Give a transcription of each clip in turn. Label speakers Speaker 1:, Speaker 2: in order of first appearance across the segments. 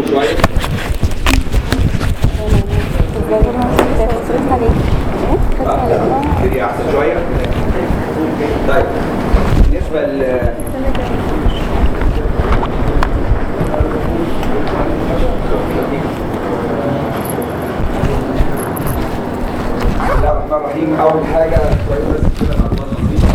Speaker 1: شويه ابتدي احسن شويه طيب بالنسبه ل بسم الله الرحمن الرحيم اول حاجه شويه بس كده معلومات بسيطه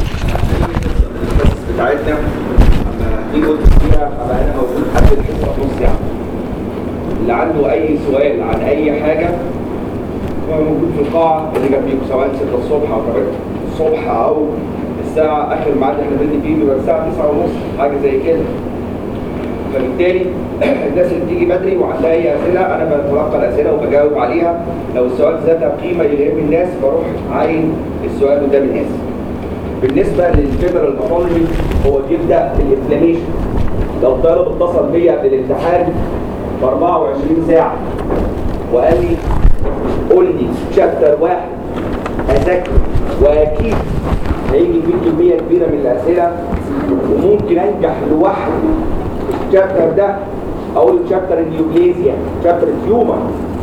Speaker 1: القصص بتاعتنا اما نيجي قلت فيها ابقى انا موجود قبل الحصه بنص ساعه اللي عنده اي سؤال عن اي حاجه هو موجود في القاعه اللي جنبيكم سواء 6 الصبح او 8 الصبح او الساعه اخر ميعاد احنا بندي فيه بيبقى الساعه 9 ونص حاجه زي كده فبالتالي الناس اللي بتيجي بدري وعندها اي اسئله انا بتلقى الاسئله وبجاوب عليها لو السؤال ذات قيمه يهم الناس بروح عاين السؤال قدام الناس بالنسبه للفيبرال باثولوجي هو بيبدا بالانفلاميشن لو طالب اتصل بيا قبل الامتحان ب 24 ساعه وقال لي قول لي شابتر واحد اذاكره واكيد هيجي فيه كميه كبيره من الاسئله وممكن انجح لوحدي الشابتر ده اقول شابتر النيوبليزيا شابتر التيومر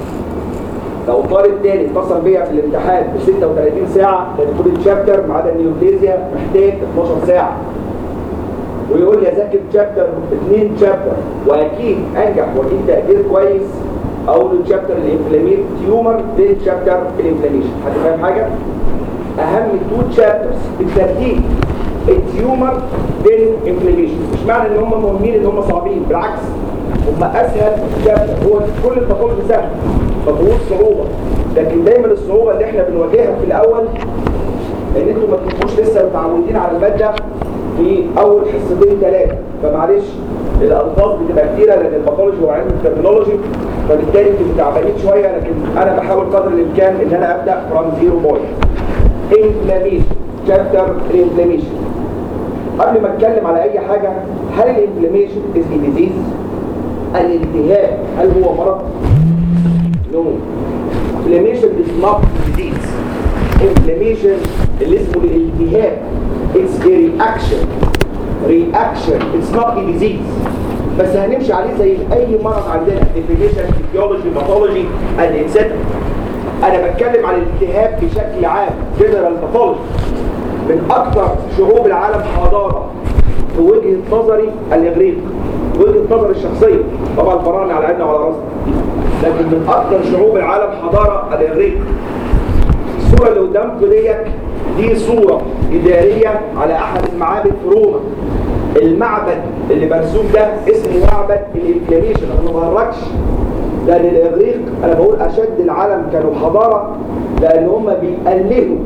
Speaker 1: لو طالب تاني اتصل بيا في الامتحان ب 36 ساعه لان كل الشابتر ما عدا النيوبليزيا محتاج 12 ساعه ويقول لي اذاكر شابتر اثنين شابتر واكيد انجح واجيب تقدير كويس اول شابتر الانفلاميت تيومر then شابتر الانفلاميشن حد فاهم حاجه اهم تو شابترز بالترتيب التيومر then انفلاميشن مش معنى ان هم مهمين ان هم صعبين بالعكس هم اسهل شابتر هو كل الباثولوجي سهل ما فيهوش صعوبه لكن دايما الصعوبه اللي احنا بنواجهها في الاول ان انتوا ما تبقوش لسه متعودين على الماده في اول حصتين ثلاثه فمعلش الالفاظ بتبقى كتيره لان الباثولوجي هو علم الترمينولوجي فبالتالي انتوا متعبانين شويه لكن انا بحاول قدر الامكان ان انا ابدا فروم زيرو بوينت انفلاميشن شابتر الانفلاميشن قبل ما اتكلم على اي حاجه هل الانفلاميشن از ديزيز الالتهاب هل هو مرض نو inflammation is not disease inflammation اللي اسمه الالتهاب it's a reaction reaction it's not a disease بس هنمشي عليه زي اي مرض عندنا definition physiology pathology and etc انا بتكلم عن الالتهاب بشكل عام general pathology من اكثر شعوب العالم حضاره في وجهه نظري الاغريق وجهه نظري الشخصيه طبعا الفراعنه على عيننا وعلى راسنا لكن من اكثر شعوب العالم حضاره الاغريق الصوره اللي قدامكم ديت دي صوره اداريه على احد المعابد في روما المعبد اللي مرسوم ده اسمه معبد الانفلاميشن انا ما بهرجش لان الاغريق انا بقول اشد العالم كانوا حضاره لان هم بيقللوا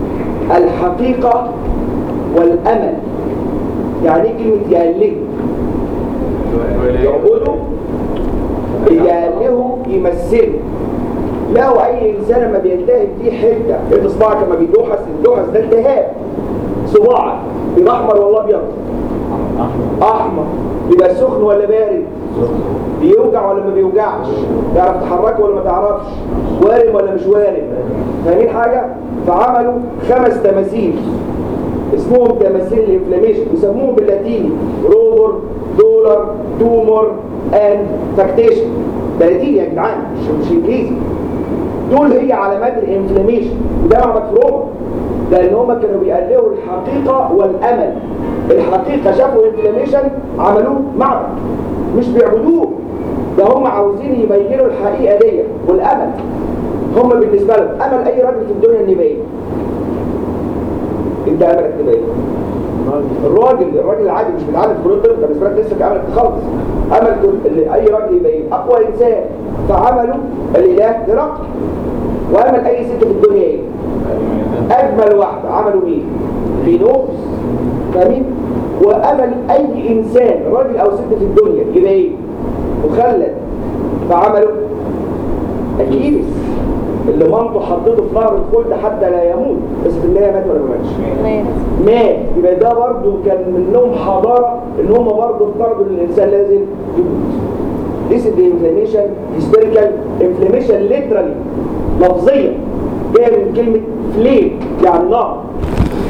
Speaker 1: الحقيقه والامل يعني ايه كلمه يقللوا يعبدوا يقلهوا يمثلوا لو اي انسان لما بيلتهب فيه حته انت صباعك لما بيدوحس الدوحس ده التهاب صباعك بيبقى احمر ولا ابيض احمر بيبقى سخن ولا بارد بيوجع ولا ما بيوجعش تعرف تحركه ولا ما تعرفش وارم ولا مش وارم فاهمين حاجه فعملوا خمس تماثيل اسمهم تماثيل الانفلاميشن بيسموهم باللاتيني روبر دولار تومور اند فاكتيشن ده لاتيني يا جدعان مش مش انجليزي دول هي علامات الانفلاميشن وده معبد في روما لان هم كانوا بيقللوا الحقيقه والامل الحقيقه شافوا انفلاميشن عملوه معبد مش بيعبدوه ده هم عاوزين يبينوا الحقيقه دي والامل هم بالنسبه لهم امل اي راجل في الدنيا ان يبين انت املك تبقى ايه الراجل الراجل العادي مش بيتعلم في كليه الطب ده بالنسبه لك لسه املك تخلص امل كل اللي اي راجل يبقى ايه اقوى انسان فعملوا الاله هرقل وامل اي ست في الدنيا ايه اجمل واحده عملوا مين فينوس فاهمين وامل اي انسان راجل او ست في الدنيا يبقى ايه مخلد فعملوا اكيدس اللي مامته حطته في نهر الخلد حتى لا يموت بس في النهايه مات ولا ما ماتش مات يبقى ده برضه كان منهم حضاره ان هم برضه افترضوا ان الانسان لازم يموت This is the inflammation historical inflammation literally لفظيا جايه من كلمه فليك يعني نار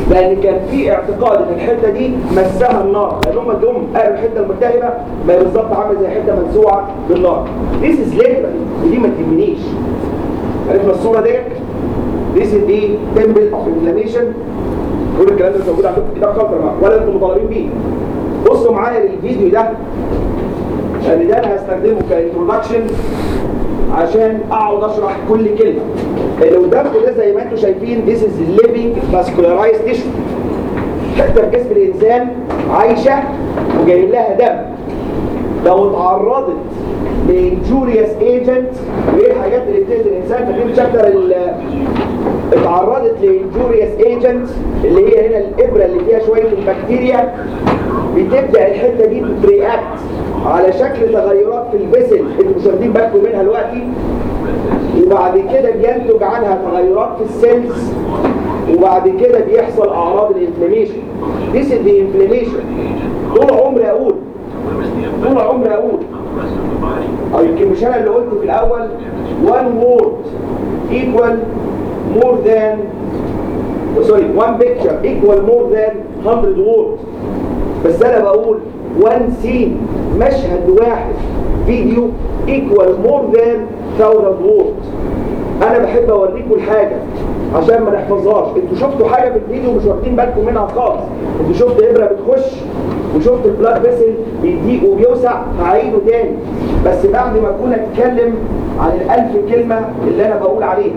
Speaker 1: لان كان في اعتقاد ان الحته دي مسها النار لان هم جم قالوا الحته الملتهبه ما هي بالظبط عامله زي حته منسوعه بالنار This is literal ودي ما تهمنيش عرفنا الصوره ديت This is the temple of inflammation كل الكلام ده مش موجود عندكم في كتاب خطر ولا انتم مطالبين بيه بصوا معايا للفيديو ده لان ده انا هستخدمه كانترودكشن عشان اقعد اشرح كل كلمه اللي قدامكم ده زي ما انتم شايفين this is living vascularized tissue حته في جسم الانسان عايشه وجاي لها دم لو اتعرضت لانجوريوس ايجنت وايه الحاجات اللي بتاذي الانسان فاكرين شابتر ال- اتعرضت لانجوريوس ايجنت اللي هي هنا الابره اللي فيها شويه البكتيريا بتبدا الحته دي بترياكت على شكل تغيرات في البسل انتوا مش واخدين بالكم منها دلوقتي وبعد كده بينتج عنها تغيرات في السيلز وبعد كده بيحصل اعراض الانفلاميشن This is the inflammation طول عمري اقول طول عمري اقول او يمكن مش انا اللي قلت في الاول one word equal more than sorry one picture equal more than 100 words بس انا بقول one scene مشهد واحد فيديو equal more than 1000 words انا بحب اوريكم الحاجه عشان ما نحفظهاش انتوا شفتوا حاجه في الفيديو مش واخدين بالكم منها خالص انتوا شفت ابره بتخش وشفت البلاد فيسل بيضيق وبيوسع هعيده تاني بس بعد ما اكون اتكلم عن الالف كلمه اللي انا بقول عليها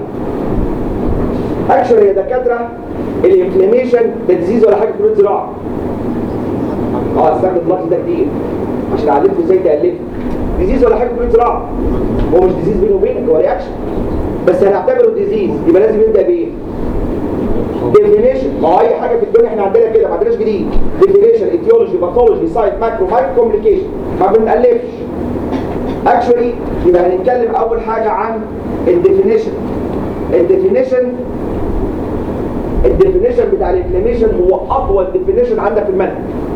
Speaker 1: اكشن يا دكاتره الانفلاميشن ده ديزيز ولا حاجه في كليه زراعه اه استخدم اللفظ ده كتير عشان اعلمكم ازاي تالفوا ديزيز ولا حاجه في كليه زراعه هو مش ديزيز بينه وبينك هو رياكشن بس هنعتبره ديزيز يبقى لازم يبدا بايه ديفينيشن ما هو اي حاجه في الدنيا احنا عندنا كده ما عندناش جديد ديفينيشن ايتيولوجي باثولوجي سايت مايكرو مايكرو كوميونيكيشن ما بنالفش اكشولي يبقى هنتكلم اول حاجه عن الديفينيشن الديفينيشن الديفينيشن بتاع الانفلاميشن هو اطول ديفينيشن عندك في المنهج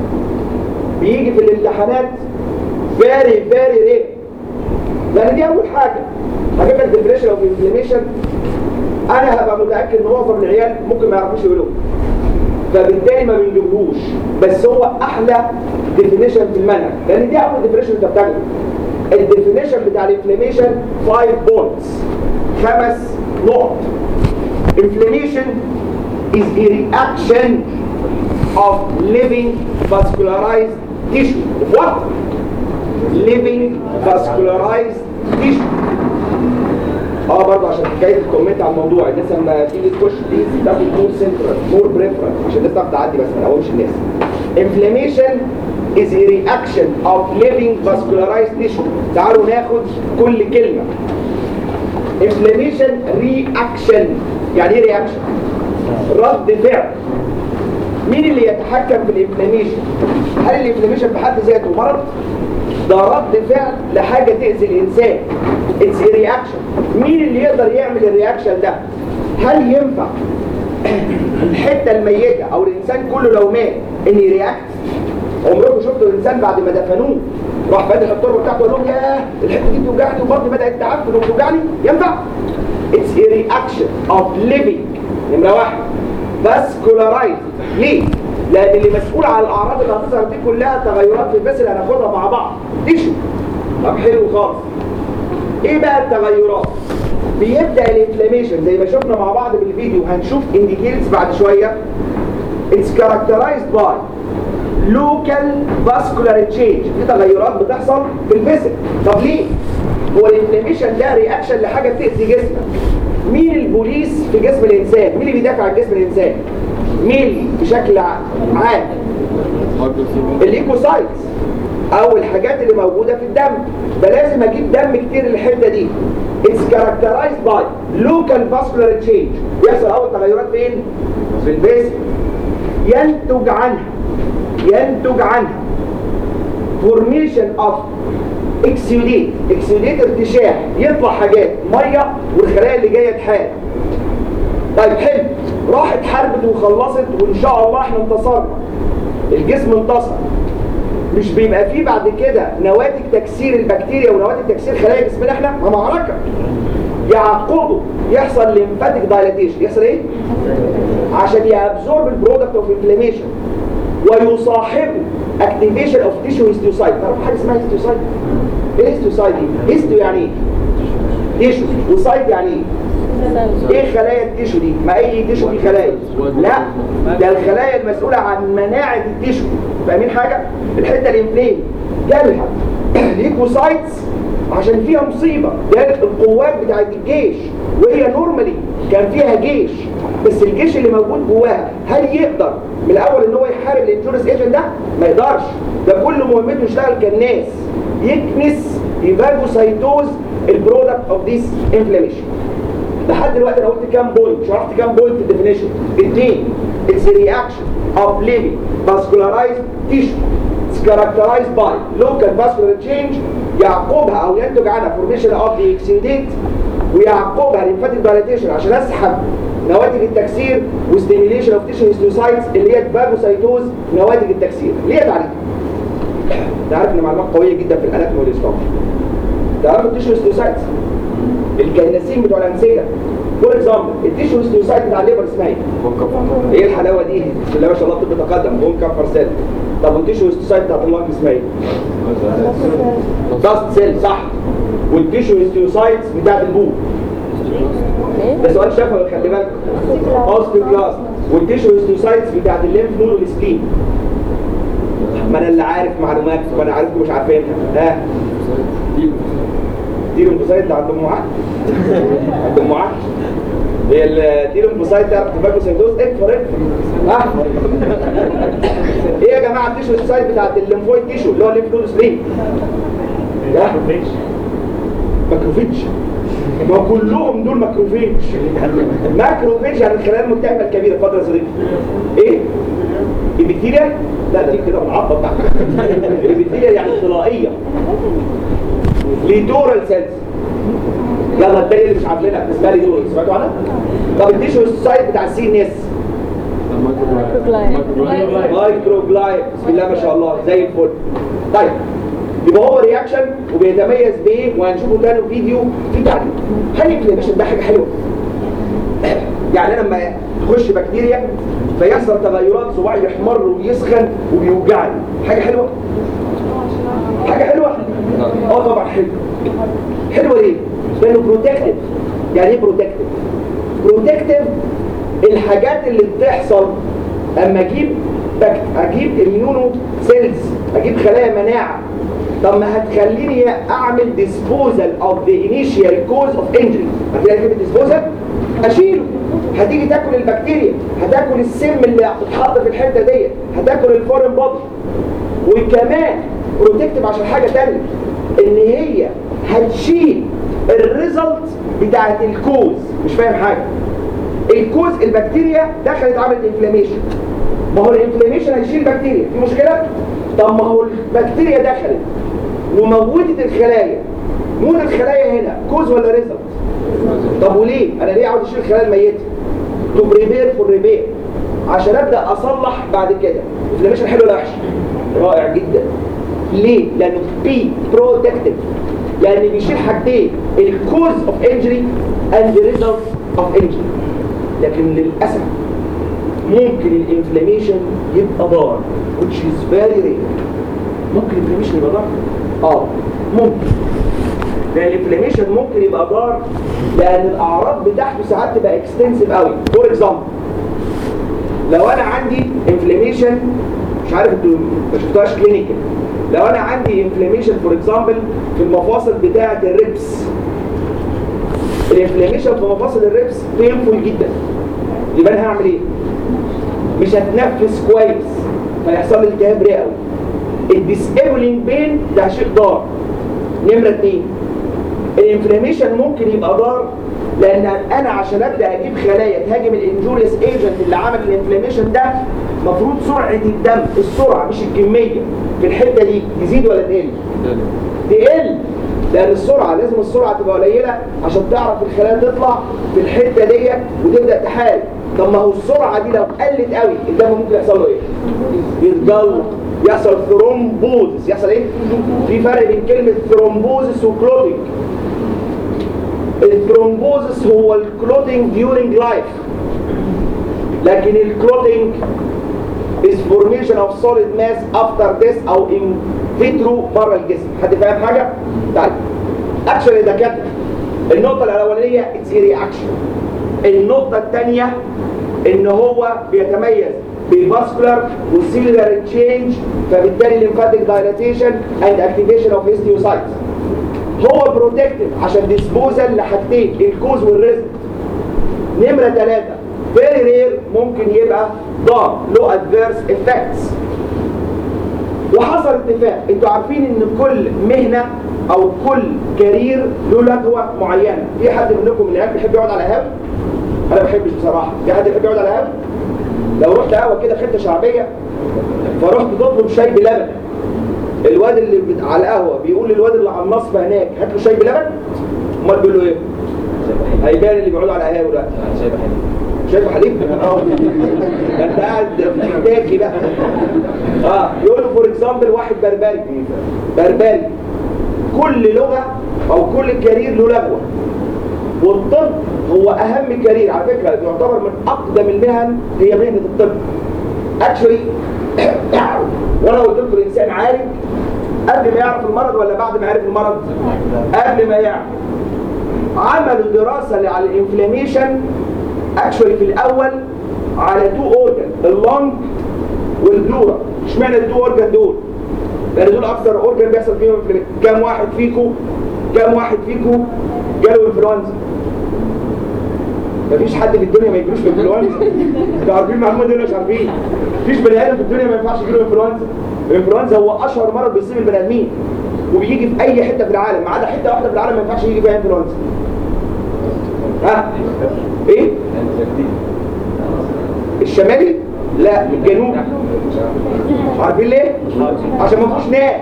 Speaker 1: بيجي في الامتحانات فيري فيري رير لان دي اول حاجه هجيب لك ديفينيشن اوف انفلاميشن انا هبقى متاكد ان معظم العيال ممكن ما يعرفوش يقولوه فبالتالي ما بنجيبهوش بس هو احلى ديفينيشن في المنهج لان دي اول ديفينيشن انت بتاخده الديفينيشن بتاع الانفلاميشن 5 بوينتس خمس نقط inflammation is a reaction of living vascularized tissue what living vascularized tissue اه برضه عشان حكايه الكومنت على الموضوع الناس لما تيجي تخش دي تاخد مور سنترال مور بريفرال عشان الناس تعرف تعدي بس ما نقومش الناس inflammation is a reaction of living vascularized tissue تعالوا ناخد كل كلمه inflammation reaction يعني ايه reaction رد فعل مين اللي يتحكم في الانفلاميشن هل الانفلاميشن بحد ذاته مرض ده رد فعل لحاجه تاذي الانسان اتس رياكشن مين اللي يقدر يعمل الرياكشن ده هل ينفع الحته الميته او الانسان كله لو مات ان يرياكت عمركم شفتوا الانسان بعد ما دفنوه راح فاتح التربه بتاعته وقال لهم ياه الحته دي بتوجعني وبطني بدات تعفن وبتوجعني ينفع اتس a reaction of living نمره واحد vascularized ليه؟ لان اللي مسؤول عن الاعراض اللي هتظهر دي كلها تغيرات في البسل هناخدها مع بعض تيشو طب حلو خالص ايه بقى التغيرات بيبدا الانفلاميشن زي ما شفنا مع بعض بالفيديو هنشوف ان ديتيلز بعد شويه اتس كاركترايزد باي لوكال فاسكولار تشينج في تغيرات بتحصل في البسل طب ليه هو الانفلاميشن ده رياكشن لحاجه بتاذي جسمك مين البوليس في جسم الانسان مين اللي بيدافع عن جسم الانسان مين بشكل عام الايكوسايتس او الحاجات اللي موجوده في الدم ده لازم اجيب دم كتير للحته دي اتس كاركترايزد باي لوكال فاسكولار تشينج بيحصل اول تغيرات فين في البيس ينتج عنها ينتج عنها فورميشن اوف اكسيوديت اكسيوديت ارتشاح يطلع حاجات ميه والخلايا اللي جايه تحارب طيب حلو راحت حاربت وخلصت وان شاء الله احنا انتصرنا الجسم انتصر مش بيبقى فيه بعد كده نواتج تكسير البكتيريا ونواتج تكسير خلايا جسمنا احنا ما معركه يعقده يحصل ليمفاتيك دايلاتيشن يحصل ايه
Speaker 2: عشان يابزورب البرودكت اوف انفلاميشن ويصاحبه اكتيفيشن اوف تيشو هيستيوسايت تعرف حاجه اسمها هيستيوسايت ايه هيستيوسايت دي هيستيو يعني ايه تيشو وسايت يعني ايه ايه خلايا التيشو دي ما اي تيشو فيه خلايا لا ده الخلايا المسؤوله عن مناعه التيشو فاهمين حاجه الحته الانفلام جالها ليكوسايتس عشان فيها مصيبه جالت القوات بتاعت الجيش وهي نورمالي كان فيها جيش بس الجيش اللي موجود جواها هل يقدر من الاول ان هو يحارب الانشورنس ايجنت ده ما يقدرش ده كل مهمته يشتغل كالناس يكنس يفاجوسايتوز البرودكت اوف ذيس انفلاميشن لحد دلوقتي انا قلت كام بوينت شرحت كام بوينت في الديفينيشن اثنين اتس رياكشن اوف ليفنج فاسكولارايزد تيشو اتس كاركترايزد باي لوكال فاسكولار تشينج يعقبها او ينتج عنها فورميشن اوف ذا اكسيديت ويعقبها ليمفاتيك دايليتيشن عشان اسحب نواتج التكسير وستيميليشن اوف تيشو هيستوسايتس اللي هي فاجوسايتوز نواتج التكسير ليه تعريف انت عارف ان معلومات قويه جدا في الاناتومي والهيستولوجي تعرفوا التيشو هيستوسايتس الكيناسين بتوع الانسجه فور اكزامبل التيشو هيستوسايت بتاع الليبر اسمها ايه؟ ايه الحلاوه دي؟ بسم الله ما شاء الله الطب تقدم بون كفر سيل طب والتيشو هيستوسايت بتاعت اللنج اسمها ايه؟ داست سيل صح والتيشو هيستوسايتس بتاعت البول ده سؤال شفوي خلي بالك اوستيوبلاست والتيشو هيستوسايتس بتاعت الليمف نود والسبين ما انا اللي عارف معلومات وانا عارفكم مش عارفينها ها دي الانبوسايت عند ام عهد عند ام عهد هي ال- دي الانبوسايت تعرف تفاجوسايتوز اكفر اكفر ها ايه يا جماعه التيشو السايت بتاعت الليمفويد تيشو اللي هو الليمف نود سبين ده ماكروفيتش ما كلهم دول ماكروفيتش ماكروفيتش يعني الخلايا الملتهبه الكبيره اتفضل يا صديقي ايه البكتيريا لا دي كده بالعضه بتاعتك البكتيريا يعني طلائيه ليدورال سيلز يلا التاني اللي مش عارفينها اسمها ليدورال سمعتوا عنها طب التيشو السايت بتاع السي ان اس مايكروجلايد بسم الله ما شاء الله زي الفل طيب يبقى هو رياكشن وبيتميز بايه وهنشوفه تاني في فيديو في تعليم هل الانفلاميشن ده حاجه حلوه يعني انا لما تخش بكتيريا فيحصل تغيرات صباعي يحمر ويسخن وبيوجعني حاجه حلوه حاجه حلوه اه طبعا حلوه حلوه ليه لانه بروتكتيف يعني ايه بروتكتيف بروتكتيف الحاجات اللي بتحصل اما اجيب بكت اجيب اميونو سيلز اجيب خلايا مناعه طب ما هتخليني اعمل ديسبوزال اوف ذا انيشيال كوز اوف انجري هتلاقي كلمه ديسبوزال اشيله هتيجي تاكل البكتيريا هتاكل السم اللي هتتحط في الحته ديت هتاكل الفورين بودي وكمان بروتكتيف عشان حاجه تانية ان هي هتشيل الريزلت بتاعت الكوز مش فاهم حاجه الكوز البكتيريا دخلت عملت انفلاميشن ما هو الانفلاميشن هيشيل بكتيريا في مشكله طب ما هو البكتيريا دخلت وموتت الخلايا موت الخلايا هنا كوز ولا ريزلت طب وليه انا ليه عاوز اشيل الخلايا الميته تو بريبير فور ريبير عشان ابدا اصلح بعد كده انفلاميشن حلو ولا وحش رائع جدا ليه لانه بي بروتكتيف يعني بيشيل حاجتين الكوز اوف انجري اند ريزلت اوف انجري لكن للاسف ممكن الانفلاميشن يبقى ضار which is very rare ممكن الانفلاميشن يبقى ضار اه ممكن لان الانفلاميشن ممكن يبقى ضار لان الاعراض بتاعته ساعات تبقى اكستنسيف قوي فور اكزامبل لو انا عندي انفلاميشن مش عارف انتوا ما شفتوهاش كلينيكال لو انا عندي انفلاميشن فور اكزامبل في المفاصل بتاعه الريبس الانفلاميشن في مفاصل الريبس بينفول جدا يبقى انا هعمل ايه مش هتنفس كويس فيحصل لي التهاب رئوي الديسابلينج بين ده شيء ضار نمره اتنين الانفلاميشن ممكن يبقى ضار لان انا عشان ابدا اجيب خلايا تهاجم الانجوريوس ايجنت اللي عمل الانفلاميشن ده المفروض سرعه الدم السرعه مش الكميه في الحته دي تزيد ولا تقل؟ تقل لان السرعه لازم السرعه تبقى قليله عشان تعرف الخلايا تطلع في الحته ديت وتبدا تحارب طب ما هو السرعه دي لو قلت قوي الدم ممكن يحصل له ايه؟ يتجلط يحصل ثرومبوزس يحصل ايه؟ في فرق بين كلمه ثرومبوزس وكلوتنج الثرومبوزس هو الكلوتنج ديورنج لايف لكن الكلوتينج is formation of solid mass after death او in vitro بره الجسم حد فاهم حاجه طيب اكشن يا دكاتره النقطه الاولانيه اتس رياكشن النقطه الثانيه ان هو بيتميز بفاسكولار وسيلولار تشينج فبالتالي lymphatic dilatation and activation of histiocytes هو بروتكتيف عشان ديسبوزال لحاجتين الكوز والريزك نمرة ثلاثة فيري رير ممكن يبقى ضار له ادفيرس افكتس وحصل اتفاق انتوا عارفين ان كل مهنة او كل كارير له لغوة معينة في حد منكم من العيال بيحب يقعد على قهوة انا ما بحبش بصراحة في حد يحب يقعد على قهوة لو رحت قهوة كده حتة شعبية فرحت تطلب شاي بلبن الواد اللي بت- على القهوة بيقول للواد اللي على النصب هناك هات له شاي بلبن امال بيقول له ايه؟ هيبان اللي بيقعدوا على القهاوي دلوقتي شايف حليب اه ده انت قاعد في كنتاكي بقى اه يقول له فور اكزامبل واحد بربري بربري كل لغه او كل كارير له لغوه والطب هو اهم كارير على فكره يعتبر من اقدم المهن هي مهنه الطب اكشولي وانا قلت لكم الانسان عارف قبل ما يعرف المرض ولا بعد ما يعرف المرض قبل ما يعرف عملوا دراسة على الانفلاميشن اكشولي في الاول على تو اورجان اللونج والبلورا اشمعنى التو اورجان دول لان دول اكثر اورجان بيحصل فيهم انفلاميشن كام واحد فيكم كام واحد فيكم جاله انفلونزا مفيش حد في الدنيا ما يجيلوش انفلونزا انتوا عارفين المعلومه دي ولا مش عارفين مفيش بني ادم في الدنيا ما ينفعش يجيله انفلونزا الانفلونزا هو اشهر مرض بيصيب البني ادمين وبيجي في اي حته في العالم ما عدا حته واحده في العالم ما ينفعش يجي فيها انفلونزا ها ايه الشمالي لا الجنوبي عارفين ليه عشان ما فيهوش ناس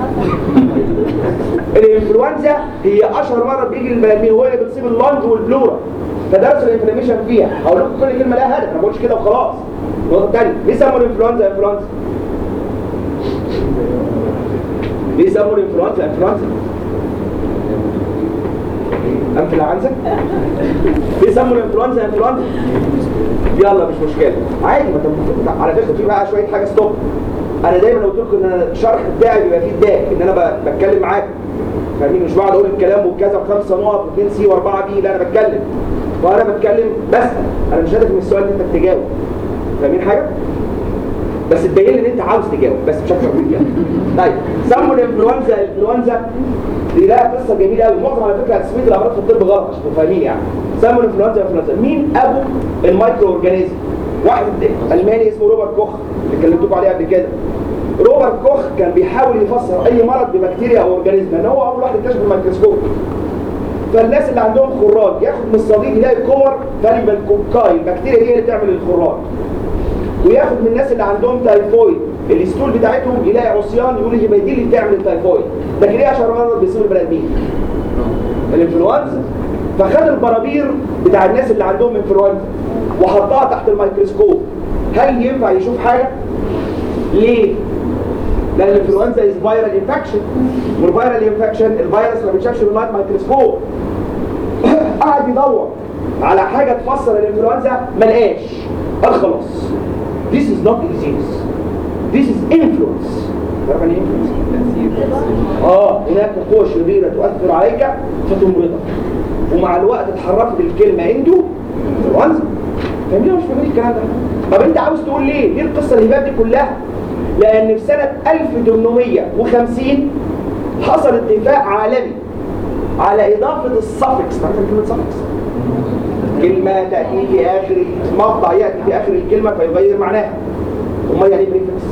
Speaker 2: الانفلونزا هي اشهر مره بيجي للبني ادمين وهي اللي بتصيب اللنج والبلورا فدرسوا الانفلاميشن فيها هقول لكم كل كلمه لها هدف انا ما بقولش كده وخلاص النقطه الثانيه ليه سموا الانفلونزا انفلونزا ليه سموا الانفلونزا انفلونزا انفلونزا ليه سموا الانفلونزا انفلونزا يلا مش مشكله عادي ما انت على فكره في بقى شويه حاجه ستوب انا دايما قلت لكم ان أنا الشرح بتاعي بيبقى فيه داك ان انا ب- بتكلم معاكم فاهمين مش بقعد اقول الكلام وكذا وخمسه نقط واثنين سي واربعه بي لا انا بتكلم وانا بتكلم بسال انا مش هدفي من السؤال ان انت تجاوب فاهمين حاجه؟ بس تبين لي ان انت عاوز تجاوب بس مش اكتر من كده طيب سموا الانفلونزا الانفلونزا دي لها قصه جميله قوي معظم على فكره تسميه الامراض في الطب غلط عشان تبقوا فاهمين يعني سموا الانفلونزا انفلونزا مين ابو المايكرو اورجانيزم واحد الماني اسمه روبرت كوخ اللي كلمتكم عليه قبل كده روبرت كوخ كان بيحاول يفسر اي مرض ببكتيريا او اورجانيزم لان هو اول واحد اكتشف الميكروسكوب فالناس اللي عندهم خراج ياخد من الصديد يلاقي كور فاليبل كوكاي البكتيريا دي هي اللي بتعمل الخراج وياخد من الناس اللي عندهم تايفويد الستول بتاعتهم يلاقي عصيان يقول يبقى دي اللي بتعمل التايفويد لكن ايه اشهر مرض بيصيب البني ادمين الانفلونزا فخد البرابير بتاع الناس اللي عندهم انفلونزا وحطها تحت الميكروسكوب هل ينفع يشوف حاجه ليه لان الانفلونزا از فايرال انفكشن والفايرال انفكشن الفيروس ما بيتشافش باللايت مايكروسكوب قعد يدور على حاجه تفسر الانفلونزا ما لقاش قال خلاص this is not disease this is influence تعرف يعني ايه influence؟ اه هناك قوة شريرة تؤثر عليك فتمرضك ومع الوقت اتحركت الكلمة عنده انفلونزا فاهمين ولا مش فاهمين الكلام ده؟ طب انت عاوز تقول ليه؟ ليه القصة الهباب دي كلها؟ لأن في سنة 1850 حصل اتفاق عالمي على إضافة السفكس تعرف كلمة سفكس؟ كلمة تأتي في آخر مقطع يأتي في آخر الكلمة فيغير معناها امال يعني ايه بريفكس؟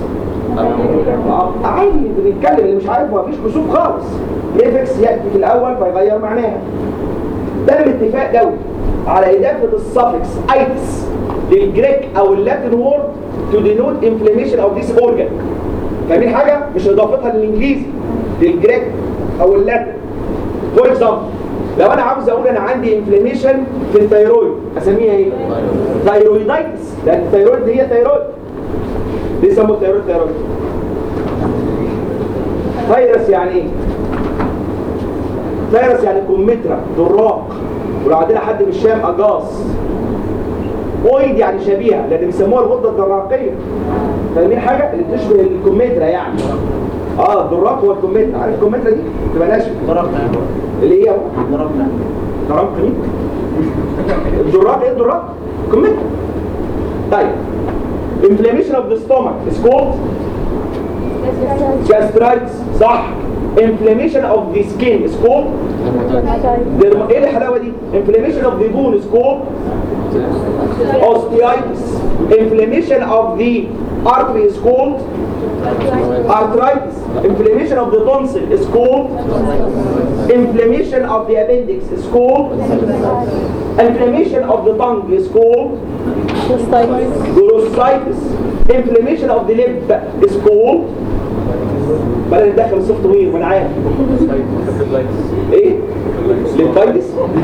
Speaker 2: آه، عادي بنتكلم اللي مش عارف مفيش كسوف خالص بريفكس يأتي في الأول فيغير معناها ده الاتفاق دولي على إضافة السفكس ايتس للجريك أو اللاتين وورد to denote inflammation of this organ فاهمين حاجة؟ مش إضافتها للإنجليزي للجريك أو اللاتين فور اكزامبل لو انا عاوز اقول انا عندي انفلاميشن في الثيرويد اسميها ايه ثيرويدايتس لان الثيرويد دي هي ثيرويد ليه سموا الثيرويد ثيرويد فيروس يعني ايه فيروس يعني كمثرى دراق ولو عندنا حد من الشام اجاص اويد يعني شبيهه لان بيسموها الغده الدراقيه فاهمين حاجه اللي بتشبه الكمثرى يعني اه الدراق هو الكمثرى عارف الكمثرى دي تبقى ناشفه
Speaker 3: ضربنا
Speaker 2: اللي هي
Speaker 3: ضربنا
Speaker 2: ضربت مين الدراق ايه الدراق كمثرى طيب inflammation of the stomach is called gastritis صح inflammation of the skin is called derm- ايه الحلاوه دي inflammation of the bone is called osteitis inflammation of the artery is called arthritis inflammation of the tonsil is called inflammation of the appendix is called inflammation of the tongue is called glossitis inflammation of the lip is called بلا ندخل السوفت وير وانا عارف ايه ليمفايتس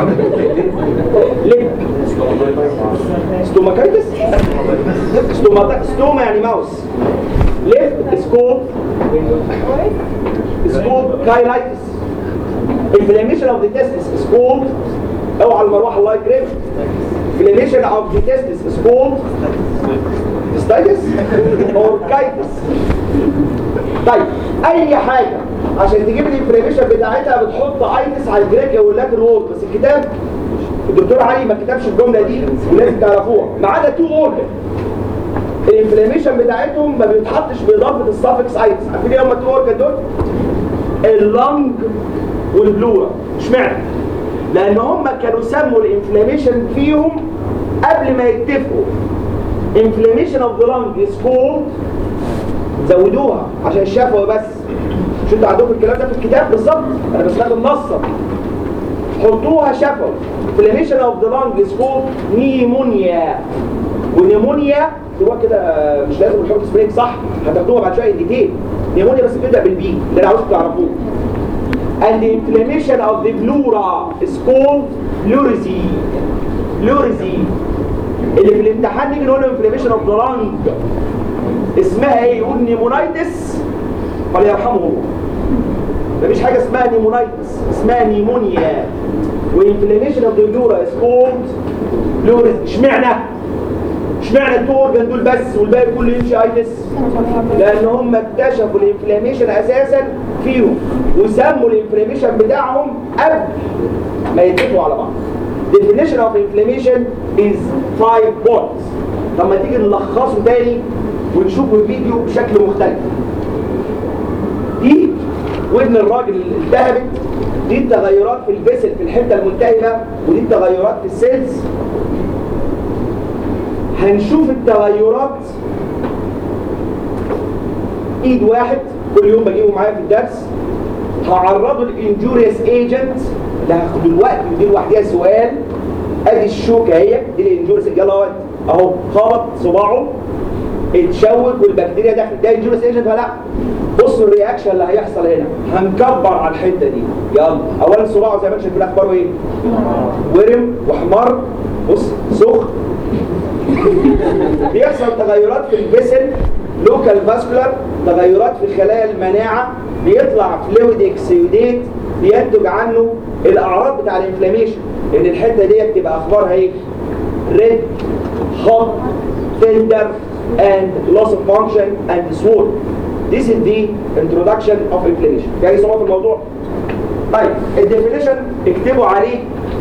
Speaker 2: ليب ستوماكايتس ستوما ستوما يعني ماوس ليب سكوب سكوب كايلايتس inflammation of the testis is called اوعى المروحه الله يكرمك inflammation of the testis is called cystitis or chitis طيب اي حاجه عشان تجيب الانفلاميشن بتاعتها بتحط ايتس على الجريكيا واللاتر وورد بس الكتاب الدكتور علي ما كتبش الجمله دي ولازم تعرفوها ما عدا تو اورجن الانفلاميشن بتاعتهم ما بيتحطش باضافه السافكس ايتس عارفين ايه هم التو اورجن دول؟ اللنج والبلورا اشمعنى؟ لان هم كانوا سموا الانفلاميشن فيهم قبل ما يتفقوا inflammation of the lung is called زودوها عشان الشفوي بس مش انتوا عندكم الكلام ده في الكتاب بالظبط انا بستخدم نصا حطوها شفوي inflammation of the lung is called pneumonia ونيمونيا هو كده مش لازم نحط سبرينج صح هتاخدوها بعد شويه ديتيل نيمونيا بس بتبدا بالبي اللي انا عاوزكم تعرفوه and the inflammation of the pleura is called pleurisy pleurisy اللي في الامتحان نيجي نقول له inflammation of the lung اسمها ايه يقول نيمونايتس فلا يرحمه الله مفيش حاجه اسمها نيمونايتس اسمها نيمونيا وانفلاميشن اوف ذا بلورا از كولد بلوريز اشمعنى اشمعنى التو اورجان دول بس والباقي كله يمشي ايتس لان هم اكتشفوا الانفلاميشن اساسا فيهم وسموا الانفلاميشن بتاعهم قبل ما يتفقوا على بعض definition of inflammation is five points طب ما تيجي نلخصه تاني ونشوف الفيديو بشكل مختلف دي ودن الراجل اللي التهبت دي التغيرات في الفيسل في الحته الملتهبه ودي التغيرات في السيلز هنشوف التغيرات ايد واحد كل يوم بجيبه معايا في الدرس هعرضه الانجوريوس ايجنت ده هاخد الوقت ودي لوحديها سؤال ادي الشوكه اهي دي الانجوريوس يلا اهو اهو خبط صباعه اتشوك والبكتيريا دخلت ده انجوريوس ايجنت ولا لا بصوا الرياكشن اللي هيحصل هنا هنكبر على الحته دي يلا اولا صباعه زي ما انتم شايفين اخباره ايه ورم وحمار بص سخن بيحصل تغيرات في الفيسل لوكال فاسكولار تغيرات في خلايا المناعه بيطلع فلويد اكسيوديت بينتج عنه الاعراض بتاع الانفلاميشن ان الحته دي بتبقى اخبارها ايه ريد hot tender and loss of function and swollen this is the introduction of inflammation في اي صعوبه في الموضوع طيب الديفينيشن اكتبوا عليه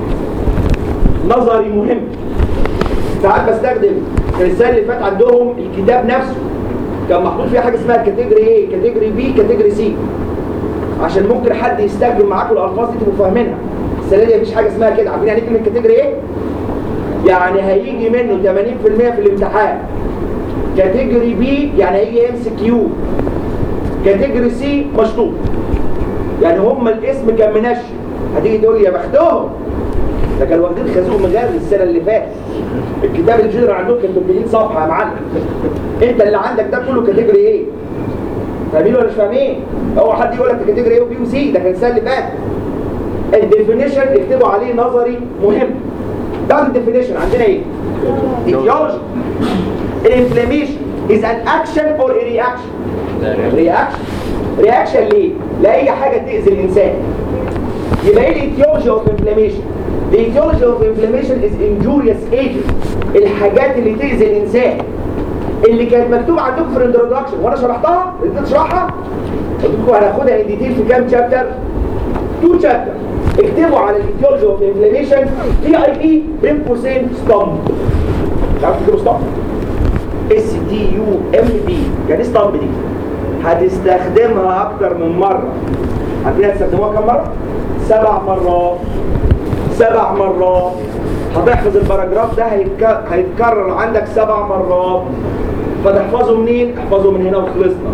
Speaker 2: نظري مهم ساعات بستخدم في السنه اللي فات عندهم الكتاب نفسه كان محطوط فيه حاجه اسمها كاتيجوري ايه كاتيجوري بي كاتيجوري سي عشان ممكن حد يستخدم معاكم الالفاظ دي تبقوا فاهمينها السنه دي مفيش حاجه اسمها كده عارفين يعني ايه كلمه كاتيجوري ايه يعني هيجي منه 80% في الامتحان كاتيجوري بي يعني هيجي ام سي كيو كاتيجوري سي مشطوب يعني هم الاسم كان منشن هتيجي تقول لي يا بختهم ده كانوا واخدين خازوق مغري السنه اللي فاتت الكتاب الجنرال عندهم كان 300 صفحه يا معلم انت اللي عندك ده كله كاتيجوري ايه فاهمين ولا مش فاهمين هو حد يقول لك كاتيجوري ايه وبي وسي ده كان السنه اللي فاتت الديفينيشن اكتبوا عليه نظري مهم بعد الديفينيشن عندنا ايه ايديولوجي الانفلاميشن is an action or a reaction reaction reaction ليه لاي حاجه تاذي الانسان يبقى ايه الايتيولوجي اوف انفلاميشن The etiology of inflammation is injurious agent الحاجات اللي تأذي الإنسان اللي كانت مكتوبة عندكم في الانترودكشن وأنا شرحتها أنت تشرحها قلت لكم هناخدها ان ديتيل في كام شابتر؟ تو شابتر اكتبوا على الايتيولوجي اوف انفلاميشن تي اي بي بين قوسين ستامب مش عارف تكتبوا ستامب اس تي يو ام بي يعني ايه ستامب دي؟ هتستخدمها اكتر من مره عارفين هتستخدموها كم مره؟ سبع مرات سبع مرات هتحفظ الباراجراف ده هيتك... هيتكرر عندك سبع مرات فتحفظه منين؟ احفظه من هنا وخلصنا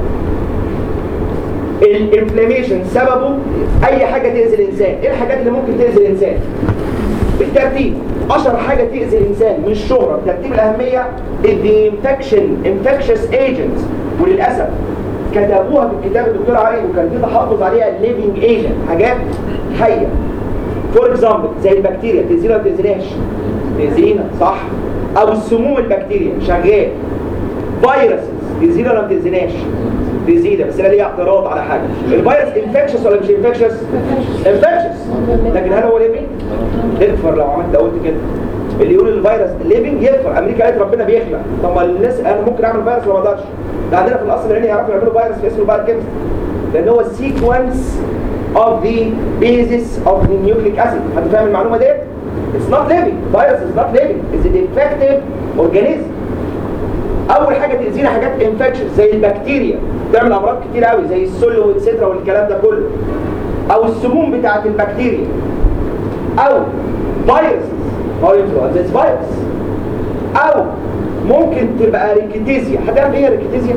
Speaker 2: الانفلاميشن سببه اي حاجه تاذي الانسان ايه الحاجات اللي ممكن تاذي الانسان بالترتيب اشهر حاجه تاذي الانسان من الشهره بترتيب الاهميه الانفكشن انفكشس ايجنتس وللاسف كتبوها في الكتاب الدكتور علي وكان في تحفظ عليها ليفنج ايجنت حاجات حيه فور اكزامبل زي البكتيريا تاذينا ولا تاذيناش تاذينا صح او السموم البكتيريا شغال فيروسز تاذينا ولا ما تاذيناش تزيد بس انا ليا اعتراض على حاجه الفيروس انفكشس ولا مش انفكشس انفكشس لكن هل هو ليفنج اكفر لو عملت قلت كده اللي يقول الفيروس ليفنج يكفر امريكا قالت ربنا بيخلق طب ما الناس انا ممكن اعمل فيروس ولا ما اقدرش ده عندنا في الاصل العلمي يعرفوا يعملوا فيروس في اسمه بايو كيمستري لان هو السيكونس of the basis of the nucleic acid حد فاهم المعلومه ديت It's not living virus is not living it's a defective organism اول حاجه تاذينا حاجات انفكشن زي البكتيريا بتعمل امراض كتير قوي زي السل والسترا والكلام ده كله او السموم بتاعه البكتيريا او فيروس او انفلونزا فيروس او ممكن تبقى ريكيتيزيا هتعرف ايه ريكيتيزيا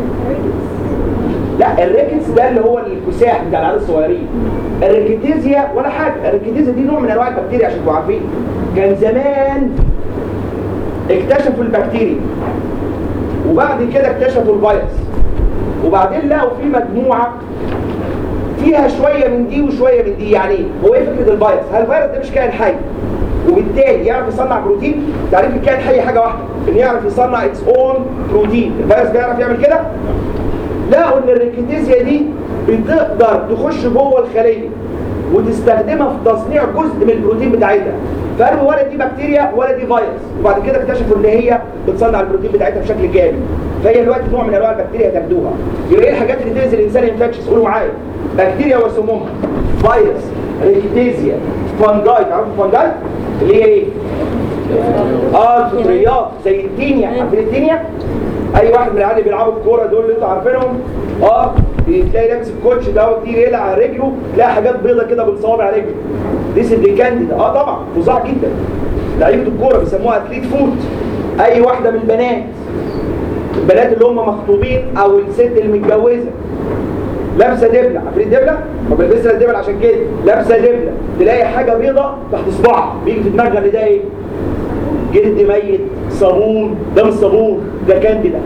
Speaker 2: لا الريكتس ده اللي هو الكساح بتاع العيال الصغيرين الريكيتيزيا ولا حاجه الريكيتيزيا دي نوع من انواع البكتيريا عشان تبقوا عارفين كان زمان اكتشفوا البكتيريا وبعد كده اكتشفوا الفيروس وبعدين لقوا في مجموعة فيها شوية من دي وشوية من دي يعني ايه؟ هو ايه فكرة الفيروس؟ هل الفيروس ده مش كائن حي وبالتالي يعرف يصنع بروتين تعريف الكائن حي حاجة واحدة ان يعرف يصنع اتس اون بروتين الفيروس بيعرف يعمل كده؟ لقوا ان الريكيتيزيا دي بتقدر تخش جوه الخلية وتستخدمها في تصنيع جزء من البروتين بتاعتها فقالوا ولا دي بكتيريا ولا دي فيروس وبعد كده اكتشفوا ان هي بتصنع البروتين بتاعتها بشكل كامل فهي دلوقتي نوع من انواع البكتيريا تاخدوها يبقى ايه الحاجات اللي تاذي الانسان انفكشس قولوا معايا بكتيريا وسمومها فيروس ريكيتيزيا فانجاي تعرفوا فانجاي اللي هي ايه؟ اه الفطريات زي التينيا عارفين التينيا؟ اي واحد من العيال اللي بيلعبوا الكوره دول اللي انتوا عارفينهم اه تلاقي لابس الكوتش ده وكتير يقلع على رجله تلاقي حاجات بيضه كده بالصوابع رجله دي سيدي كانديدا اه طبعا فظاع جدا لعيبه الكوره بيسموها اتليت فوت اي واحده من البنات البنات اللي هم مخطوبين او الست اللي متجوزه لابسه دبله عارفين الدبله؟ ما بلبسها الدبل عشان كده لابسه دبله تلاقي حاجه بيضه تحت صباعها بيجي في دماغها ان ده ايه؟ جلد ميت صابون ده مش صابون ده كانديدا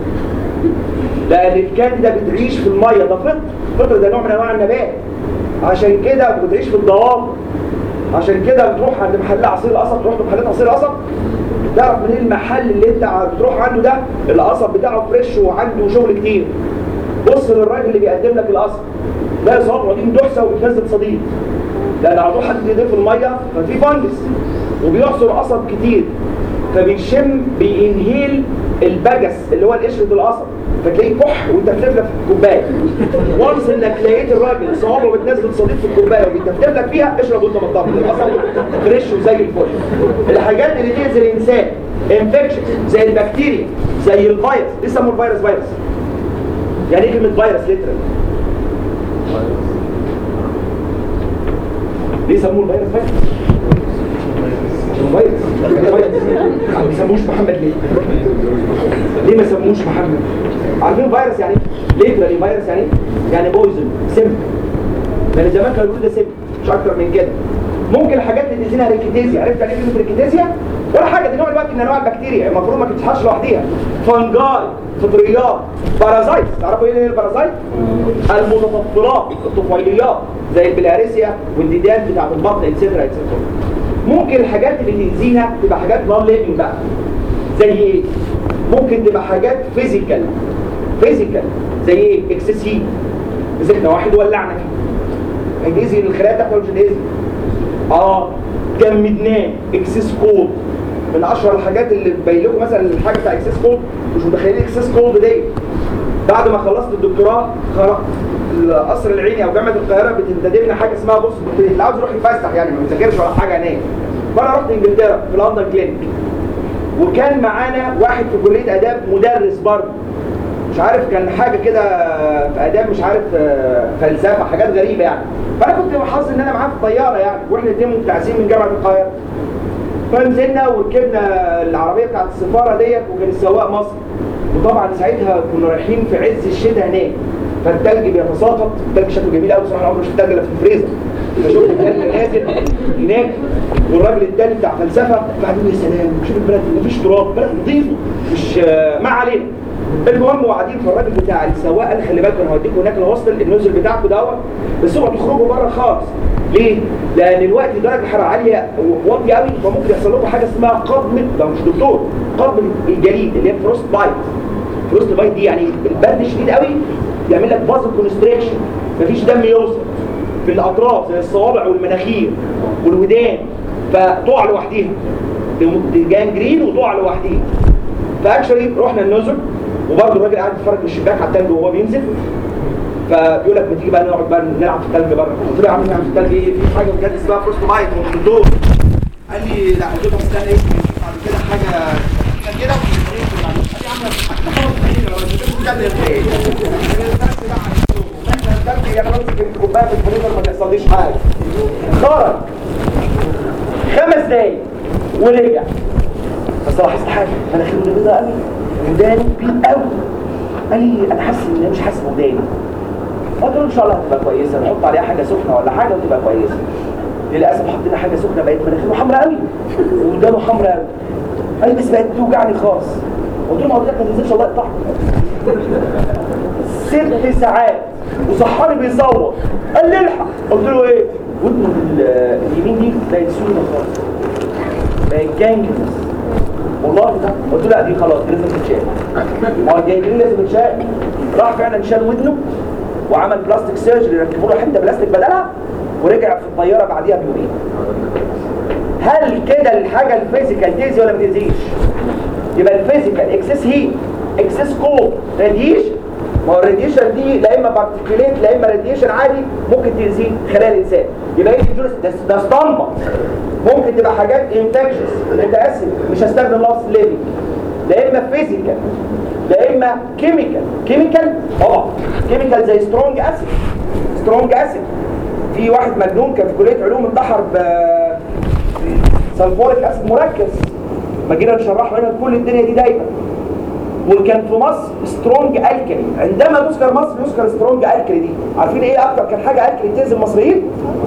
Speaker 2: لان الكانديدا بتعيش في الميه ده فطر فطر ده نوع من انواع النبات عشان كده بتعيش في الضوافر عشان كده بتروح عند محل عصير القصب تروح محلات عصير القصب تعرف منين المحل اللي انت بتروح عنده ده القصب بتاعه فريش وعنده شغل كتير بص للراجل اللي بيقدم لك القصب تلاقي صوابعه دي مدحسه وبتنزل صديد لان على طول حد ايديه في الميه ففي فانجس وبيعصر قصب كتير فبيشم بينهيل البجس اللي هو القشرة القصب فتلاقيه كح وانت بتفلك في الكوبايه وانس انك لقيت الراجل صوابعه بتنزل صديق في الكوبايه وبيتفتف لك فيها اشرب وانت مطمن القصب فريش وزي الفل الحاجات اللي تاذي الانسان انفكشن زي البكتيريا زي الفيروس ليه سموه الفيروس فيروس يعني ايه كلمه فيروس ليترال ليه سموه الفيروس فيروس فيروس ما بيسموش محمد ليه؟ ليه ما سموش محمد؟ عارفين فيروس يعني ايه؟ ليه فيروس يعني ايه؟ يعني بويزن سم لان زمان كانوا بيقولوا ده سم مش اكتر من كده ممكن الحاجات اللي تدينا ريكيتيزيا عرفت يعني ايه كلمه ريكيتيزيا؟ ولا حاجه دي نوع الوقت من انواع البكتيريا المفروض ما تتحش لوحديها فنجاي فطريات بارازايت تعرفوا ايه البارازايت؟ المتطفلات الطفيليات زي البلاريسيا والديدان بتاعت البطن اتسترا اتسترا ممكن الحاجات اللي تأذينا تبقى حاجات نون ليفنج بقى زي ايه؟ ممكن تبقى حاجات فيزيكال فيزيكال زي ايه؟ اكسس هيت مسكنا واحد ولعنا فيه هيتأذي الخلايا بتاعته ولا مش هيتأذي؟ اه جمدناه اكسس كولد من اشهر الحاجات اللي تبين لكم مثلا الحاجه بتاع اكسس كولد مش متخيلين اكسس كولد دي بعد ما خلصت الدكتوراه خرجت القصر العيني او جامعه القاهره بتنتدبنا حاجه اسمها بص اللي عاوز يروح يفسح يعني ما بيذاكرش ولا حاجه هناك فانا رحت انجلترا في لندن كلينيك وكان معانا واحد في كليه اداب مدرس برضه مش عارف كان حاجه كده في اداب مش عارف آه، فلسفه حاجات غريبه يعني فانا كنت حظي ان انا معاه في الطياره يعني واحنا الاثنين مبتعثين من جامعه القاهره فنزلنا وركبنا العربيه بتاعت السفاره ديت وكان السواق مصري وطبعا ساعتها كنا رايحين في عز الشتاء هناك فالتلج بيتساقط التلج شكله جميل قوي بصراحه انا عمري ما شفت تلج الا في الفريزر فشفت التلج نازل هناك والراجل التاني بتاع فلسفه قاعد يقول يا سلام شوف البلد مفيش تراب بلد نظيفه مش آه، ما علينا المهم وقاعدين فالراجل بتاع السواق قال خلي بالكم انا هوديكم هناك الوسط النزل بتاعكم دوت بس اوعوا تخرجوا بره خالص ليه؟ لان الوقت درجه الحراره عاليه واطيه قوي فممكن يحصل لكم حاجه اسمها قضم ده مش دكتور قضم الجليد اللي هي فروست بايت فروست بايت دي يعني البرد شديد قوي يعمل لك بازل كونستريكشن مفيش دم يوصل في الاطراف زي الصوابع والمناخير والودان فتقع لوحديها جانجرين وتقع لوحديها فاكشولي رحنا النزل وبرضه الراجل قاعد يتفرج من الشباك على التلج وهو بينزل فبيقول لك ما تيجي بقى نقعد بقى نلعب في التلج بره قلت له يا عم نلعب في التلج ايه في حاجه بجد اسمها فروست بايت هو الدكتور قال لي لا قلت له طب استنى ايه بعد كده حاجه كان كده قال لي يا عم احنا خلاص خلينا لو انت ايه انا بمسك الكوبايه في الفريزر ما تحصليش حاجه خرج خمس دقايق ورجع بس لاحظت حاجه مناخيره بيضاء قوي وداني بيض قوي قال لي انا حاسس ان انا مش حاسس بوداني قلت له ان شاء الله هتبقى كويسه نحط عليها حاجه سخنه ولا حاجه وتبقى كويسه للاسف حطينا حاجه سخنه بقت مناخيره حمراء قوي ودانه حمراء قوي قال لي بس بقت توجعني خالص قلت له ما قلت لك ما تنزلش الله يقطعك ست ساعات وصحاني بيصور قال لي الحق قلت له ايه ودنه ال- اليمين دي بقت سودة خالص بقت جانجلس والله ده قلت له لا دي خلاص دي لازم تتشال ما هو الجانجلين لازم تتشال راح فعلا شال ودنه وعمل بلاستيك سيرجري ركبوا له حته بلاستيك بدلها ورجع في الطياره بعديها بيومين هل كده الحاجه الفيزيكال تاذي ولا ما تاذيش؟ يبقى الفيزيكال اكسس هيت اكسس كولد راديشن ما هو الراديشن دي لا اما بارتيكوليت لا اما راديشن عادي ممكن تاذي خلايا الانسان يبقى ايه الجلوس ده ده اسطمبه ممكن تبقى حاجات انفكشس متاسف مش هستخدم لفظ ليفي لا اما فيزيكال لا اما كيميكال كيميكال اه كيميكال زي سترونج اسيد سترونج اسيد في واحد مجنون كان في كليه علوم انتحر ب سلفوريك اسيد مركز ما جينا نشرحه هنا كل الدنيا دي دايما وكان في مصر سترونج الكلي عندما تذكر مصر يذكر سترونج الكلي دي عارفين ايه اكتر كان حاجه الكلي تنزل المصريين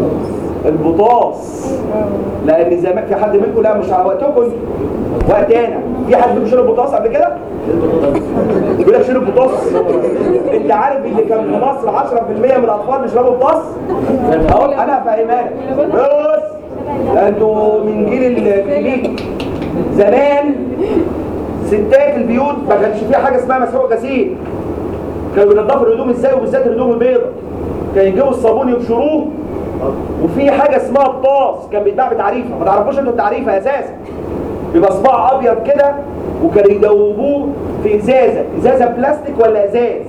Speaker 2: البطاص لان زمان في حد منكم لا مش على وقتكم وقتنا في حد منكم شرب بطاص قبل كده يقول لك شرب بطاص انت عارف اللي كان في مصر 10% من الاطفال بيشربوا بطاص اهو انا فاهمها لك. بص ده انتوا من جيل الجديد زمان ستات البيوت ما كانش فيها حاجه اسمها مسحوق غسيل كانوا بينضفوا الهدوم ازاي وبالذات الهدوم البيضاء كانوا يجيبوا الصابون يبشروه وفي حاجه اسمها الطاس كان بيتباع بتعريفه ما تعرفوش انتوا التعريفه اساسا بيبقى صباع ابيض كده وكانوا يدوبوه في ازازه ازازه بلاستيك ولا ازاز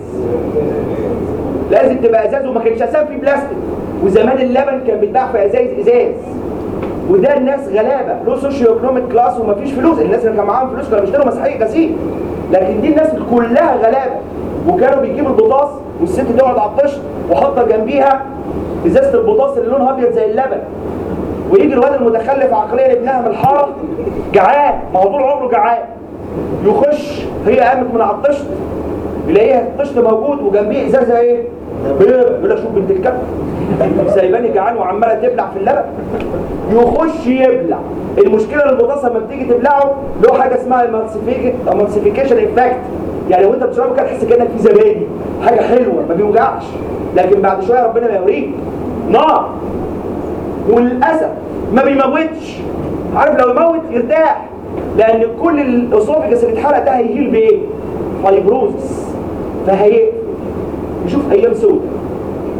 Speaker 2: لازم تبقى ازاز وما كانش اساسا في بلاستيك وزمان اللبن كان بيتباع في ازايز ازاز وده الناس غلابه له سوشيو ايكونوميك كلاس ومفيش فلوس الناس اللي كان معاهم فلوس كانوا بيشتروا مسحيق غسيل لكن دي الناس كلها غلابه وكانوا بيجيبوا البطاص والست تقعد على الطشت وحاطه جنبيها ازازه البطاص اللي لونها ابيض زي اللبن ويجي الواد المتخلف عقليا ابنها من الحاره جعان ما هو طول عمره جعان يخش هي قامت من على الطشت يلاقيها الطشت موجود وجنبيه ازازه ايه؟ بيض يقول لك شوف بنت الكلب سايباني جعان وعماله تبلع في اللبن يخش يبلع المشكله ان البطاطس لما بتيجي تبلعه له حاجه اسمها امالسيفيكيشن افكت يعني وانت بتشربه كده تحس كانك في زبادي حاجه حلوه ما بيوجعش لكن بعد شويه ربنا ما يوريك نار وللاسف ما بيموتش عارف لو يموت يرتاح لان كل الاسوفجس اللي اتحرق ده هيهيل بايه؟ فايبروزس فهيقفل نشوف ايام سودة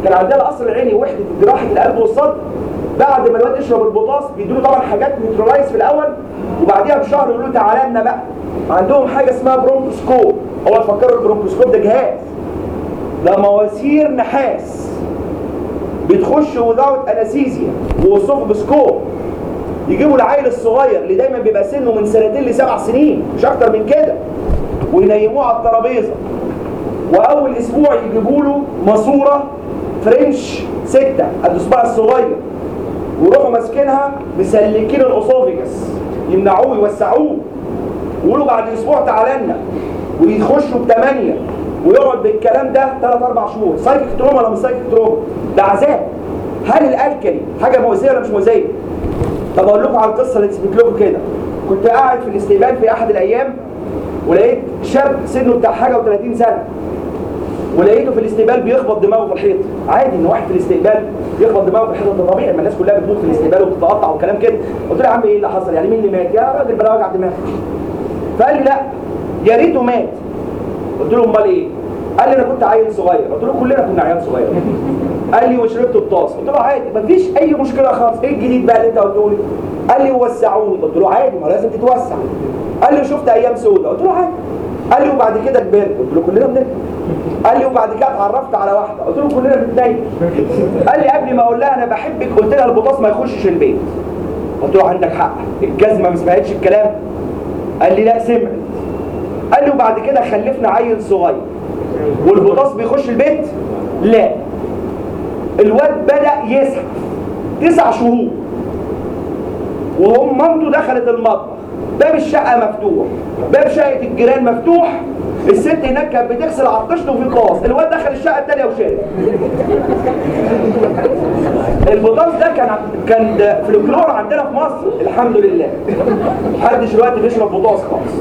Speaker 2: كان عندنا القصر العيني وحده جراحه القلب والصدر بعد ما الواد يشرب البوتاس بيدوا له طبعا حاجات نيوترلايز في الاول وبعديها بشهر يقولوا له تعالى لنا بقى عندهم حاجه اسمها برونكوسكوب هو تفكروا البرونكوسكوب ده جهاز ده مواسير نحاس بتخش وذاوت انستيزيا وسوفبسكوب يجيبوا العيل الصغير اللي دايما بيبقى سنه من سنتين لسبع سنين مش اكتر من كده وينيموه على الترابيزه واول اسبوع يجيبوا له ماسوره فرنش ستة قد اصبع الصغير ويروحوا ماسكينها مسلكين الاسوفيجس يمنعوه يوسعوه ويقولوا بعد اسبوع تعالى لنا ويخشوا بثمانية ويقعد بالكلام ده ثلاث اربع شهور سايكيك تروما ولا مش سايكيك تروما ده عذاب هل الالكلي حاجه مؤذيه ولا مش مؤذيه طب اقول لكم على القصه اللي تثبت لكم كده كنت قاعد في الاستقبال في احد الايام ولقيت شاب سنه بتاع حاجه و30 سنه ولقيته في الاستقبال بيخبط دماغه في الحيط عادي ان واحد في الاستقبال يخبط دماغه في الحيط ده طبيعي ما الناس كلها بتموت في الاستقبال وبتتقطع وكلام كده قلت له يا عم ايه اللي حصل يعني مين اللي مات يا راجل بلا وجع دماغ فقال لي لا يا ريته مات قلت له امال ايه قال لي انا كنت عيل صغير قلت له كلنا كنا عيال صغير قال لي وشربت الطاس قلت له عادي مفيش اي مشكله خالص ايه الجديد بقى اللي انت قلته لي قال لي وسعوني قلت له عادي ما لازم تتوسع قال لي شفت ايام سودة قلت له عادي قال لي وبعد كده كبرت قلت له كلنا بنكبر قال لي وبعد كده اتعرفت على واحده قلت له كلنا بنتضايق قال لي قبل ما اقول لها انا بحبك قلت لها البطاس ما يخشش البيت قلت له عندك حق الجزمه ما سمعتش الكلام قال لي لا سمعت قال لي وبعد كده خلفنا عيل صغير والبطاس بيخش البيت لا الواد بدأ يزحف تسع شهور وهم مامته دخلت المطبخ باب الشقة مفتوح باب شقة الجيران مفتوح الست هناك كانت بتغسل عطشته وفي طاس الواد دخل الشقة التانية وشرب البطاس ده كان كان ده فلكلور عندنا في مصر الحمد لله محدش دلوقتي بيشرب بطاس خالص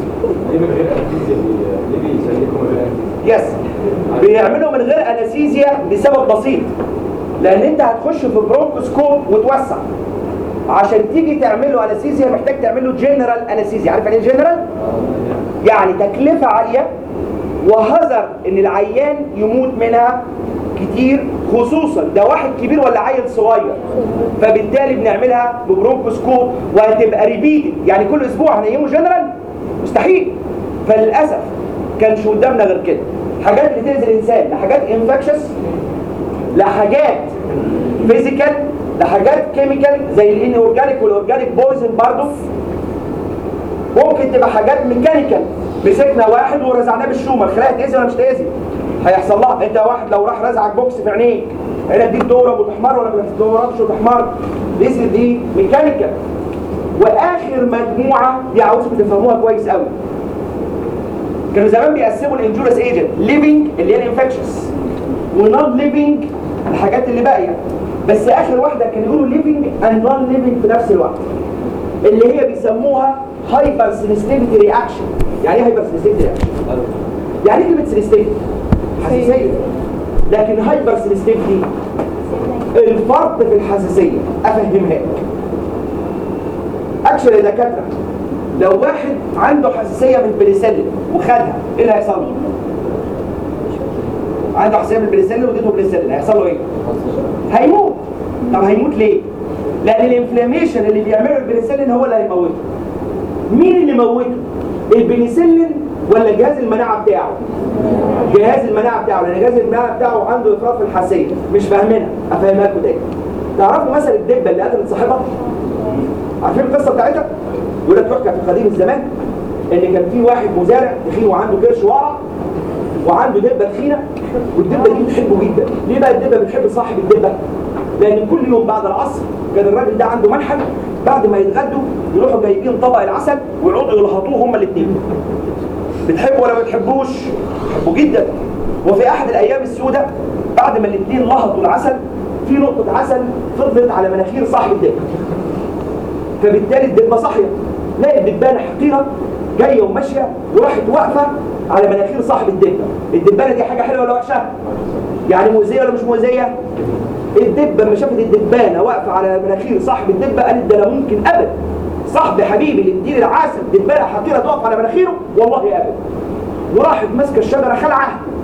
Speaker 2: يس بيعملوا من غير انستيزيا لسبب بسيط لان انت هتخش في برونكوسكوب وتوسع عشان تيجي تعمله انستيزيا محتاج تعمله جنرال انستيزيا عارف يعني ايه جنرال يعني تكلفه عاليه وهذر ان العيان يموت منها كتير خصوصا ده واحد كبير ولا عيل صغير فبالتالي بنعملها ببرونكوسكوب وهتبقى ريبيتد يعني كل اسبوع هنيمه جنرال مستحيل فللاسف كانش قدامنا غير كده حاجات بتأذي الانسان لحاجات انفكشس لحاجات فيزيكال لحاجات كيميكال زي الان اورجانيك والاورجانيك بويزن برضه ممكن تبقى حاجات ميكانيكال مسكنا واحد ورزعناه بالشومه الخلايا تاذي ولا مش تاذي هيحصل لها انت واحد لو راح رزعك بوكس في عينيك هنا دي الدوره وتحمر ولا ما بتدوركش وتحمر دي دي ميكانيكال واخر مجموعه دي عاوزكم تفهموها كويس قوي كانوا زمان بيقسموا الانجورس ايجنت ليفنج اللي هي الانفكشس ونون ليفنج الحاجات اللي باقيه بس اخر واحده كانوا يقولوا ليفنج اند نون ليفنج في نفس الوقت اللي هي بيسموها هايبر سنسيتيفيتي رياكشن يعني ايه هايبر سنسيتيفيتي رياكشن يعني ايه كلمه سنسيتيفيتي حساسيه لكن هايبر سنسيتيفيتي الفرق في الحساسيه افهمها لك اكشن يا دكاتره لو واحد عنده حساسيه من البنسلين وخدها ايه اللي هيحصل له؟ عنده حساسيه من البنسلين واديته بنسلين هيحصل له ايه؟ هيموت طب هيموت ليه؟ لان الانفلاميشن اللي بيعمله البنسلين هو اللي هيموته مين اللي موته؟ البنسلين ولا جهاز المناعه بتاعه؟ جهاز المناعه بتاعه لان جهاز المناعه بتاعه عنده افراط في الحساسيه مش فاهمينها افهمها لكم تاني تعرفوا مثل الدبه اللي قتلت صاحبها؟ عارفين القصه بتاعتها؟ يقول لك تحكى في قديم الزمان ان كان في واحد مزارع تخين وعنده كرش وقع وعنده دبه تخينه والدبه دي بتحبه جدا ليه بقى الدبه بتحب صاحب الدبه لان كل يوم بعد العصر كان الراجل ده عنده منحل بعد ما يتغدوا يروحوا جايبين طبق العسل ويقعدوا يلهطوه هما الاثنين بتحبه ولا ما بتحبوش بتحبه جدا وفي احد الايام السوداء بعد ما الاثنين لهطوا العسل في نقطه عسل فضلت على مناخير صاحب الدبه فبالتالي الدبه صاحيه لا الدبانه حقيره جايه وماشيه وراحت واقفه على مناخير صاحب الدبه الدبانه دي حاجه حلوه ولا وحشه يعني مؤذيه ولا مش مؤذيه الدبه لما شافت الدبانه واقفه على مناخير صاحب الدبه قالت ده لا ممكن ابدا صاحبي حبيبي اللي اديني العسل دبانه حقيره تقف على مناخيره والله ابدا وراحت ماسكه الشجره خلعه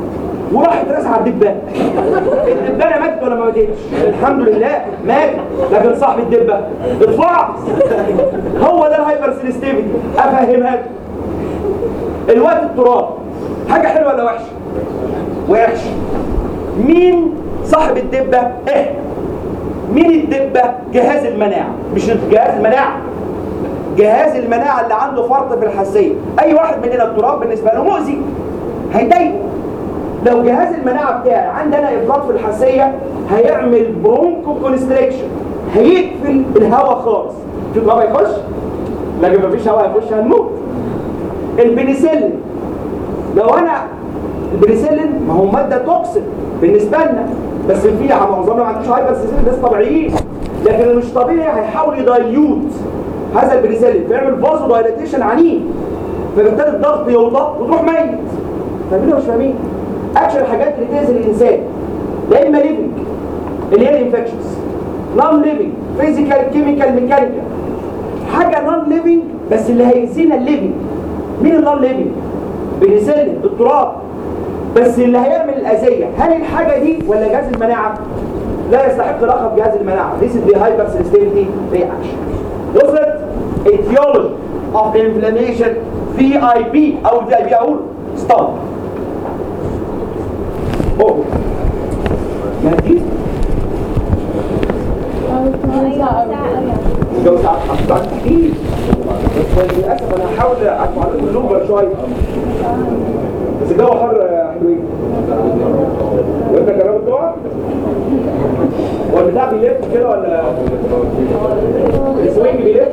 Speaker 2: وراح اترزع على الدبانه الدبانه ماتت ولا ما ماتتش الحمد لله ماتت لكن صاحب الدبه اتفعص هو ده الهايبر سيستيميتي افهمها لك الوقت التراب حاجه حلوه ولا وحشه وحشه مين صاحب الدبه ايه مين الدبه جهاز المناعه مش جهاز المناعه جهاز المناعه اللي عنده فرط في الحساسيه اي واحد مننا التراب بالنسبه له مؤذي هيضايقه لو جهاز المناعه بتاعي عندنا افراط في الحساسيه هيعمل برونكو كونستريكشن هيقفل الهواء خالص في تراب هيخش لكن مفيش هواء هيخش هنموت البنسلين لو انا البنسلين ما هو ماده توكسيك بالنسبه لنا بس في معظمنا ما عندوش هايبر سيستم ناس طبيعيين لكن اللي مش طبيعي هيحاول يدايليوت هذا البنسلين فيعمل فازو دايليتيشن عنيف فبالتالي الضغط يوطى وتروح ميت فاهمين ولا مش فاهمين؟ اكشن الحاجات اللي تاذي الانسان يا اما ليفنج اللي هي الانفكشنز نون ليفنج فيزيكال كيميكال ميكانيكال حاجه نون ليفنج بس اللي هيأذينا الليفنج مين النون ليفنج؟ بنسلين التراب بس اللي هيعمل الاذيه هل الحاجه دي ولا جهاز المناعه؟ لا يستحق لقب جهاز المناعه This is the hypersensitivity reaction وصلت etiology of the inflammation VIP او الفي اي بي اقول ستوب اوه ما دي الجو ساعات ساعات كتير بس للاسف انا هحاول ادفع لكم اللوبر شويه بس الجو حر يا حلوين وانت جربت تقع؟ هو البتاع بيلف كده ولا السوينج بيلف؟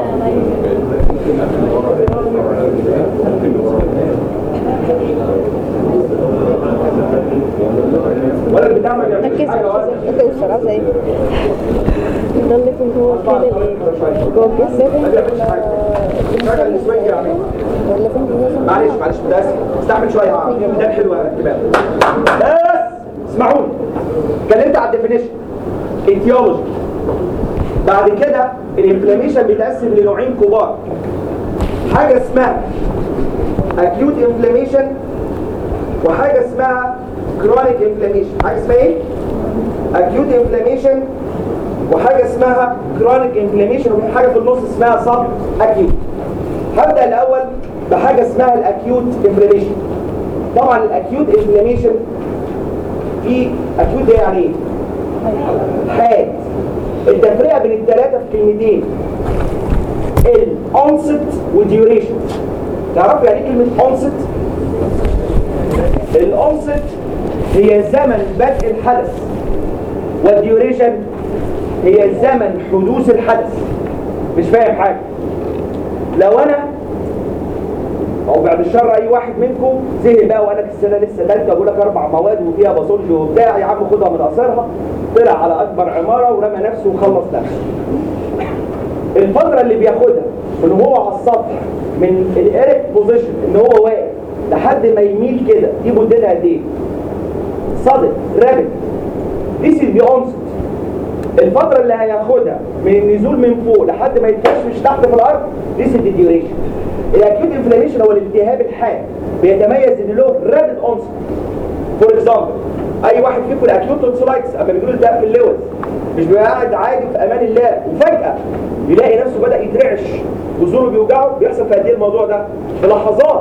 Speaker 2: ولا البتاع ما بيعملش
Speaker 3: ركز
Speaker 2: حاجه ولا
Speaker 3: انت والشراب زي ده اللي كنت هو كده اللي جوه الجسم
Speaker 2: ما بيعملش حاجه شغل السوينج يعني
Speaker 3: ولا كنت لازم
Speaker 2: معلش معلش متاسف استحمل شويه اه ده حلو يا احتمال بس اسمعوني اتكلمت على الديفينيشن ايتيولوجي بعد كده الانفلاميشن بيتقسم لنوعين كبار حاجه اسمها اكيوت انفلاميشن وحاجه اسمها كرونيك انفلاميشن حاجه اسمها ايه اكيوت انفلاميشن وحاجه اسمها كرونيك انفلاميشن وفي حاجه في النص اسمها سب اكيوت هبدا الاول بحاجه اسمها الاكيوت انفلاميشن طبعا الاكيوت انفلاميشن في اكيوت ده يعني ايه حاد التفرقه بين الثلاثه في كلمتين الانست والديوريشن تعرفوا يعني ايه كلمه انست الانست هي زمن بدء الحدث والديوريشن هي زمن حدوث الحدث مش فاهم حاجه لو انا او بعد الشر اي واحد منكم زهق بقى وانا في السنه لسه ثالثه بقول لك اربع مواد وفيها باثولوجي وبتاع يا عم خدها من قصرها طلع على اكبر عماره ورمى نفسه وخلص نفسه الفتره اللي بياخدها من هو على السطح من الايريك بوزيشن ان هو واقف لحد ما يميل كده دي مدتها قد ايه؟ صدق رابط This is the onset الفترة اللي هياخدها من النزول من فوق لحد ما يتفشفش تحت في الأرض This is the duration الأكيوت انفلاميشن هو الالتهاب الحاد بيتميز إن له رابد onset فور اكزامبل أي واحد فيكم الأكيوت تونسولايتس أما بيقولوا ده في اللوز مش بيبقى قاعد عادي في أمان الله وفجأة يلاقي نفسه بدأ يترعش وزوره بيوجعه بيحصل في قد إيه الموضوع ده؟ في لحظات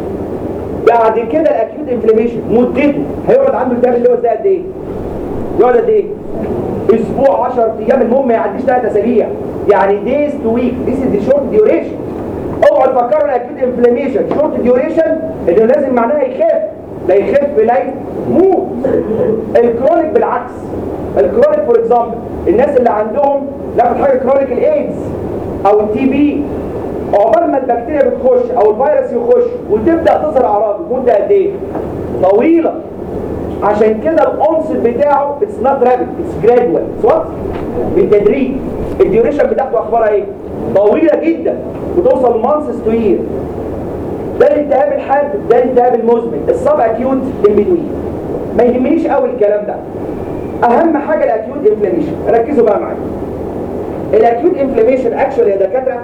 Speaker 2: بعد كده الاكيوت انفلاميشن مدته هيقعد عنده التهاب اللوز ده قد ايه؟ يقعد قد ايه؟ اسبوع 10 ايام المهم ما يعديش ثلاث اسابيع يعني دايز تو ويك ذيس از شورت ديوريشن اوعوا تفكروا الاكيوت انفلاميشن شورت ديوريشن انه لازم معناها يخف لا يخف لا يموت الكرونيك بالعكس الكرونيك فور اكزامبل الناس اللي عندهم ناخد حاجه كرونيك الايدز او التي بي عقبال ما البكتيريا بتخش او الفيروس يخش وتبدا تظهر اعراض مده قد ايه؟ طويله عشان كده الانصت بتاعه اتس نوت رابid اتس جرادوال وات بالتدريج الديوريشن بتاعته اخبارها ايه؟ طويله جدا وتوصل مانثس تو يير ده الالتهاب الحاد ده الالتهاب المزمن السب اكيوت ان بتوين ما يهمنيش قوي الكلام ده اهم حاجه الاكيوت انفلاميشن ركزوا بقى معايا الاكيوت انفلاميشن اكشوال يا دكاتره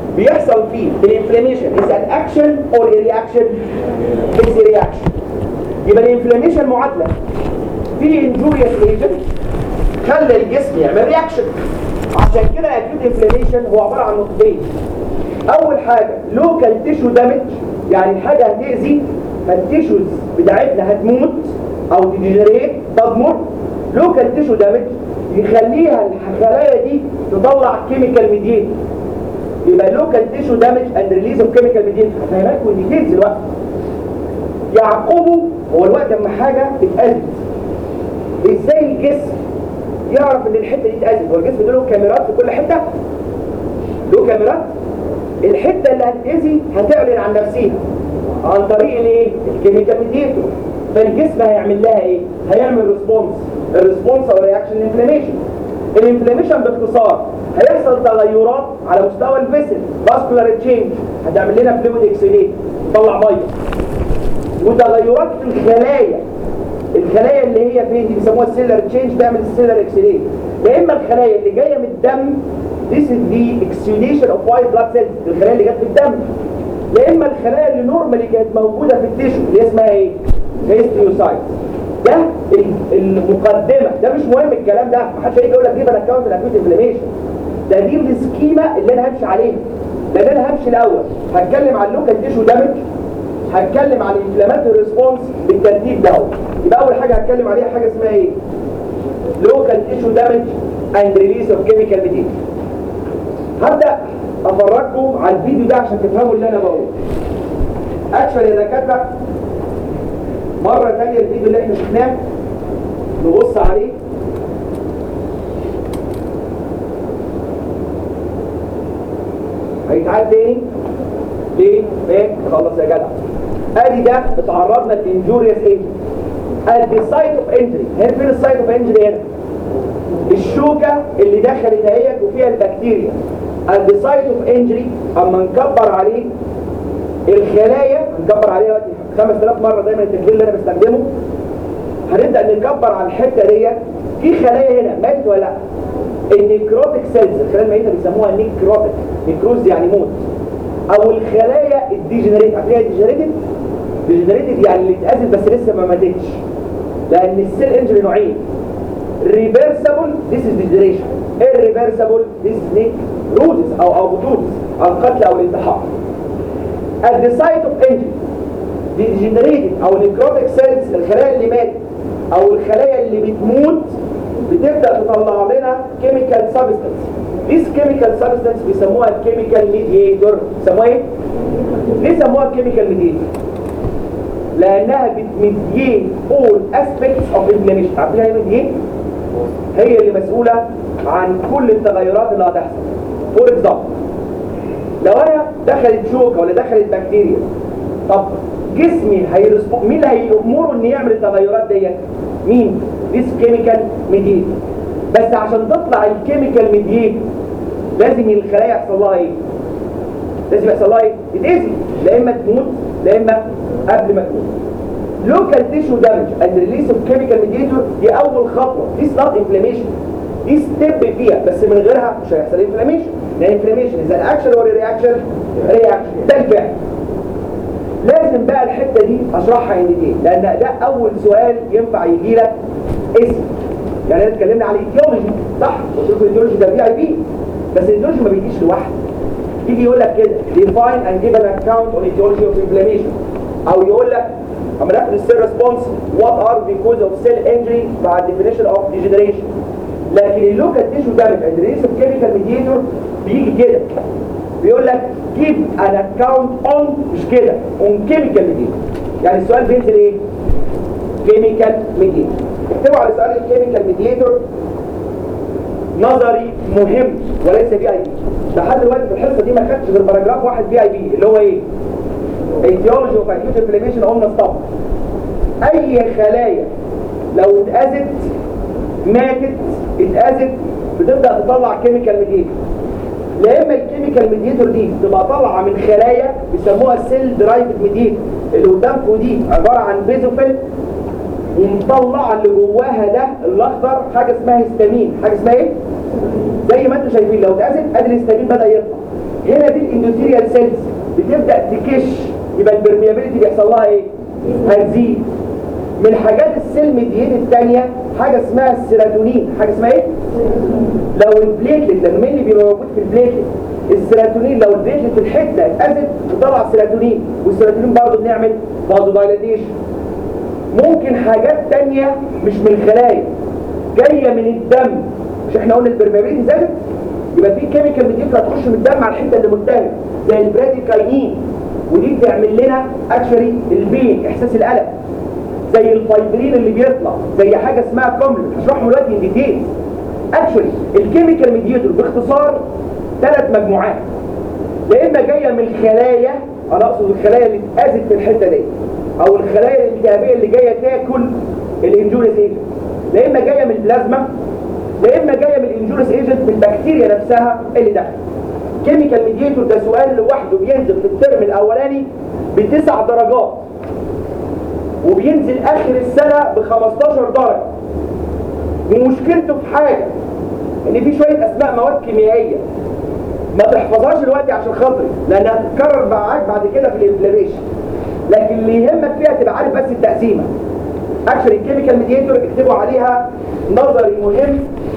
Speaker 2: بيحصل فيه الانفلاميشن is an action or a reaction it's a reaction يبقى الانفلاميشن معادله في انجوريوس ايجنت خلى الجسم يعمل رياكشن عشان كده الاكيوت انفلاميشن هو عباره عن نقطتين اول حاجه لوكال تيشو دامج يعني حاجه هتاذي فالتيشوز بتاعتنا هتموت او تديجريت تضمر لوكال تيشو دامج يخليها الخلايا دي تطلع كيميكال ميديت يبقى لوكال تيشو دامج اند ريليز اوف كيميكال ميديت هفهمكم الديتيلز دلوقتي يعقبه هو الوقت اما حاجه اتأذت ازاي الجسم يعرف ان الحته دي اتأذت هو الجسم له كاميرات في كل حته له كاميرات الحته اللي هتأذي هتعلن عن نفسها عن طريق الايه الكيميكال ميديتور فالجسم هيعمل لها ايه هيعمل ريسبونس الريسبونس او رياكشن انفلاميشن الانفلاميشن باختصار هيحصل تغيرات على مستوى الفيسل فاسكولار تشينج هتعمل لنا فلويد اكسيليت تطلع ميه وتغيرات في الخلايا الخلايا اللي هي فين دي بيسموها السيلر تشينج تعمل السيلر اكسيليت يا اما الخلايا اللي جايه من الدم This is the exudation of white blood cells الخلايا اللي جت في الدم يا اما الخلايا اللي نورمالي كانت موجوده في التيشو اللي اسمها ايه؟ هيستيوسايت ده ال- المقدمه ده مش مهم الكلام ده محدش هيجي يقول لك جيب انا اكونت الاكيوت انفلاميشن ده دي السكيما اللي انا همشي عليها لان انا همشي الاول هتكلم عن اللوكال تيشو دامج هتكلم عن الانفلاماتوري ريسبونس بالترتيب ده يبقى اول حاجه هتكلم عليها حاجه اسمها ايه؟ لوكال تيشو دامج اند ريليس اوف كيميكال ميديت هبدا افرجكم على الفيديو ده عشان تفهموا اللي انا بقوله اكشن يا دكاتره مره ثانيه الفيديو اللي احنا شفناه نبص عليه هيتعاد تاني ليه؟ فين؟ خلص يا جدع ادي ده اتعرضنا لانجوريوس ايجنت ادي سايت اوف انجري هنا فين السايت اوف انجري هنا؟ الشوكه اللي دخلت اهيت وفيها البكتيريا ادي سايت اوف انجري اما نكبر عليه الخلايا نكبر عليها دلوقتي 5000 مره دايما التكبير اللي انا بستخدمه هنبدا نكبر على الحته ديت في خلايا هنا ماتت ولا لا؟ النيكروتيك سيلز الخلايا الميته بيسموها نيكروتيك نيكروز يعني موت او الخلايا الديجنريت عارفين ايه ديجنريتد ديجنريتد يعني اللي اتأذت بس لسه ما ماتتش لان السيل انجري نوعين ريفرسبل ذيس از ديجنريشن irreversible ذيس نيكروزس او او بطوز القتل او الانتحار at the site of injury degenerated او necrotic cells الخلايا اللي ماتت او الخلايا اللي بتموت بتبدا تطلع لنا chemical substance This chemical substance بيسموها chemical mediator بيسموها ايه؟ ليه سموها chemical mediator؟ لانها بتمديت all aspects of inflammation عارفين يعني ايه هي اللي مسؤولة عن كل التغيرات اللي هتحصل فور اكزامبل لو انا دخلت شوكة ولا دخلت بكتيريا طب جسمي هيرسبو مين اللي هيأمره ان يعمل التغيرات ديت مين ديس كيميكال ميديت بس عشان تطلع الكيميكال ميديت لازم الخلايا يحصل لها ايه لازم يحصل لها ايه تتأذي لا اما تموت لا اما قبل ما تموت لوكال تيشو دامج اند ريليس اوف كيميكال ميديتور دي اول خطوه دي ستارت انفلاميشن دي ستيب فيها بس من غيرها مش هيحصل انفلاميشن لان انفلاميشن اذا الاكشن ولا رياكشن رياكشن ده الفعل لازم بقى الحته دي اشرحها عندتين لان ده اول سؤال ينفع يجي لك اسم يعني احنا اتكلمنا على الايديولوجي صح قلت لكم الايديولوجي ده في اي بي بس الايديولوجي ما بيجيش لوحده يجي يقول لك كده define and give an account on etiology of inflammation او يقول لك اما ناخد السيل ريسبونس what are the cause of cell injury مع definition of degeneration لكن اللوكال تيشو دامج and release of chemical mediator بيجي كده بيقول لك give an account on مش كده on chemical mediator يعني السؤال بينزل ايه؟ chemical mediator اكتبوا على سؤال الكيميكال ميديتور نظري مهم وليس في اي بي لحد دلوقتي في الحصه دي ما خدتش غير باراجراف واحد في اي بي اللي هو ايه؟ ايديولوجي اوف اكيوت انفلاميشن قلنا ستوب اي خلايا لو اتاذت ماتت اتاذت بتبدا تطلع كيميكال ميديتور لا اما الكيميكال ميديتور دي تبقى طالعه من خلايا بيسموها سيل درايفد ميديتور اللي قدامكم دي عباره عن بيزوفيل ومطلعه اللي جواها ده الاخضر حاجه اسمها هيستامين حاجه اسمها ايه زي ما انتم شايفين لو اتأذت ادي الهيستامين بدا يطلع هنا دي الاندوثيريال سيلز بتبدا تكش يبقى البرميابيليتي بيحصل لها ايه هتزيد من حاجات السيل ميديت الثانيه حاجه اسمها السيراتونين حاجه اسمها ايه لو البليتلت لما اللي بيبقى موجود في البليتلت السيراتونين لو البليتلت في الحته اتأذت بتطلع سيراتونين والسيراتونين برضه بنعمل فازو دايلاتيشن ممكن حاجات تانية مش من الخلايا جايه من الدم مش احنا قلنا البرميابيليتي زادت يبقى في كيميكال بتطلع تخش من الدم على الحته اللي ملتهبه زي البراديكاينين ودي بتعمل لنا اكشولي البين احساس الالم زي الفايبرين اللي بيطلع زي حاجه اسمها كومبل هشرحهم دلوقتي ان ديتيلز اكشولي الكيميكال ميديتور باختصار ثلاث مجموعات يا اما جايه من الخلايا انا اقصد الخلايا اللي اتاذت في الحته دي او الخلايا الالتهابيه اللي جايه تاكل الانجوريس ايجنت يا اما جايه من البلازما يا اما جايه من الانجوريس ايجنت من البكتيريا نفسها اللي داخله كيميكال ميديتور ده سؤال لوحده بينزل في الترم الاولاني بتسع درجات وبينزل اخر السنه ب 15 درجه ومشكلته في حاجه ان في شويه اسماء مواد كيميائيه ما تحفظهاش دلوقتي عشان خاطري لانها هتتكرر معاك بعد كده في الانفلاميشن لكن اللي يهمك فيها تبقى عارف بس التقسيمه اكشن الكيميكال ميديتور اكتبوا عليها نظري مهم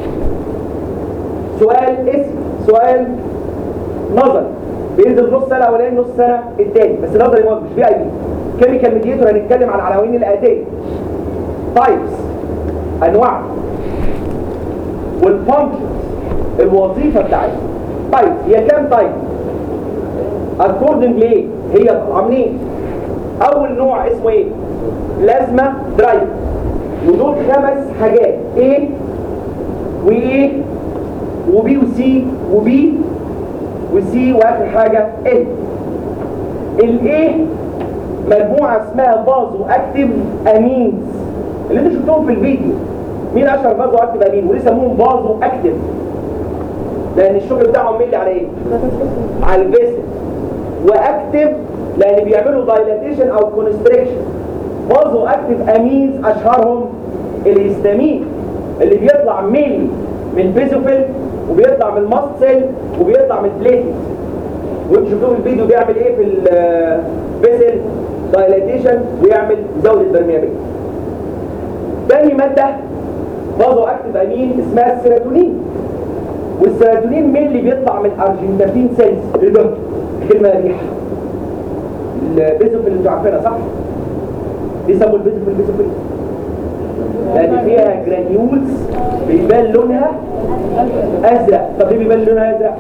Speaker 2: سؤال اسم سؤال نظري بينزل نص سنه اولاني نص سنه الثاني بس نظري مهم مش في اي بي كيميكال ميديتور هنتكلم عن العناوين الاتيه تايبس انواع والفانكشنز الوظيفه بتاعتها طيب هي كام طيب اكوردنج ليه هي عاملين اول نوع اسمه ايه بلازما درايف ودول خمس حاجات ايه وايه وبي وسي وبي وسي واخر حاجه ال الايه مجموعه اسمها بازو اكتيف امينز اللي انتوا شفتوهم في الفيديو مين اشهر بازو اكتيف امين وليه سموهم بازو اكتيف لان الشغل بتاعهم ملي على ايه على الفيسل واكتف لان بيعملوا دايلاتيشن او كونستريكشن بازو اكتف امينز اشهرهم الهستامين اللي بيطلع ميلي من البيزوفيل وبيطلع من الماست سيل وبيطلع من البليتلت وانتوا شفتوه في الفيديو بيعمل ايه في الفيسل دايلاتيشن ويعمل زود البرميابيلتي تاني ماده بازو اكتف امين اسمها السيروتونين والسيروتونين مين اللي بيطلع من ارجنتافين سيلز ايه ده كلمه ريحه البيزوفيل اللي انتوا عارفينها صح بيسموا البيزوفيل بيزوفيل لان فيها جرانيولز بيبان لونها ازرق طب ليه بيبان لونها ازرق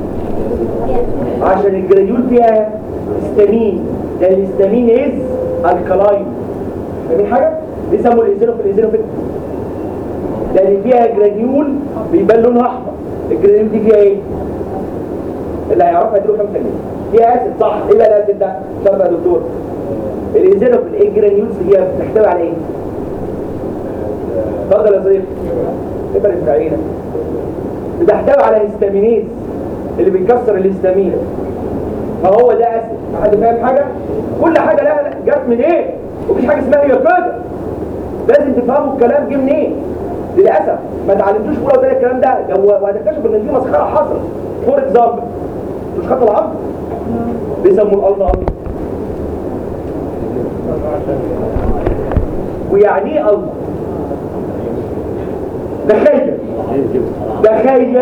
Speaker 2: عشان الجرانيول فيها هستامين ده الهستامين از الكلاين فاهمين حاجه بيسموا الايزينوفيل الايزينوفيل لان فيها جرانيول بيبان لونها احمر الجرانيول دي فيها ايه اللي هيعرفها يديله 5 جنيه فيها اسيد صح ايه بقى الاسيد ده شرط يا دكتور الايزينوفيل ايه الجرانيولز اللي هي بتحتوي على ايه اتفضل يا صديقي ابر في عينك بتحتوي على هستامينيز اللي بيكسر الهستامين فهو ده اسيد حد فاهم حاجه كل حاجه لها جت من ايه ومفيش حاجه اسمها هي كده لازم تفهموا الكلام جه منين للاسف ما تعلمتوش اولى وثانيه الكلام ده لو- وهتكتشف ان في مسخره حصلت فور اكزامبل مش خط العظم بيسموا الارض ارض ويعني ايه ارض تخيل تخيل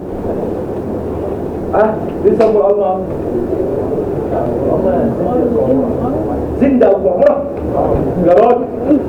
Speaker 2: اه بيسموا الارض ارض زندة وعمرة يا راجل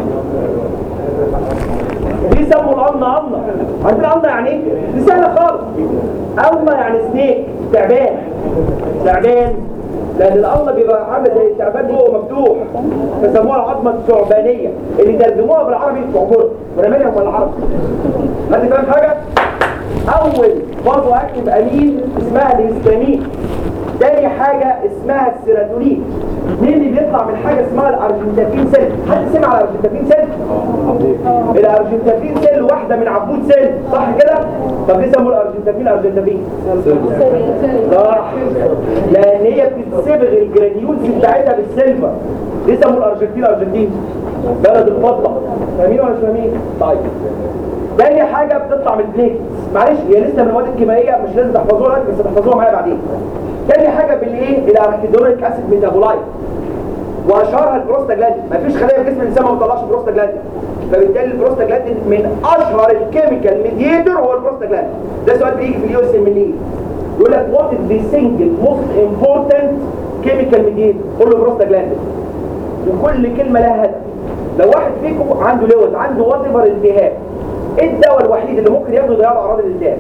Speaker 2: دي سموا القمة قمة عارفين القمة يعني ايه؟ دي سهلة خالص قمة يعني سنيك تعبان تعبان لأن القمة بيبقى عامل زي التعبان جوه مفتوح فسموها العظمة الثعبانية اللي ترجموها بالعربي تعبر ورمينها من العربي حد فاهم حاجة؟ أول برضه أكتب أمين اسمها الهستامين تاني حاجة اسمها السيراتونين مين اللي بيطلع من حاجة اسمها الأرجنتافين سيل حد سمع على الأرجنتافين سيل؟ الأرجنتافين سيل واحدة من عبود سيل صح كده؟ طب ليه سموا الأرجنتافين أرجنتافين؟ صح لأن هي بتتصبغ الجرانيولز بتاعتها بالسيلفر ليه سموا الأرجنتين أرجنتين؟ بلد الفضة فاهمين ولا مش فاهمين؟ طيب تاني حاجة بتطلع من البليت معلش هي لسه من المواد الكيميائية مش لازم تحفظوها دلوقتي بس تحفظوها معايا بعدين تاني حاجة بالايه الاركيدونيك اسيد ميتابولايت واشهرها البروستاجلاندين مفيش خلايا في جسم الانسان ما بتطلعش بروستاجلاندين فبالتالي البروستاجلاندين من اشهر الكيميكال ميديتور هو البروستاجلاندين ده سؤال بيجي في اليو اس ام ال يقول لك وات از ذا سنجل موست امبورتنت كيميكال ميديتور قول له بروستاجلاندين وكل كلمه لها هدف لو واحد فيكم عنده لوز عنده وات ايفر التهاب ايه الدواء الوحيد اللي ممكن ياخده يضيع له اعراض الالتهاب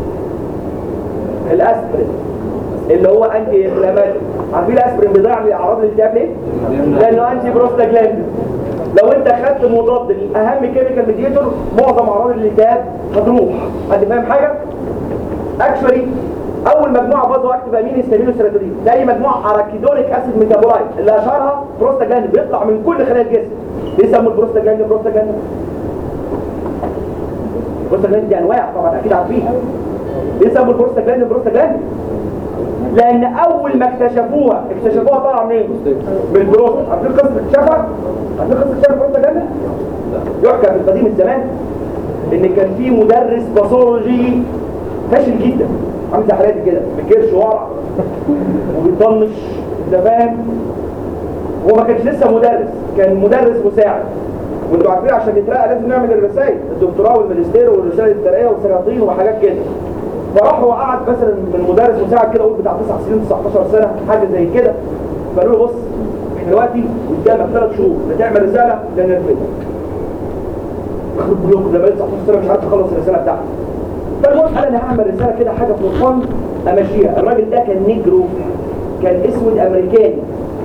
Speaker 2: الاسبرين اللي هو انتي انفلاماتوري عارفين الاسبرين بيضيع لي اعراض الالتهاب ليه؟ لانه انتي بروستاجلاندين لو انت خدت مضاد الاهم كيميكال ميديتور معظم اعراض الالتهاب هتروح حد فاهم حاجه؟ اكشولي اول مجموعه برضه اكتب امين هيستامين وسيروتونين تاني مجموعه اراكيدونيك اسيد ميتابولايت اللي اشهرها بروستاجلاندين بيطلع من كل خلايا الجسم بيسموا البروستاجلاندين بروستاجلاندين البروستاجلاندين دي انواع طبعا اكيد عارفين بيسموا البروستاجلاندين بروستاجلاندين لان اول ما اكتشفوها اكتشفوها طالعه منين؟ من البروست عارفين قصه اكتشافها؟ عارفين قصه اكتشاف البروستاجلاندين؟ يحكى في القديم الزمان ان كان في مدرس باثولوجي فاشل جدا عامل زي حالاتي كده بكرش ورع وبيطنش انت فاهم هو ما كانش لسه مدرس كان مدرس مساعد وانتوا عارفين عشان نترقى لازم نعمل الرسائل الدكتوراه والماجستير والرساله الترقيه والسلاطين وحاجات كده فراح هو قعد مثلا من مدرس مساعد كده قول بتاع 9 سنين 19 سنه حاجه زي كده فقالوا له بص احنا دلوقتي قدامك ثلاث شهور لا تعمل رساله لا نرفدك يخرب بيوم ده بقالي 19 سنه مش عارف اخلص الرساله بتاعتي فالمهم قال انا هعمل رساله كده حاجه في الفن امشيها الراجل ده كان نيجرو كان اسود امريكاني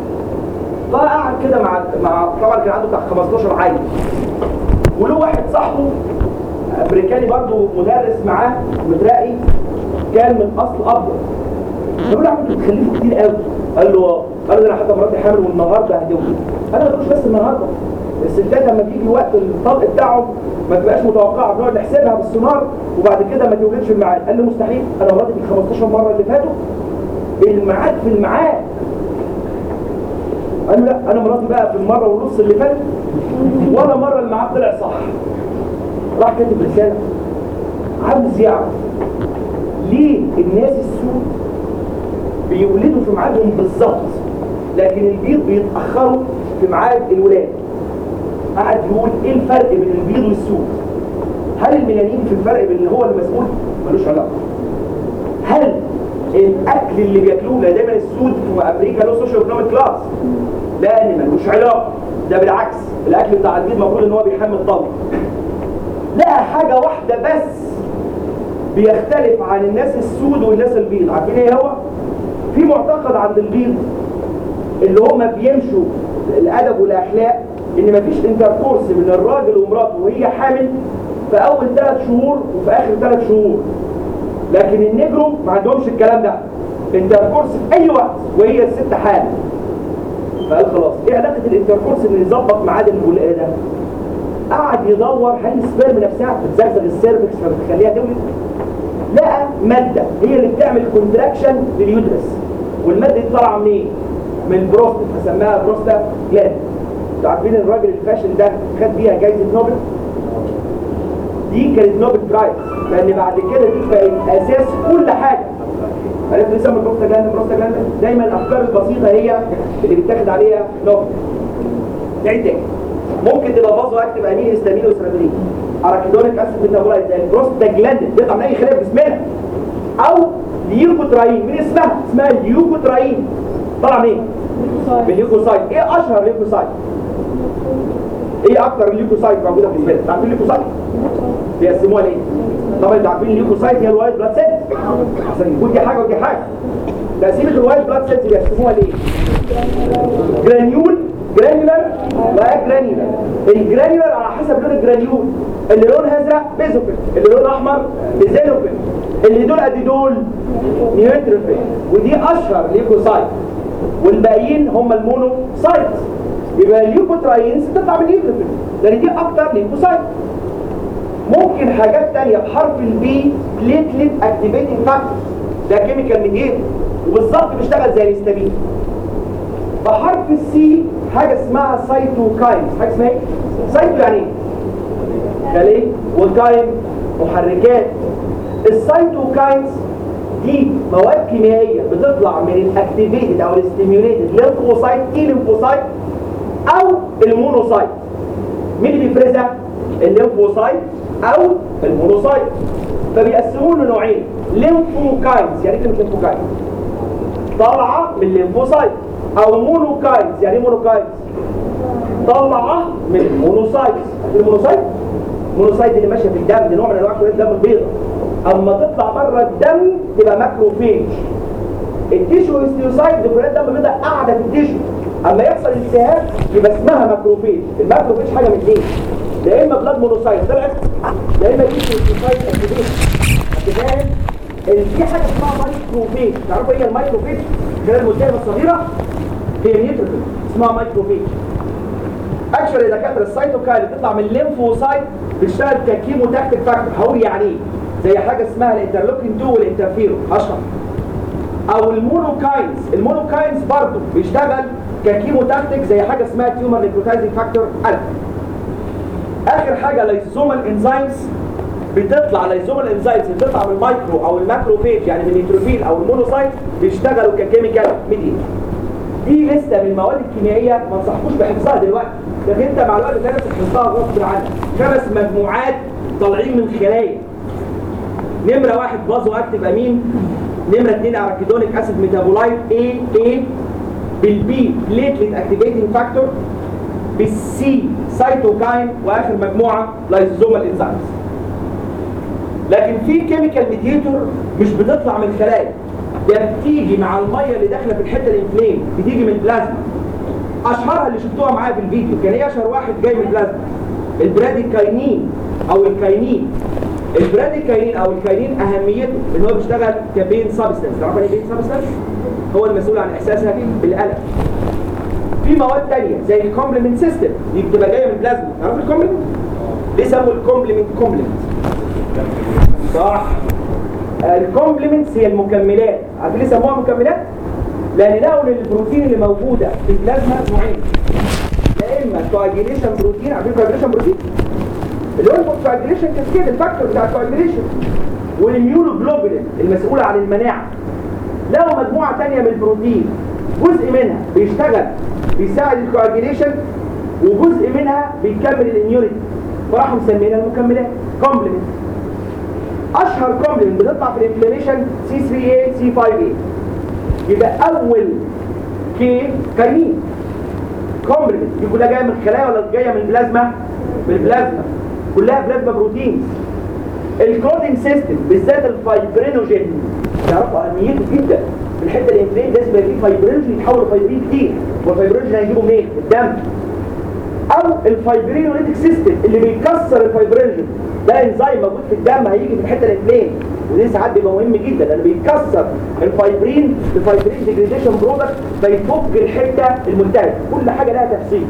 Speaker 2: فقعد كده مع مع طبعا كان عنده بتاع 15 عيل وله واحد صاحبه امريكاني برضه مدرس معاه مترقي كان من اصل ابيض فقال له يا عم انتوا بتخلفوا كتير قوي قال له اه قال له ده انا حتى مراتي حامل والنهارده هتولد انا ما تقولش بس النهارده الستات لما بيجي وقت الطلق بتاعهم ما تبقاش متوقعه بنقعد نحسبها بالسونار وبعد كده ما تولدش في الميعاد قال له مستحيل انا مراتي في 15 مره اللي فاتوا الميعاد في الميعاد قال له لا انا مراتي بقى في المره ونص اللي فاتت ولا مره الميعاد طلع صح راح كاتب رساله عاوز يعرف ليه الناس السود بيولدوا في ميعادهم بالظبط لكن البيض بيتاخروا في ميعاد الولاده قعد يقول ايه الفرق بين البيض والسود هل الميلانين في الفرق بين اللي هو المسؤول ملوش علاقه هل الاكل اللي بياكلوه لا دايما السود في امريكا له سوشيال ايكونوميك كلاس لا ان ملوش علاقه ده بالعكس الاكل بتاع البيض المفروض ان هو بيحمل طبع لقى حاجه واحده بس بيختلف عن الناس السود والناس البيض عارفين ايه هو في معتقد عند البيض اللي هم بيمشوا الادب والاخلاق ان مفيش انتركورس بين الراجل ومراته وهي حامل في اول ثلاث شهور وفي اخر ثلاث شهور لكن النجرو ما عندهمش الكلام ده انتركورس في اي وقت وهي الست حامل فقال خلاص ايه علاقه الانتركورس اللي يظبط ميعاد الولاده قعد يدور هل السبرم نفسها بتزغزغ السيرفكس فبتخليها تولد لقى ماده هي اللي بتعمل كونتراكشن لليوترس والماده دي طالعه منين؟ من البروستات فسماها بروستا جلاند انتوا عارفين الراجل الفاشل ده خد بيها جايزه نوبل دي كانت نوبل برايز لان بعد كده دي بقت اساس كل حاجه عرفت ليه سموا بروستا جلاند بروستا جلاند دايما الافكار البسيطه هي اللي بيتاخد عليها نوبل نعيد تاني ممكن تبقى بازو اكتب امين هيستامين وسيرابيلين اراكيدونيك اسيد ميتابولايت زي البروستاجلاندين بيطلع من اي خلايا في جسمنا او ليوكوتراين من اسمها اسمها ليوكوتراين طالع منين؟ من الليوكوسايت ايه اشهر ليوكوسايت؟ ايه اكتر ليوكوسايت موجوده في الجسم؟ عارفين الليوكوسايت؟ بيقسموها ليه؟ طبعا انتوا عارفين الليوكوسايت هي الوايت بلاد سيلز عشان يكون دي حاجه ودي حاجه تقسيمه الوايت بلاد سيلز بيقسموها ليه؟ جرانيول جرانيولار لا جرانيولار الجرانيولار على حسب لون الجرانيول اللي لونها ازرق بيزوفيل اللي لونها احمر بيزينوفيل اللي دول قد دول نيوتروفيل ودي اشهر ليوكوسايت والباقيين هم المونوسايت يبقى الليوكوتراينز تطلع من النيوتروفيل لان دي اكتر ليوكوسايت ممكن حاجات تانية بحرف البي بليتلت اكتيفيتنج فاكتور ده كيميكال ميديت وبالظبط بيشتغل زي الهستامين بحرف السي حاجه اسمها سايتوكاينز حاجه اسمها ايه سايتو يعني ايه خليه وكاين محركات السايتوكاينز دي مواد كيميائيه بتطلع من الاكتيفيتد او الاستيميوليتد ليمفوسايت ايه ليمفوسايت او المونوسايت مين اللي بيفرزها الليمفوسايت او المونوسايت فبيقسموه لنوعين ليمفوكاينز يعني ايه كلمه ليمفوكاينز طالعه من الليمفوسايت او مونوكاينز يعني ايه مونوكاينز طالعه من المونوسايت المونوسايت المونوسايت اللي ماشيه في الدم دي نوع من انواع كرات الدم البيضاء اما تطلع بره الدم تبقى ماكروفيج التيشو هيستيوسايت دي كرات دم بيضاء قاعده في التيشو اما يحصل التهاب يبقى اسمها ماكروفيج الماكروفيج حاجه من اثنين يا اما بلاد مونوسايت طلعت يا اما تيشو هيستيوسايت اكتيفيت فاهم ال- في حاجه اسمها مايكروفيج تعرفوا ايه المايكروفيج خلال الملتهبه الصغيره هي نيوتروفيج اسمها مايكروفيج اكشولي يا دكاتره السيتوكاين اللي بتطلع من الليمفوسايت بتشتغل ككيمو تاكتيك فاكتور هقول يعني ايه زي حاجه اسمها الانترلوكين 2 والانترفيرون اشهر او المونوكاينز المونوكاينز برضه بيشتغل ككيمو تاكتيك زي حاجه اسمها تيومر نيكروتايزنج فاكتور الفا اخر حاجه لايزومال انزيمز بتطلع لايزومال انزيمز اللي بتطلع من المايكرو او الماكروفيج يعني من النيتروفيل او المونوسايت بيشتغلوا ككيميكال ميديا دي لسته من المواد الكيميائيه ما انصحكوش بحفظها دلوقتي لكن انت مع الوقت تلاقي نفسك حفظها غصب عنك خمس مجموعات طالعين من خلايا نمره واحد بازو اكتف امين نمره اثنين اراكيدونيك اسيد ميتابولايت اي اي بالبي بليتلت اكتيفيتنج فاكتور بالسي سايتوكاين واخر مجموعه لايزومال انزيمز لكن في كيميكال ميديتور مش بتطلع من خلايا ده بتيجي مع الميه اللي داخله في الحته الانفلام بتيجي من البلازما اشهرها اللي شفتوها معايا في الفيديو كان ايه اشهر واحد جاي من البلازما البراديكاينين او الكاينين البراديكاينين او الكاينين اهميته ان هو بيشتغل كبين سبستنس تعرف يعني ايه بين سبستنس هو المسؤول عن احساسها بالالم في مواد تانية زي الكومبلمنت سيستم دي بتبقى جايه من البلازما تعرف الكومبلمنت ليه سموا الكومبلمنت كومبلمنت صح الكومبلمنتس هي المكملات عارفين ليه سموها مكملات لان لقوا ان البروتين اللي موجوده في البلازما نوعين يا اما كواجيليشن بروتين عارفين كواجيليشن بروتين اللي هو الكواجيليشن كاسكيد الفاكتور بتاع الكواجيليشن والاميونوجلوبولين المسؤول عن المناعه لقوا مجموعه ثانيه من البروتين جزء منها بيشتغل بيساعد الكواجيليشن وجزء منها بيكمل الاميونيتي فراحوا مسمينها المكملات كومبلمنت اشهر كومبلمنت بتطلع في الانفلاميشن سي 3 a سي 5 a يبقى اول كي كاينين كومبلمنت دي كلها جايه من الخلايا ولا جايه من البلازما من البلازما كلها بلازما بروتينز الكودين سيستم بالذات الفايبرينوجين تعرفوا اهميته جدا في الحته الانفلام لازم يبقى فيه فايبرينوجين يتحول لفايبرين كتير والفايبرينوجين هيجيبه منين؟ من الدم او الفايبرينوليتيك سيستم اللي بيكسر الفايبرينوجين ده انزيم موجود في الدم هيجي في الحته الانفلام ودي ساعات بيبقى مهم جدا لانه بيكسر الفايبرين لفايبرين ديجريديشن برودكت فيفك الحته الملتهبه كل حاجه لها تفصيل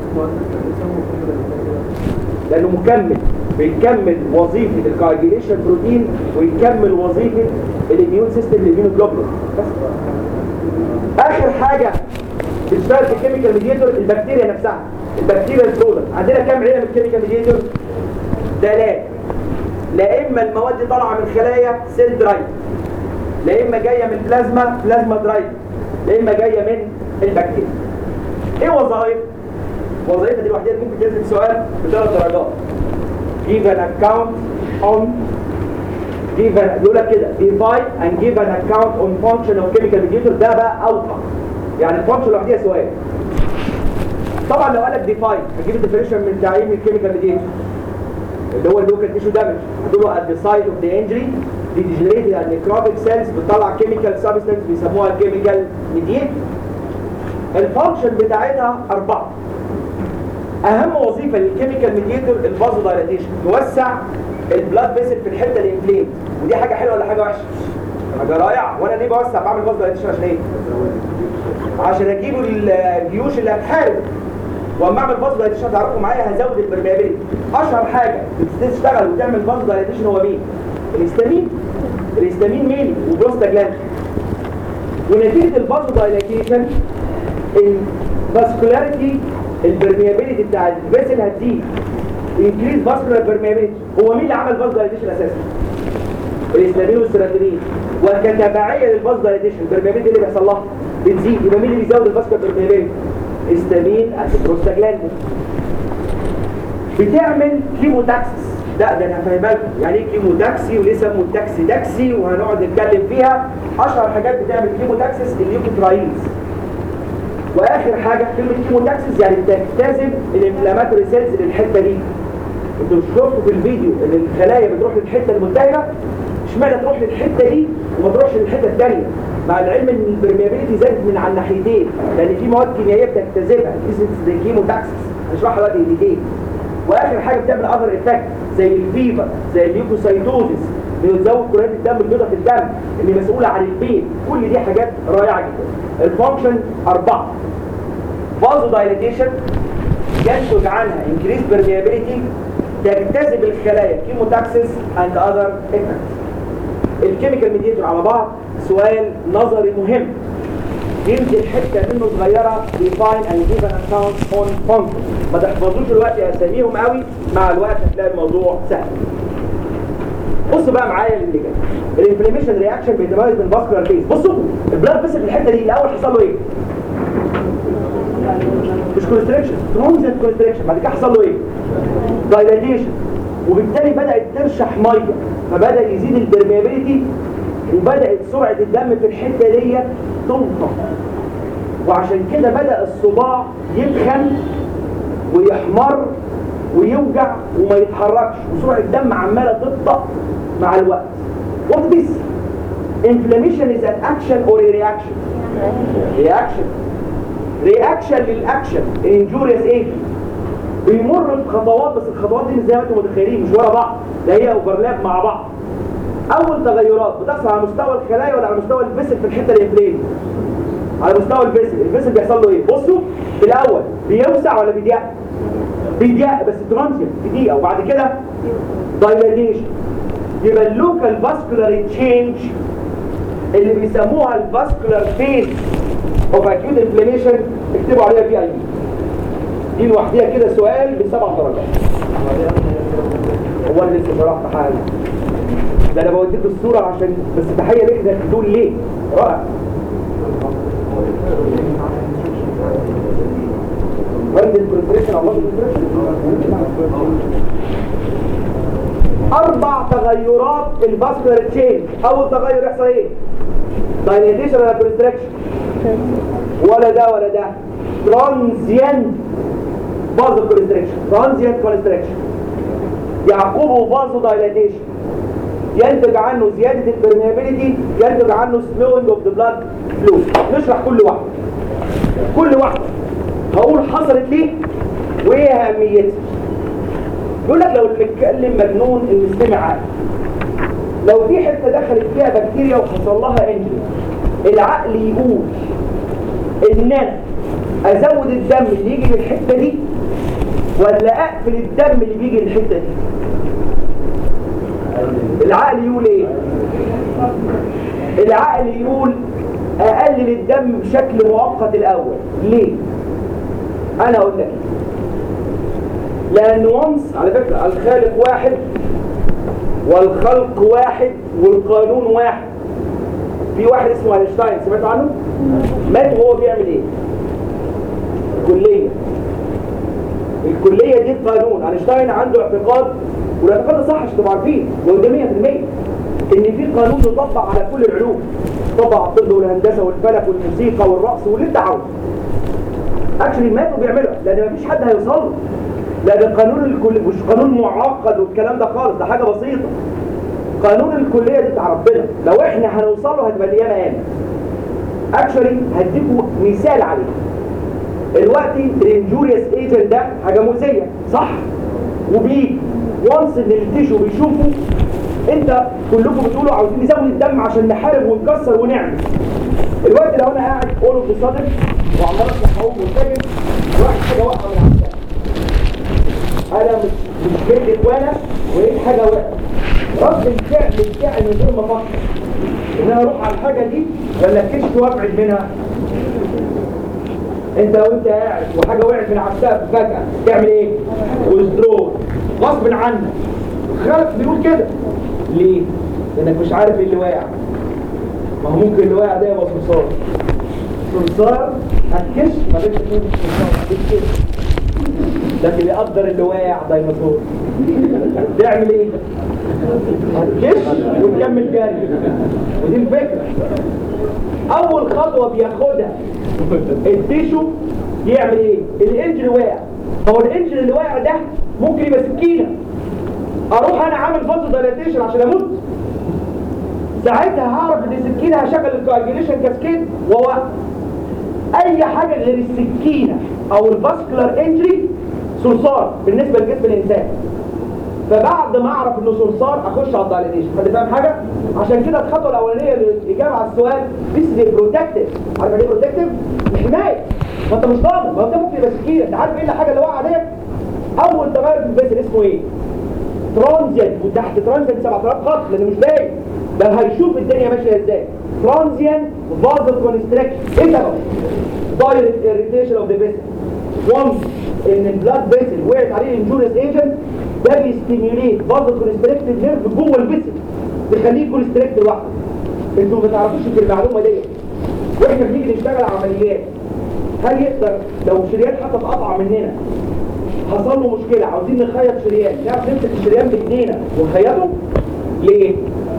Speaker 2: لانه مكمل بيكمل وظيفه الكواجيليشن بروتين ويكمل وظيفه الاميون سيستم الاميونوجلوبولين بس اخر حاجه بتشتغل في الكيميكال ميديتور البكتيريا نفسها البكتيريا البرودكت عندنا كام عيله من الكيميكال ميديتور ثلاثه لا اما المواد دي طالعه من خلايا سيل درايف لا اما جايه من بلازما بلازما درايف لا اما جايه من البكتيريا ايه وظائف وظيفتها دي لوحدها ممكن تنزل سؤال بثلاث درجات give an account on give an يقول لك كده divide and give an account on function of chemical mediator ده بقى اوقع يعني الفانكشن لوحدها سؤال طبعا لو قال لك ديفاين هتجيب الديفينيشن من تعيين الكيميكال ميديتور اللي هو اللوكال تيشو دامج هتقول له at the site of the injury the degenerated and necrotic cells بتطلع chemical substance بيسموها chemical mediator الفانكشن بتاعتها أربعة أهم وظيفة للكيميكال ميديتور الفازو دايلاتيشن توسع البلاد فيسل في الحتة الانفلام ودي حاجة حلوة ولا حاجة وحشة؟ حاجة رائعة وأنا ليه بوسع بعمل فازو دايلاتيشن عشان إيه؟ عشان أجيب الجيوش اللي هتحارب واما اعمل فازو دايلاتيشن تعرفوا معايا هزود البرميابيلتي اشهر حاجه بتشتغل وتعمل فازو دايلاتيشن هو مين الهستامين الهستامين مين وبروستاجلاند ونتيجه الفازو دايلاتيشن الفاسكولاريتي البرميابيلتي بتاع الفيسل هتزيد انكريز فاسكولار برميابيلتي هو مين اللي عمل فازو دايلاتيشن اساسا الهستامين والسيراتونين وكتبعيه للفازو دايلاتيشن البرميابيلتي اللي بيحصل لها بتزيد يبقى مين اللي بيزود الفاسكولار برميابيلتي استامين انتي بتعمل كيموتاكسس لا ده انا هفهمها لكم يعني ايه كيموتاكسي وليه سموا التاكسي داكسي وهنقعد نتكلم فيها اشهر حاجات بتعمل كيموتاكسس الليوكوتراينز واخر حاجه كلمه كيموتاكسس يعني بتجتذب الانفلاماتوري سيلز للحته دي انتوا مش شفتوا في الفيديو ان الخلايا بتروح للحته الملتهبه اشمعنى تروح للحته دي وما تروحش للحته الثانيه مع العلم ان البرميابيلتي زادت من على الناحيتين لان في مواد كيميائيه بتجتذبها دي كيموتاكسس هنشرحها دلوقتي دي واخر حاجه بتعمل اذر افكت زي الفيفر زي الليوكوسايتوزيس اللي بتزود كريات الدم البيضاء في الدم اللي مسؤوله عن البين كل دي حاجات رائعه جدا الفانكشن اربعه فازو دايليتيشن ينتج عنها انكريز برميابيليتي تجتذب الخلايا كيموتاكسس اند اذر افكتس الكيميكال ميديتور على بعض سؤال نظري مهم يمكن حته منه صغيره define and give an account on function ما تحفظوش دلوقتي اساميهم قوي مع الوقت هتلاقي الموضوع سهل بصوا بقى معايا اللي جاي الانفلاميشن رياكشن بيتميز بالفاسكولار بيز بصوا البلاد فيسل في الحته دي الاول حصل له ايه مش كونستريكشن ترانزيت كونستريكشن بعد كده حصل له ايه دايلاتيشن وبالتالي بدات ترشح ميه فبدا يزيد البرميابيليتي وبدات سرعه الدم في الحته دي تنقص وعشان كده بدا الصباع يتخن ويحمر ويوجع وما يتحركش وسرعه الدم عماله تبطأ مع الوقت what this inflammation is an action or a reaction reaction reaction للاكشن injurious agent بيمر بخطوات بس الخطوات دي مش زي ما انتم متخيلين مش ورا بعض ده هي اوفرلاب مع بعض اول تغيرات بتحصل على مستوى الخلايا ولا على مستوى الفيسل في الحته اللي فين على مستوى الفيسل الفيسل بيحصل له ايه بصوا في الاول بيوسع ولا بيضيق بيضيق بس ترانزيت في دقيقه وبعد كده دايلاتيشن يبقى اللوكال فاسكولار تشينج اللي بيسموها الفاسكولار فيز اوف اكيوت انفلاميشن اكتبوا عليها في اي دي لوحديها كده سؤال بسبع درجات هو انا لسه شرحت حاجه ده انا بوديك الصوره عشان بس تحيه ليك ده تقول ليه رائع ورد الكونتريشن او اربع تغيرات الفاسكولار تشينج اول تغير يحصل ايه دايليتيشن ولا كونستريكشن ولا ده ولا ده ترانزيانت بازو كونستريكشن ترانزيانت كونستريكشن يعقبه بازو دايليتيشن ينتج عنه زيادة البرميابيليتي ينتج عنه slowing of the blood flow نشرح كل واحدة كل واحدة هقول حصلت ليه وايه اهميتها يقول لك لو المتكلم مجنون المستمع عاقل لو في حته دخلت فيها بكتيريا وحصل لها انجري العقل يقول ان انا ازود الدم اللي يجي من الحته دي ولا اقفل الدم اللي بيجي من الحته دي العقل يقول ايه العقل يقول اقلل الدم بشكل مؤقت الاول ليه انا اقول لك لان وانس على فكره الخالق واحد والخلق واحد والقانون واحد في واحد اسمه اينشتاين سمعتوا عنه مات وهو بيعمل ايه كليه الكليه دي قانون اينشتاين عنده اعتقاد والاعتقاد ده صح عشان تبقوا عارفين وده 100% ان في قانون يطبق على كل العلوم طبق على الطب والهندسه والفلك والموسيقى والرقص واللي انت عاوزه اكشلي ماتوا بيعملها لان مفيش حد هيوصل له لان قانون الكل مش قانون معقد والكلام ده خالص ده حاجه بسيطه قانون الكليه دي بتاع ربنا لو احنا هنوصل له هتبقى القيامه قامت اكشلي هديكوا مثال عليه دلوقتي الانجوريوس ايجنت ده حاجه مؤذيه صح وبيجي وانس ان التيشو بيشوفوا انت كلكم بتقولوا عاوزين نزود الدم عشان نحارب ونكسر ونعمل الوقت لو انا قاعد اقوله بصدر وعمال افتح اقوم منتجم واحد حاجه واقعه من عندها انا مش مش جاي وانا ولقيت حاجه واقعه رد الفعل الفعل من غير ما افكر ان انا اروح على الحاجه دي ولا كشف وابعد منها انت وانت قاعد وحاجه وقعت من على السقف فجاه تعمل ايه؟ ويزدرو غصب عنك خالد بيقول كده ليه؟ لانك مش عارف ايه اللي واقع ما هو ممكن اللي واقع ده يبقى صرصار صرصار هتكش ما بين الاثنين الصرصار هتكش لكن يقدر اللي واقع ديناصور تعمل ايه؟ هتكش وتكمل جري ودي الفكره اول خطوه بياخدها التيشو يعمل ايه؟ الانجن واقع هو الانجن اللي واقع ده ممكن يبقى سكينه اروح انا عامل فاز دايلاتيشن عشان اموت ساعتها هعرف ان السكينه هشغل الكواجيليشن كاسكيد وهو اي حاجه غير السكينه او الفاسكولار انجري صرصار بالنسبه لجسم الانسان فبعد ما اعرف انه صرصار اخش على الدايلاتيشن حد فاهم حاجه عشان كده الخطوه الاولانيه للاجابه على السؤال ذيس از بروتكتيف عارف يعني ايه بروتكتيف حمايه ما انت مش ضامن ما انت ممكن يبقى سكينه انت عارف ايه الحاجه اللي واقعه ديت اول تغير في الفيزل اسمه ايه ترانزيت وتحت ترانزيت 7000 خط لان مش باين ده هيشوف الدنيا ماشيه ازاي ترانزيت فازل كونستريكشن ايه ده دايركت اريتيشن اوف ذا فيسل وانس ان البلاد فيسل وقعت عليه انجوريس ايجنت ده بيستيميوليت فازل كونستريكتيف نيرف جوه الفيسل تخليه كونستريكت لوحده انتوا ما تعرفوش المعلومه ديت واحنا بنيجي نشتغل عمليات هل يقدر لو شريان حتى اتقطع مننا حصل له مشكلة عاوزين نخيط شريان نعرف نمسك الشريان بايدينا ونخيطه ليه؟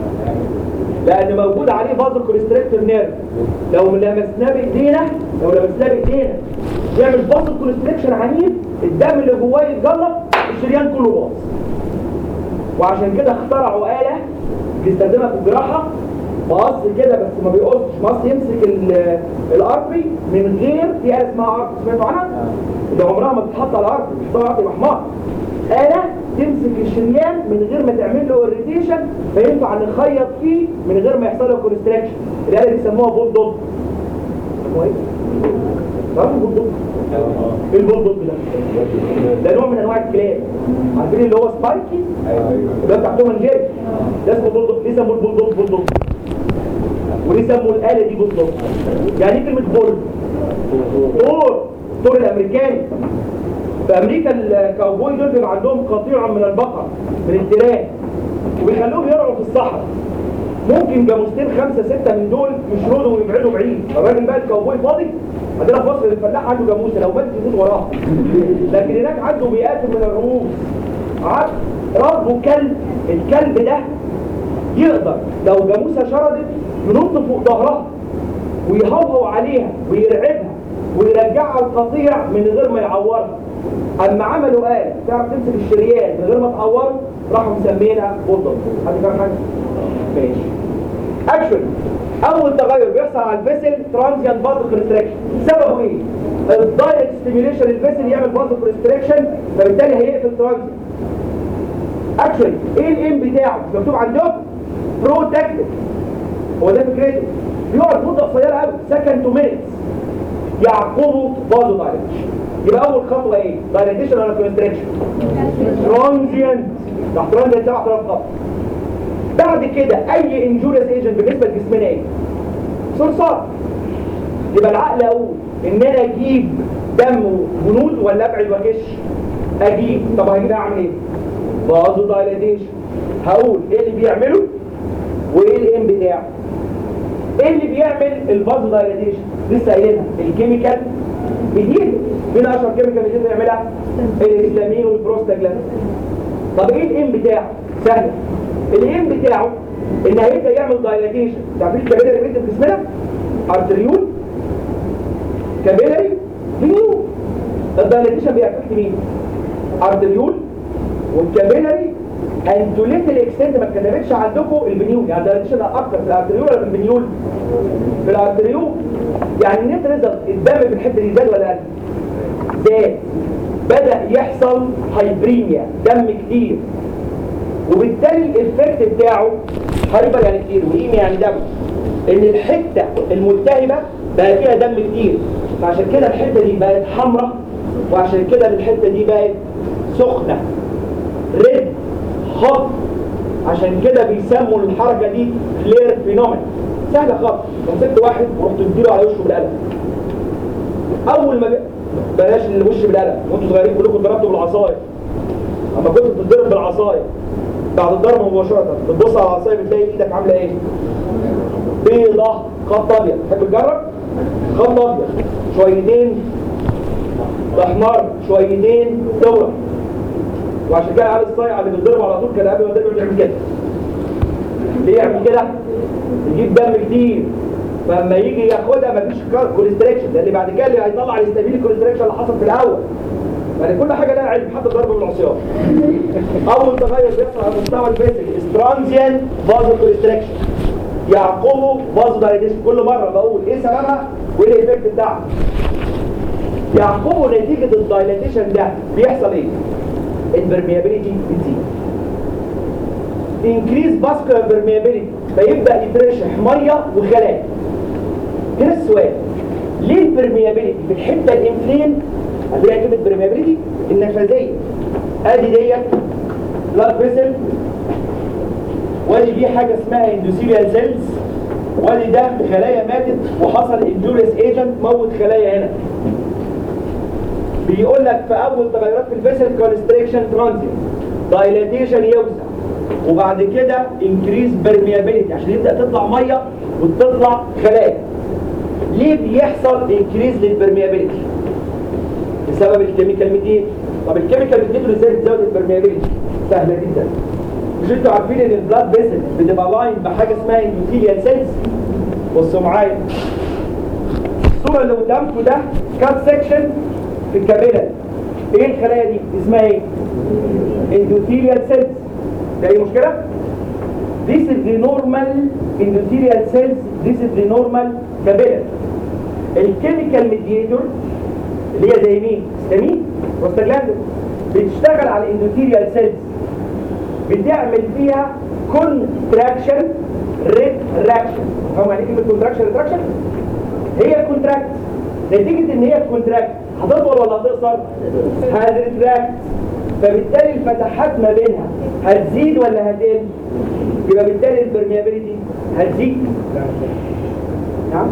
Speaker 2: لأن موجود عليه فازو كونستريكتور نيرف لو لمسناه بايدينا لو لمسناه بايدينا يعمل فازو كونستريكشن عنيف الدم اللي جواه يتجلط الشريان كله باظ وعشان كده اخترعوا آلة بيستخدمها في الجراحة مقص كده بس ما بيقصش مقص يمسك ال- الارتري من غير في آلة اسمها ارتري سمعتوا عنها؟ اللي عمرها ما بتتحط على الارتري بتحطها على الارتري يبقى حمار آلة تمسك الشريان من غير ما تعمل له اريتيشن فينفع نخيط فيه من غير ما يحصل له كونستراكشن الآلة دي سموها بول دوت سموها ايه؟ تعرفوا بول دوت؟ ايه البول دوت ده؟ ده نوع من انواع الكلاب عارفين اللي هو سبايكي؟ ده بتاع توم اند جيري ده اسمه بول دوت ليه سموه البول دوت بول دوت؟ وليه سموا الآلة دي بول دوت؟ يعني ايه كلمة بول؟ طور طور الامريكاني في امريكا الكاوبوي دول بيبقى عندهم قطيع من البقر من التيران وبيخلوهم يرعوا في الصحراء ممكن جاموستين خمسة ستة من دول يشردوا ويبعدوا بعيد الراجل بقى الكاوبوي فاضي عندنا في مصر الفلاح عنده جاموسة لو مات يموت وراه لكن هناك عنده مئات من الرؤوس عارف ربه كلب الكلب ده يقدر لو جاموسة شردت ينط فوق ظهرها ويهوهو عليها ويرعبها ويرجعها القطيع من غير ما يعورها اما عملوا آلة تعرف تمسك الشريان من غير ما تعوره راحوا مسمينها بولدوج حد فاهم حاجه؟ ماشي اكشن اول تغير بيحصل على الفيسل ترانزيان بازل كونستريكشن سببه ايه؟ الدايركت ستيميوليشن الفيسل يعمل بازل كونستريكشن فبالتالي هيقفل ترانزيان اكشن ايه الام بتاعه؟ مكتوب عندكم بروتكتيف هو ده فكرته بيقعد مده قصيره قوي سكند تو مينتس يعقبه بازو دايليتيشن يبقى اول خطوه ايه دايليتيشن ولا كونستريكشن ترانزيانت تحت ترانزيانت 7000 خط بعد كده اي انجوريس ايجنت بالنسبه لجسمنا ايه صرصار يبقى العقل اقول ان انا اجيب دم وجنود ولا ابعد واكش اجيب طب هجيب اعمل ايه بازو دايليتيشن هقول ايه اللي بيعمله وايه الام بتاعه ايه اللي بيعمل الفازو دايليتيشن لسه قايلينها الكيميكال جديد مين اشهر كيميكال جديد بيعملها الهستامين والبروستاجلاندين طب ايه الام بتاعه سهل الام بتاعه ان هيبدا يعمل دايليتيشن تعرفين الكابيلاري اللي في جسمنا ارتريول كابيلاري فينيول الدايليتيشن بيأفكت مين ارتريول والكابيلاري انتوا ليه الاكستنت ما اتكتبتش عندكم البنيول يعني الدايليتيشن اكتر في الارتريول ولا في البنيول في الارتريول يعني النت ريزلت الدم في الحته دي زاد ولا قل زاد بدا يحصل هايبريميا دم كتير وبالتالي الافكت بتاعه هايبر يعني كتير وايميا يعني دم ان الحته الملتهبه بقى فيها دم كتير فعشان كده الحته دي بقت حمراء وعشان كده الحته دي بقت سخنه ريد هوت عشان كده بيسموا الحركه دي فلير فينومين سهله خالص لو مسكت واحد ورحت تديله على وشه بالقلم اول ما ب... بلاش الوش بالقلم وانتوا صغيرين كلكم اتضربتوا بالعصايه اما كنت بتتضرب بالعصايه بعد الضرب مباشره بتبص على العصايه بتلاقي ايدك عامله ايه بيضه خط ابيض تحب تجرب خط ابيض شويتين احمر شويتين دورة وعشان كده على الصايع اللي بيتضرب على طول كان قبل ما يضرب يعمل كده ليه يعمل كده؟ يجيب دم كتير فلما يجي ياخدها مفيش كوليستريكشن ده اللي بعد كده اللي هيطلع الاستابيلي الكوليستريكشن اللي حصل في الاول يعني كل حاجه لها علم حتى ضرب من العصيان اول تغير بيحصل على مستوى الفيزيك استرانزيان فازو كوليستريكشن يعقبه فازو دايليتيشن كل مره بقول ايه سببها وايه الايفكت بتاعها يعقبه نتيجه الدايليتيشن ده بيحصل ايه؟ البرميابيليتي بتزيد انكريز باسكولار برميابيليتي فيبدا يترشح ميه وخلايا هنا السؤال ليه البرميابيليتي في الحته الانفلين اللي هي كلمه برميابيليتي النفاذيه ادي ديت بلاد فيسل وادي دي حاجه اسمها اندوثيليال سيلز وادي ده خلايا ماتت وحصل انجوريس ايجنت موت خلايا هنا بيقول لك في اول تغيرات في الفيسل كونستريكشن ترانزيت دايلاتيشن يوسع وبعد كده انكريز برميابيليتي عشان يبدا تطلع ميه وتطلع خلايا ليه بيحصل انكريز للبرميابيليتي بسبب الكيميكال ميديت طب الكيميكال ميديت ازاي بتزود البرميابيليتي سهله جدا مش انتوا عارفين ان البلاد فيسل بتبقى لاين بحاجه اسمها اندوثيليال سيلز بصوا معايا الصوره اللي قدامكم ده كات سيكشن في الكابيلة ايه الخلايا دي اسمها ايه endothelial cells ده ايه مشكلة this is the normal endothelial cells this is the normal capillary الكيميكال ميديتور اللي هي زي مين هيستامين بروستاجلاندين بتشتغل على الاندوثيليال سيلز بتعمل فيها كونتراكشن ريتراكشن فاهم يعني ايه كلمه كونتراكشن ريتراكشن هي كونتراكت نتيجه ان هي كونتراكت هتطول ولا هتقصر هتريتراكت فبالتالي الفتحات ما بينها هتزيد ولا هتقل يبقى بالتالي البرميابيليتي هتزيد نعم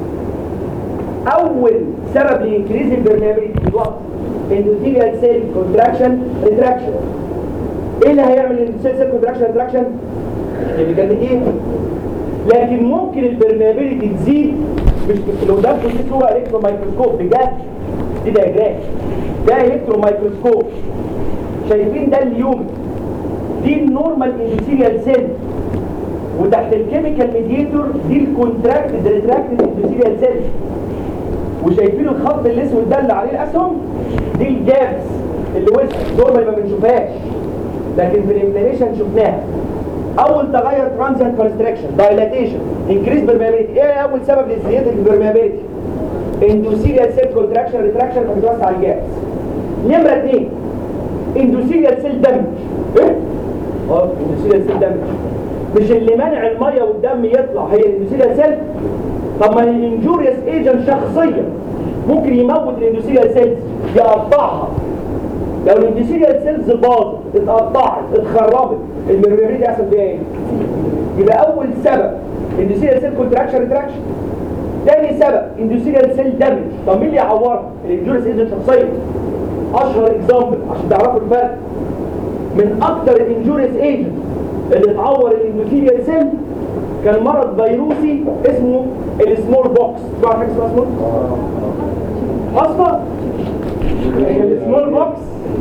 Speaker 2: اول سبب لانكريز البرميابيليتي في الوقت اندوثيليال سيل كونتراكشن ريتراكشن ايه اللي هيعمل الاندوثيليال سيل كونتراكشن ريتراكشن اللي كانت ايه لكن ممكن البرميابيليتي تزيد مش لو ده دي صوره الكترو مايكروسكوب بجد دي دياجرام ده الكترو مايكروسكوب شايفين ده اليوم دي النورمال اندوثيليال سيل وتحت الكيميكال ميديتور دي الكونتراكتد ريتراكتد اندوثيليال سيل وشايفين الخط الاسود ده اللي عليه الاسهم دي الجابس اللي وسط نورمال ما بنشوفهاش لكن في الانفلاميشن شفناها اول تغير ترانزيت كونستراكشن دايلاتيشن انكريز برميابيليتي ايه اول سبب لزياده البرميابيليتي اندوثيليال سيل كونتراكشن ريتراكشن فبتوسع الجابس نمره اثنين اندوثيليال سيل دامج ايه اه اندوثيليال سيل دامج مش اللي منع الميه والدم يطلع هي الاندوثيليال سيل طب ما الانجوريوس ايجنت شخصيا ممكن يموت الاندوثيليال سيلز يقطعها لو الاندوثيليال سيلز باظت اتقطعت اتخربت الميموري يحصل فيها ايه يبقى اول سبب اندوثيليال سيل كونتراكشن ريتراكشن تاني سبب اندوثيليال سيل دامج طب مين اللي يعورها الانجوريوس ايجنت شخصيا اشهر اكزامبل عشان تعرفوا الفرق من اكتر الانجوريوس ايجنت اللي تعور الاندوثيليال سيل كان مرض فيروسي اسمه السمول بوكس تعرف حاجه اسمها سمول اصلا السمول بوكس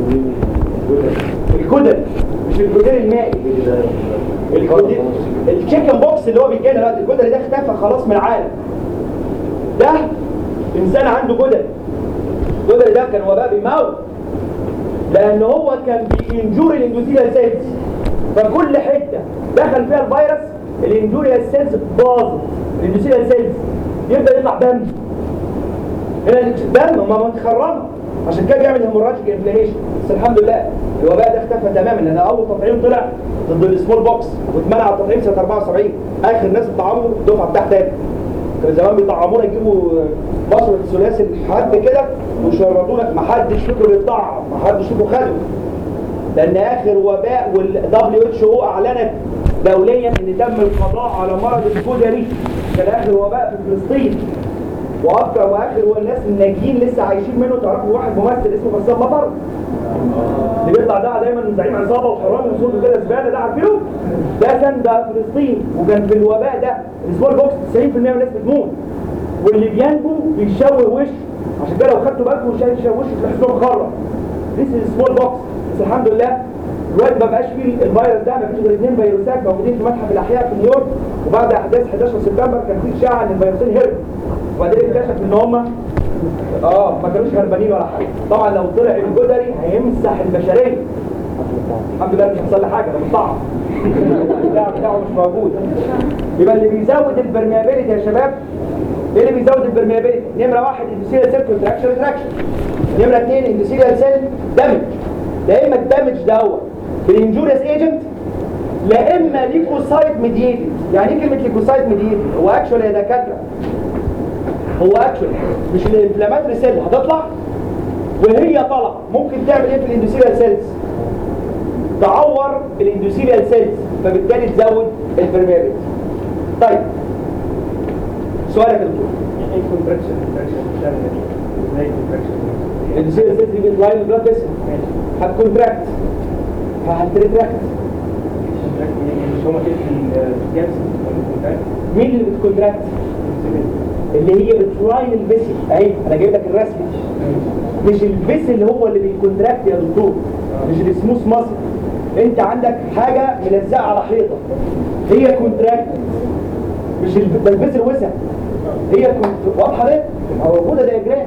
Speaker 2: الكدل مش الكدل المائي الكدل التشيكن بوكس اللي هو بيجينا دلوقتي الكدل ده اختفى خلاص من العالم ده انسان عنده كدل الكدل ده كان وباء بيموت لان هو كان بينجور الاندوثيليال سيلز فكل حته دخل فيها الفيروس الاندوريال سيلز باظت الاندوثيليال سيلز يبدا يطلع دم هنا الدم ما متخرمه عشان كده بيعمل هيموراجيك انفلاميشن بس الحمد لله الوباء ده اختفى تماما لان اول تطعيم طلع ضد السمول بوكس واتمنع التطعيم سنه 74 اخر ناس اتطعموا الدفعه بتاعت تاني كان زمان بيطعمونا يجيبوا بصره ثلاثي حد كده ويشرطونا ما حدش فيكم بيطعم ما حدش فيكم خده لان اخر وباء والدبليو اتش او اعلنت دوليا ان تم القضاء على مرض الكوليري كان اخر وباء في فلسطين واكثر واخر هو الناس الناجين لسه عايشين منه تعرفوا واحد ممثل اسمه بسام مطر اللي بيطلع ده دايما زعيم عصابه وحرامي وصوته كده زباله ده عارفينه ده كان ده فلسطين وكان في الوباء ده السمول بوكس 90% من الناس بتموت واللي بينجو بيشوه وشه عشان كده لو خدتوا بالكم شايف وشه تحسوه مخرج This is small box بس الحمد لله دلوقتي ما بقاش فيه الفيروس ده ما فيش غير اثنين فيروسات موجودين في متحف الاحياء في نيويورك وبعد احداث 11 سبتمبر كان في اشاعه ان الفيروسين هربوا وبعدين اكتشف ان هم اه ما كانوش هربانين ولا حاجه طبعا لو طلع الجدري هيمسح البشريه الحمد لله مش هيحصل لي حاجه ده مطعم البتاع بتاعه مش موجود يبقى اللي بيزود البرميابيلتي يا شباب ايه اللي بيزود البرميابيلتي نمره واحد اندوسيريال سيل كونتراكشن ريتراكشن نمره اثنين اندوسيريال سيل دامج لا اما الدامج دوت بالانجوريوس ايجنت لا اما ليكوسايت ميديتد يعني ايه كلمه ليكوسايت ميديتد هو اكشوال يا دكاتره هو اكشوال مش الانفلاماتوري سيل هتطلع وهي طالعه ممكن تعمل ايه في الاندوسيريال سيلز تعور الاندوثيليال سيلز فبالتالي تزود البرميابيلتي طيب سؤالك يا دكتور
Speaker 4: ايه كونتراكشن كونتراكشن بتعمل ايه؟ ازاي كونتراكشن؟
Speaker 2: الاندوثيليال سيلز دي بتلاين البلاد فيسل هتكونتراكت فهتريتراكت
Speaker 4: مش هما كده في الجبس كونتراكت
Speaker 2: مين اللي بتكونتراكت اللي هي بتلاين الفيسل اهي انا جايب لك الرسم مش الفيسل هو اللي بيكونتراكت يا دكتور مش السموث ماسل انت عندك حاجه ملزقه على حيطه هي كونتراكت مش الب- ده الفيسل وسع هي كنت واضحه ليه؟ موجوده دياجرام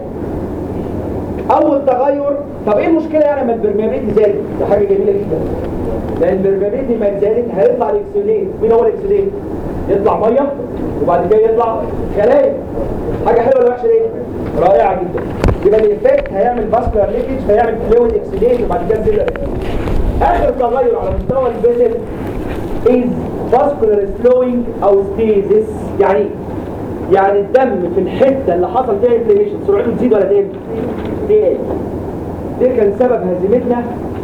Speaker 2: اول تغير طب ايه المشكله يعني لما البرميابيلتي زادت؟ ده حاجه جميله جدا لان البرميابيلتي ما زادت هيطلع الاكسوليت مين هو الاكسوليت؟ يطلع ميه وبعد كده يطلع خلايا حاجه حلوه ولا وحشه ليه؟ رائعه جدا يبقى الايفكت هيعمل فاسكولار ليكج فيعمل فلويد اكسوليت وبعد كده سيلر اخر تغير على مستوى الفيزل is vascular slowing او stasis يعني ايه؟ يعني الدم في الحته اللي حصل فيها انفلاميشن سرعته تزيد ولا تقل؟ تقل ده كان سبب هزيمتنا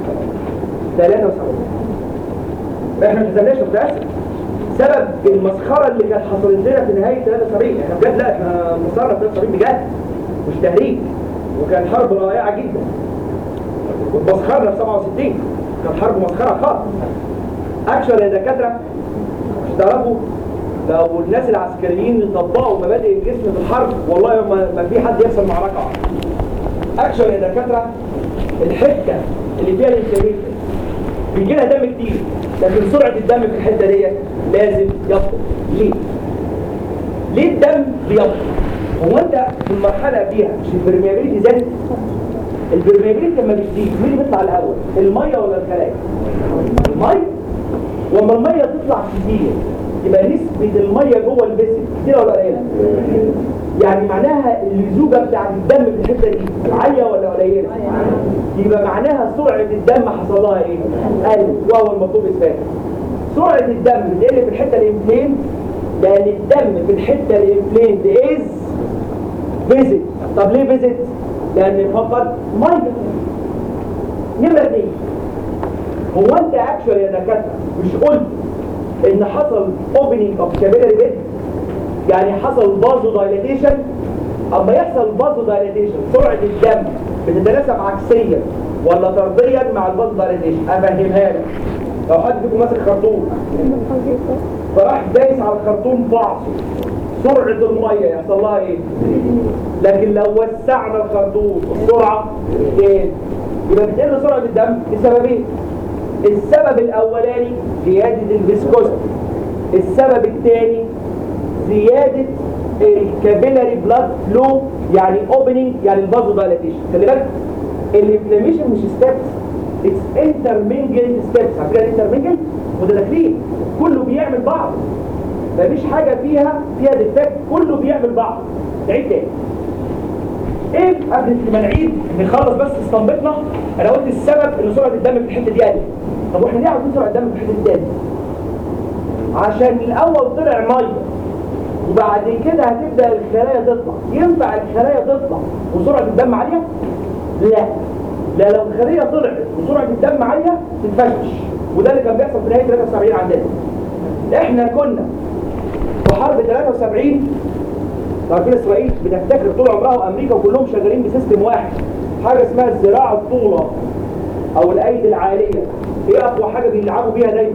Speaker 2: 73 احنا ما هزمناش متاسف سبب المسخره اللي كانت حصلت لنا في نهايه 73 احنا بجد لا احنا مسخره في 73 بجد مش تهريج وكانت حرب رائعه جدا واتمسخرنا في 67 كانت حرب مسخره خالص اكشن يا دكاتره مش تعرفوا لو الناس العسكريين يطبقوا مبادئ الجسم في الحرب والله ما, ما في حد يخسر معركه اكشن يا دكاتره الحته اللي فيها الانفلاميشن بيجي لها دم كتير لكن سرعه الدم في الحته ديت لازم يبطأ ليه؟ ليه الدم بيبطأ؟ هو انت في المرحله فيها مش البرميابيلتي زادت؟ البرميابيلتي لما بتزيد مين اللي بيطلع الاول؟ الميه ولا الخلايا؟ الميه واما الميه تطلع كتير يبقى نسبة المية جوه الجسم كتير ولا قليلة؟ يعني معناها اللزوجة بتاعت الدم في الحتة دي عالية ولا قليلة؟ يبقى معناها سرعة الدم حصل لها ايه؟ قل وهو المطلوب اثباته. سرعة الدم بتقل في الحتة الانفليند لأن الدم في الحتة الانفليند از فيزيت طب ليه فيزيت؟ لأن فقط مية نمرة اثنين هو انت اكشوال يا دكاتره مش قلت ان حصل اوبننج اوف كابيلاري بيد يعني حصل فازو دايليتيشن اما يحصل فازو دايليتيشن سرعه الدم بتتناسب عكسيا ولا طرديا مع الفازو دايليتيشن افهمها لك لو حد فيكم ماسك خرطوم فراح دايس على الخرطوم بعصه سرعه الميه يحصل لها ايه لكن لو وسعنا الخرطوم السرعه تقل يبقى بتقل سرعه الدم لسببين السبب الاولاني زياده الفيسكوزيتي السبب الثاني زياده الكابيلاري بلاد فلو يعني اوبننج يعني الفازو دايلاتيشن خلي بالك الانفلاميشن مش ستيبس اتس انترمينجل ستيبس عارفين انترمينجل متداخلين كله بيعمل بعض مفيش حاجه فيها فيها ديفكت كله بيعمل بعض نعيد تاني ايه قبل ما نعيد نخلص بس استنبطنا انا قلت السبب ان سرعه الدم في الحته دي قلت طب واحنا ليه عاوزين سرعه الدم في الحته دي قلت عشان الاول طلع ميه وبعد كده هتبدا الخلايا تطلع ينفع الخلايا تطلع وسرعه الدم عاليه لا لا لو الخليه طلعت وسرعه الدم عاليه تتفشش وده اللي كان بيحصل في نهايه 73 عندنا احنا كنا في حرب 73 عارفين اسرائيل بتفتكر طول عمرها وامريكا وكلهم شغالين بسيستم واحد حاجه اسمها الزراعه الطوله او الايدي العاليه ايه اقوى حاجه بيلعبوا بيها دايما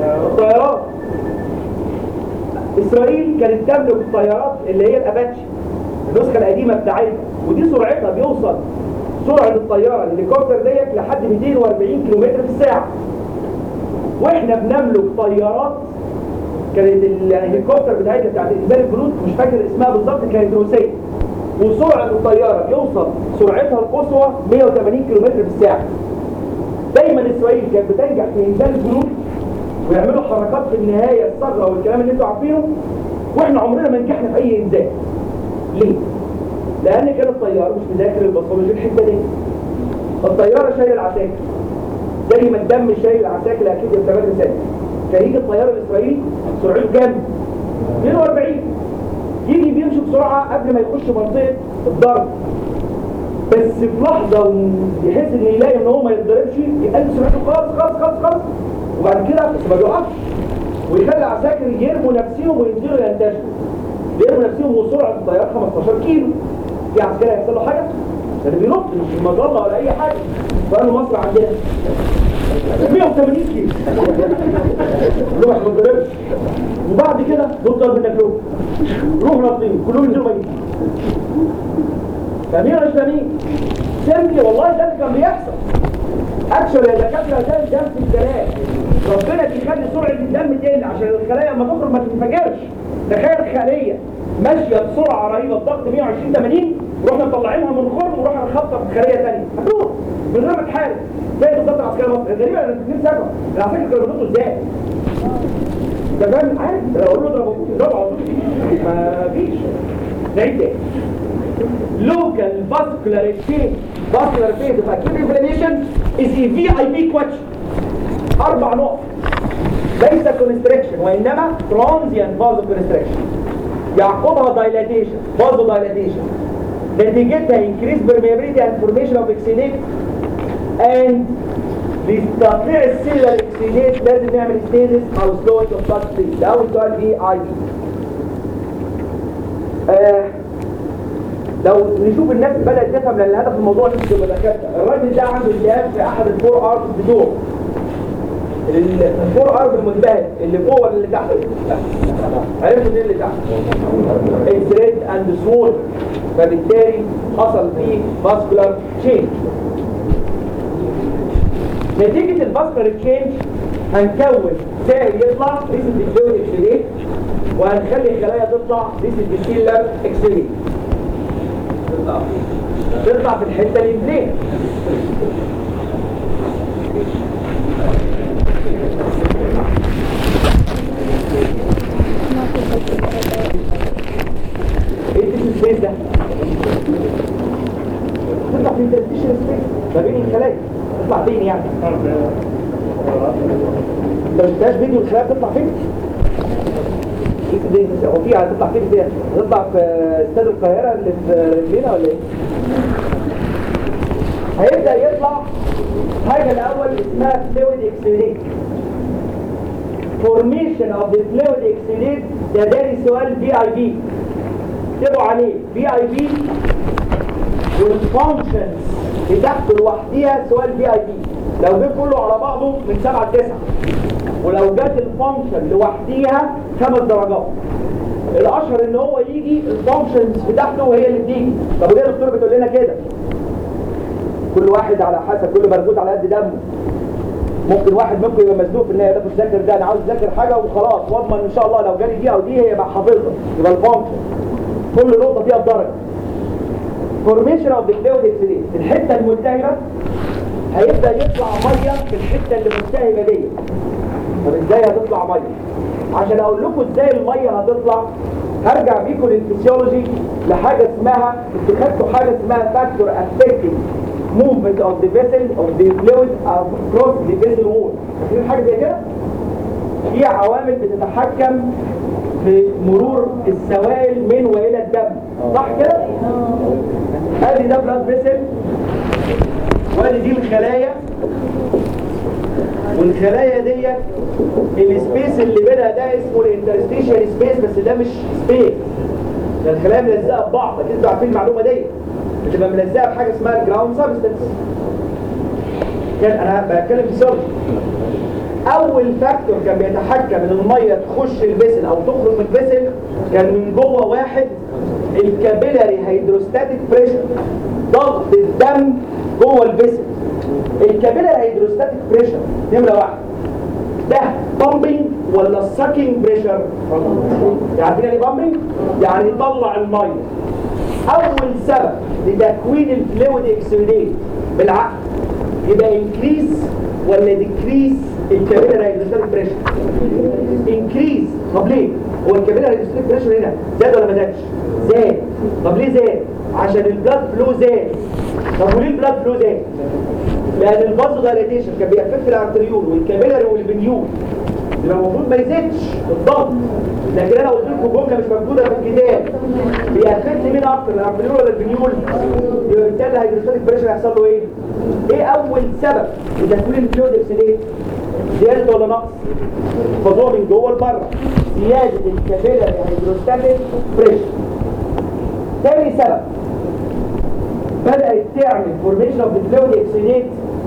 Speaker 2: الطيارات اسرائيل كانت تملك الطيارات اللي هي الاباتشي النسخه القديمه بتاعتها ودي سرعتها بيوصل سرعه الطياره الهليكوبتر ديت لحد 240 كم في الساعه واحنا بنملك طيارات كانت الهليكوبتر بتاعتها بتاعت اجباري الجنود مش فاكر اسمها بالظبط كانت روسيه وسرعه الطياره بيوصل سرعتها القصوى 180 كم في الساعه دايما اسرائيل كانت بتنجح في انزال الجنود ويعملوا حركات في النهايه الثغره والكلام اللي انتوا عارفينه واحنا عمرنا ما نجحنا في اي انزال ليه؟ لان كان الطيار مش مذاكر البصمجي الحته دي الطياره شايله العساكر زي ما الدم شايل العساكر اكيد يا كمان رساله كان يجي الطيار الاسرائيلي سرعته كام؟ 42 يجي بيمشي بسرعه قبل ما يخش منطقه الضرب بس في لحظه يحس ان يلاقي ان هو ما يتضربش يقلل سرعته خالص خالص خالص خالص وبعد كده بس ما بيقفش ويخلي العساكر يرموا نفسهم وينزلوا ينتشروا يرموا نفسهم وسرعه الطيار 15 كيلو في عسكري هيحصل له حاجه ده اللي بينط مش مظله ولا اي حاجه وقالوا مصر عندنا 180 كيلو روح ما تضربش وبعد كده نضرب بالنجلوب روح نطين كلهم ينزلوا ميت فاهمين ولا مش فاهمين؟ سيمبلي والله ده اللي كان بيحصل اكشن يا دكاتره ده الدم في الكلام ربنا بيخلي سرعه الدم تقل عشان الخلايا لما تخرج ما تنفجرش تخيل خليه ماشيه بسرعه رهيبه بضغط 120 80 ورحنا مطلعينها من الخرم ورحنا نخطف خليه ثانيه هتروح من غير ما تحارب زي بالظبط العسكريه مصر غريبه انا الاثنين سبعه العساكر كانوا بينطوا ازاي؟ ده فاهم عارف لو اقول له اضرب اضربه على طول ما فيش نعيد تاني local vascular exchange vascular phase of acute inflammation is a VIP question أربع نقط ليس constriction وإنما transient vasoconstriction يعقبها dilatation vasodilatation نتيجتها increased permeability and formation of exudate and لتقطيع السيلر اكسيديت لازم نعمل ستيزس او slowing of blood stream ده اول سؤال في اي دي آه لو نشوف الناس بدأت تفهم لأن هدف الموضوع نفسه مدكاتة الراجل ده عنده التهاب في أحد الفور أرض بتوعه ال- الفور أرض المنتهي اللي فوق ولا اللي تحت؟ عرفتوا مين اللي تحت؟ الثريد أند سوول فبالتالي حصل فيه فاسكولار تشينج نتيجة الفاسكولار تشينج هنكون سائل يطلع ريسل بالفلويد اكسيليت وهنخلي الخلايا تطلع ريسل بالسيلر اكسيليت تطلع في الحته اللي بزين ايه التيشن سبيس ده؟ تطلع في التيشن سبيس ما بين الخلايا تطلع فين يعني؟ انت ما شفتهاش فيديو الخلايا بتطلع فين؟ دي هو في هتطلع فين دي؟ هتطلع في استاد القاهرة اللي في رجلينا ولا ايه؟ هيبدأ يطلع حاجة الأول اسمها فلويد اكسيليت فورميشن اوف ذا فلويد اكسيليت ده داري سؤال بي اي بي اكتبوا عليه بي اي بي والفانكشنز بتاعته لوحديها سؤال بي اي بي لو جه كله على بعضه من 7 ل 9 ولو جت الفانكشن لوحديها خمس درجات الاشهر ان هو يجي الفانكشنز بتاعته هي اللي بتيجي طب وليه الدكتور بتقول لنا كده كل واحد على حسب كل مربوط على قد دمه ممكن واحد منكم يبقى مزنوق في النهايه تاخد ذاكر ده انا عاوز اذاكر حاجه وخلاص واضمن ان شاء الله لو جالي دي او دي هيبقى حافظها يبقى الفانكشن كل نقطه فيها بدرجه فورميشن اوف ذا فلويد اكسيليت الحته الملتهبه هيبدا يطلع ميه في الحته اللي ملتهبه دي طب ازاي هتطلع ميه عشان اقول لكم ازاي الميه هتطلع هرجع بيكم للفسيولوجي لحاجه اسمها انتوا خدتوا حاجه اسمها فاكتور افكتنج movement of the vessel of the fluid across the vessel wall فاكرين حاجه زي كده في عوامل بتتحكم في مرور السوائل من والى الدم صح كده ادي ده بلاد فيسل وادي دي الخلايا والخلايا ديت السبيس اللي بينها ده اسمه الانترستيشن سبيس بس ده مش سبيس ده الخلايا ملزقه ببعض اكيد انتوا عارفين المعلومه دي بتبقى ملزقه بحاجه اسمها الجراوند سبستنس كان انا بتكلم في سيرش اول فاكتور كان بيتحكم ان الميه تخش الفيسل او تخرج من الفيسل كان من جوه واحد الكابيلاري هيدروستاتيك بريشر ضغط الدم جوه الفيسل الكابيلاري هيدروستاتيك بريشر نمره واحد ده بامبنج ولا ساكينج بريشر عارفين يعني بامبنج يعني يطلع الميه اول سبب لتكوين الفلويد اكسيديت بالعقل يبقى انكريز ولا ديكريز الكابيلاري هيدروستاتيك بريشر انكريز طب ليه هو الكابيلاري هيدروستاتيك بريشر هنا زاد ولا ما زادش زاد طب ليه زاد عشان البلاد فلو زاد طب وليه البلاد فلو زاد لان الفازو دايليتيشن كان بيأفكت الارتريول والكابيلاري والفينيول يبقى المفروض ما يزيدش بالضبط لكن انا قلت لكم جمله مش موجوده في الكتاب بيأفكت مين اكتر الارتريول ولا الفينيول يبقى بالتالي الهيدروستاتيك بريشر هيحصل له ايه؟ ايه اول سبب لتكوين الفلويد اكسيديت؟ زياده ولا نقص؟ فضوء من جوه لبره زياده الكابيلاري هيدروستاتيك بريشر تاني سبب بدأت تعمل فورميشن اوف فلويد اكسيديت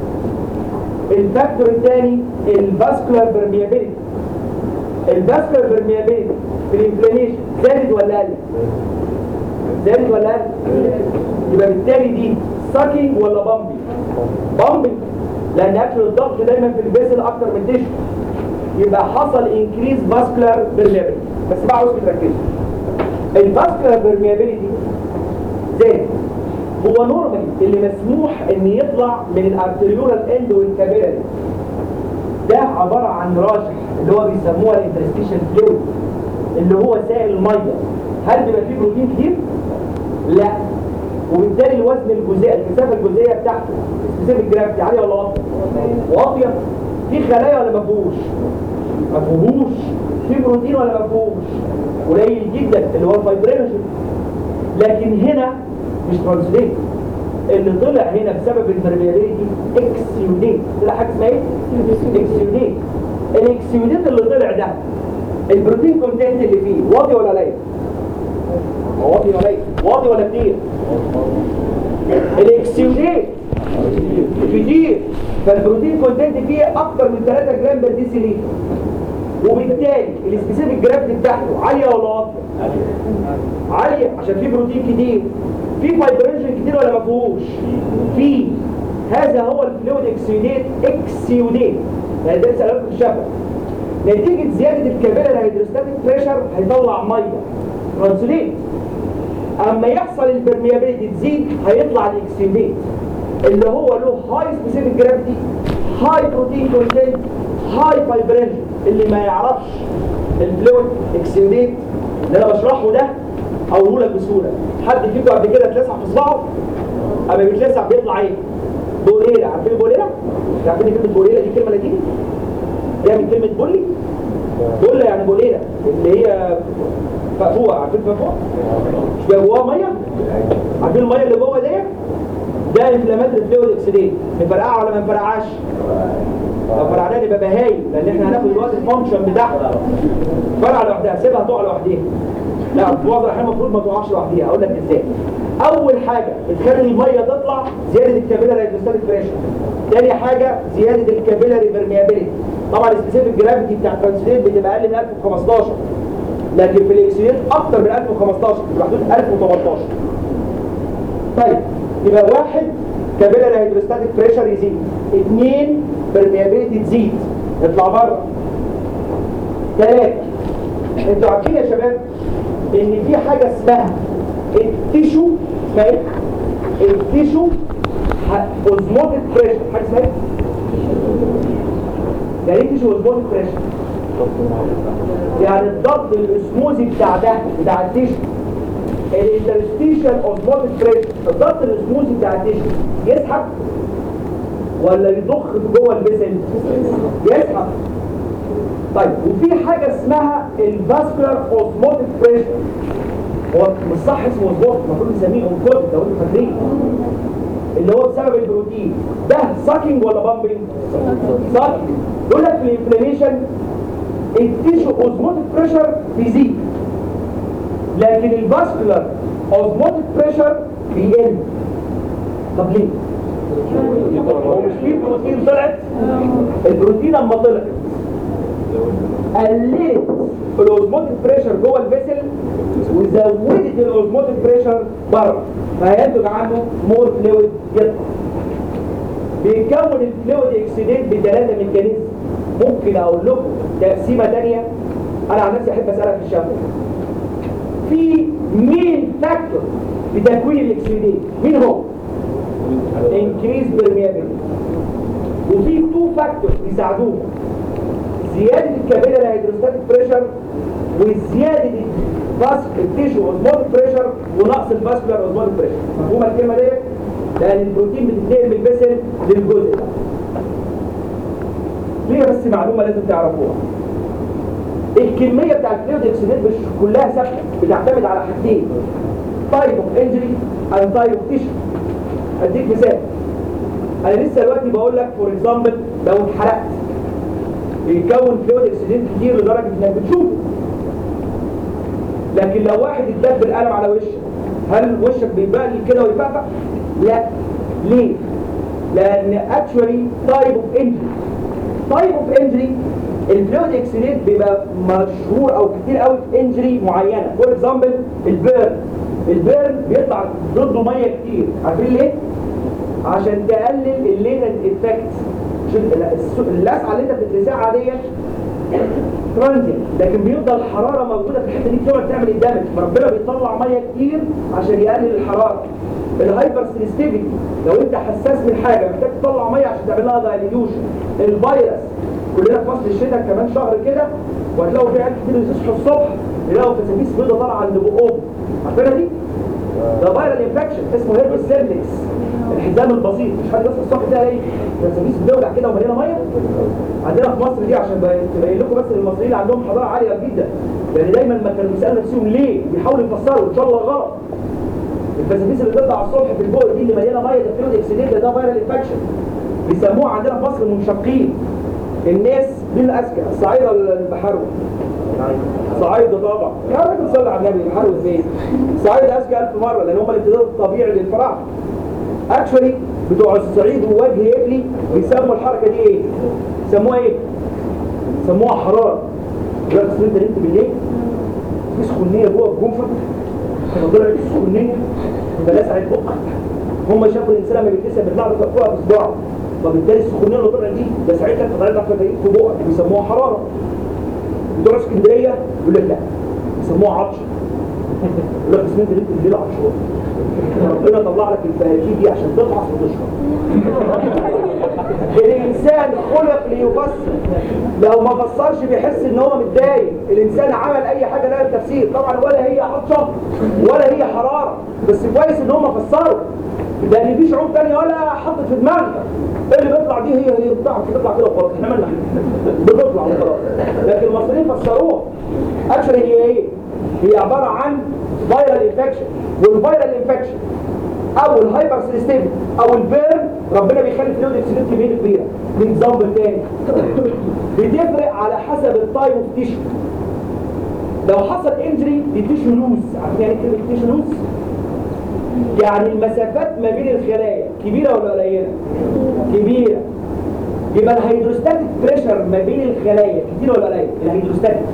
Speaker 2: الفاكتور الثاني الفاسكولار برميابيليتي الفاسكولار برميابيليتي في الانفلاميشن زادت ولا قلت؟ زادت ولا قلت؟ يبقى بالتالي دي ساكينج ولا بامبي؟ بامبي لان اكل الضغط دايما في الفيسل اكتر من تشو يبقى حصل انكريز فاسكولار برميابيليتي بس بقى عاوز تركزوا الفاسكولار برميابيليتي زاد هو نورمالي اللي مسموح ان يطلع من الارتريولال اند والكابيلاري ده عباره عن راجح اللي هو بيسموها الانترستيشن فلويد اللي هو سائل الميه هل بيبقى فيه بروتين كتير؟ لا وبالتالي الوزن الجزيئي الكثافه الجزيئيه بتاعته سبيسيفيك جرافيتي عاليه ولا واطيه؟ واطيه في خلايا ولا ما فيهوش؟ ما فيهوش في بروتين ولا ما فيهوش؟ قليل جدا اللي هو الفايبرينوجين لكن هنا مش ترانسليت اللي طلع هنا بسبب البرميابيليتي اكسيوديت طلع حاجه اسمها ايه؟ اكسيوديت الاكسيوديت اللي طلع ده البروتين كونتنت اللي فيه واطي ولا قليل؟ واطي ولا قليل؟ واطي ولا كتير؟ الاكسيوديت كتير فالبروتين كونتنت فيه اكتر من 3 جرام بر ديسيليتر وبالتالي السبيسيفيك جرافيتي بتاعته عاليه ولا واطيه؟ عاليه عشان فيه بروتين كتير في فايبرينشن كتير ولا ما فيهوش؟ في هذا هو الفلويد اكسيوديت اكسيوديت يعني ده لسه في الشفه نتيجه زياده الكابيلاري هيدروستاتيك بريشر هيطلع ميه ترانسليت اما يحصل البرميابيليتي تزيد هيطلع الاكسيوديت اللي هو له هاي سبيسيفيك جرافيتي هاي بروتين كونتنت هاي فايبرينشن اللي ما يعرفش الفلويد اكسيوديت اللي انا بشرحه ده اقوله لك بسهوله حد فيكم قبل كده اتلسع في صباعه اما بيتلسع بيطلع ايه بوليله عارفين البوليله عارفين كلمه بوليله دي كلمه لاتيني جايه من كلمه بولي بوله يعني بوليله اللي هي فقفوه عارفين فقفوه مش بيبقى جواها ميه عارفين الميه اللي جوه ديت ده انفلاماتري فلويد اكسيديت نفرقعها ولا ما نفرقعهاش لو فرعناها يبقى بهايل لان احنا هناخد دلوقتي الفانكشن بتاعها فرع لوحدها سيبها تقع لوحدها لا في بعض الاحيان المفروض ما تقعش لوحدها اقول لك ازاي اول حاجه بتخلي الميه تطلع زياده الكابيلاري هيدروستاتيك بريشر تاني حاجه زياده الكابيلاري برميابيليتي طبعا السبيسيفيك جرافيتي بتاع الترانسليت بتبقى اقل من 1015 لكن في الاكسيات اكتر من 1015 في حدود 1018 طيب يبقى واحد كابيلاري هيدروستاتيك بريشر يزيد اثنين برميابيليتي تزيد اطلع بره ثلاثة انتوا عارفين يا شباب ان في حاجة اسمها التيشو اسمها ايه؟ التيشو اوزموتيك بريشر حاجة اسمها ايه؟ يعني ايه تيشو اوزموتيك بريشر؟ يعني الضغط الاسموزي بتاع ده بتاع التيشو الانترستيشن اوزموتيك بريشر الضغط الاسموزي بتاع التيشو يسحب ولا يضخ في جوه البسل يسحب طيب وفي حاجه اسمها الفاسكولار اوزموتيك بريشر هو مش صح اسمه اوزموتيك المفروض نسميه اونكوتيك لو انتوا فاكرين اللي هو بسبب البروتين ده ساكينج ولا بامبنج ساكينج يقول لك في الانفلاميشن التيشو اوزموتيك بريشر بيزيد لكن الفاسكولار اوزموتيك بريشر بيقل طب ليه؟ هو مش في بروتين طلعت البروتين اما طلعت قللت الاوزموتيك بريشر جوه الفيسل وزودت الاوزموتيك بريشر بره فهينتج عنه مور فلويد يطلع بيكون الفلويد اكسيديت بثلاثه ميكانيزم ممكن اقول لكم تقسيمه ثانيه انا عن نفسي احب اسالها في الشفه في مين فاكتور لتكوين الاكسيديت مين هو؟ انكريز برميابيلتي وفي تو فاكتورز بيساعدوهم زياده الكابيلاري هيدروستاتيك بريشر وزياده الفاسك التيشو اوزموتيك بريشر ونقص الفاسكولار اوزموتيك بريشر مفهومه الكلمه ديت؟ لان البروتين بتتنقل من الفيسل للجزء ده ليه بس معلومه لازم تعرفوها الكميه بتاع الفلويد اكسيديت مش كلها ثابته بتعتمد على حاجتين تايب اوف انجري اند تايب اوف تيشو اديك مثال انا لسه دلوقتي بقول لك فور اكزامبل لو اتحرقت بيتكون فلويد اكسيديت كتير لدرجه انك بتشوفه لكن لو واحد اتدب بالقلم على وشك هل وشك بيبقى كده ويفقفق؟ لا ليه؟ لان اكشولي تايب اوف انجري تايب اوف انجري الفلويد اكسيديت بيبقى مشهور او كتير قوي في انجري معينه فور اكزامبل البيرن البيرن بيطلع ضده ميه كتير عارفين ليه؟ عشان تقلل الليتنت افكت اللسعه اللي انت بتتلسعها ديت ترانزيت لكن بيفضل الحراره موجوده في الحته دي بتقعد تعمل الدمج فربنا بيطلع ميه كتير عشان يقلل الحراره الهايبر سنسيتيفيتي لو انت حساس من حاجه محتاج تطلع ميه عشان تعمل لها دايليوشن الفيروس كلنا في فصل الشتاء كمان شهر كده وهتلاقوا في عيال كتير يصحوا الصبح يلاقوا فسافيس بيضه طالعه عند بقهم عارفينها دي؟ ده فايرال انفكشن اسمه هيربس سيرفكس الحزام البسيط مش حد يصحى الصبح كده الاقي فسافيس بتولع كده ومليانه ميه عندنا في مصر دي عشان تبين لكم بس المصريين اللي عندهم حضاره عاليه جدا يعني دايما ما كانوا بيسالوا نفسهم ليه بيحاولوا يفسروا ان شاء الله غلط الفسافيس اللي بتطلع الصبح في البق دي اللي مليانه ميه ده فلويد اكسيديت ده فايرال انفكشن بيسموها عندنا في مصر منشقين الناس دي الاذكى الصعيده البحروه صعيده طبعا يا راجل صلي على النبي بحروه فين صعيده اذكى الف مره لان هم الامتداد الطبيعي للفراعنه اكشولي بتوع الصعيد ووجه يبلي بيسموا الحركه دي ايه؟ يسموها ايه؟ يسموها حراره يقول لك أصل انت نمت بالليل في سخونيه جوه الجنفه طلعت سخونيه فلسعت بقك هم شافوا الانسان لما بيتلسع بيطلع له فوق بصباعه وبالتالي السخونيه اللي طلعت دي لسعتك فطلعت لك فتايق في بقك بيسموها حراره بتوع اسكندريه يقول لك لا بيسموها عطش يقول لك بس انت نمت بالليل عطشان ربنا طلع لك الفهاتيف دي عشان تفحص وتشرب الانسان خلق ليفسر لو ما فسرش بيحس ان هو متضايق الانسان عمل اي حاجه لها تفسير طبعا ولا هي عطشه ولا هي حراره بس كويس ان هم فسروا لان في شعوب تانية ولا حطت في دماغها اللي بيطلع دي هي هي بتطلع بتطلع كده وخلاص احنا مالنا بتطلع وخلاص لكن المصريين فسروها اكشن هي ايه؟ هي عباره عن فايرال انفكشن والفايرال انفكشن او الهايبر سيستيم او البيرن ربنا بيخلي الفلويد اكسيدنت كميه كبيره باكزامبل تاني بتفرق على حسب التايم اوف تيشو لو حصل انجري لتيشو لوز عارفين يعني كلمه تيشو لوز يعني المسافات ما بين الخلايا كبيره ولا قليله كبيره يبقى الهيدروستاتيك بريشر ما بين الخلايا كتير ولا قليل الهيدروستاتيك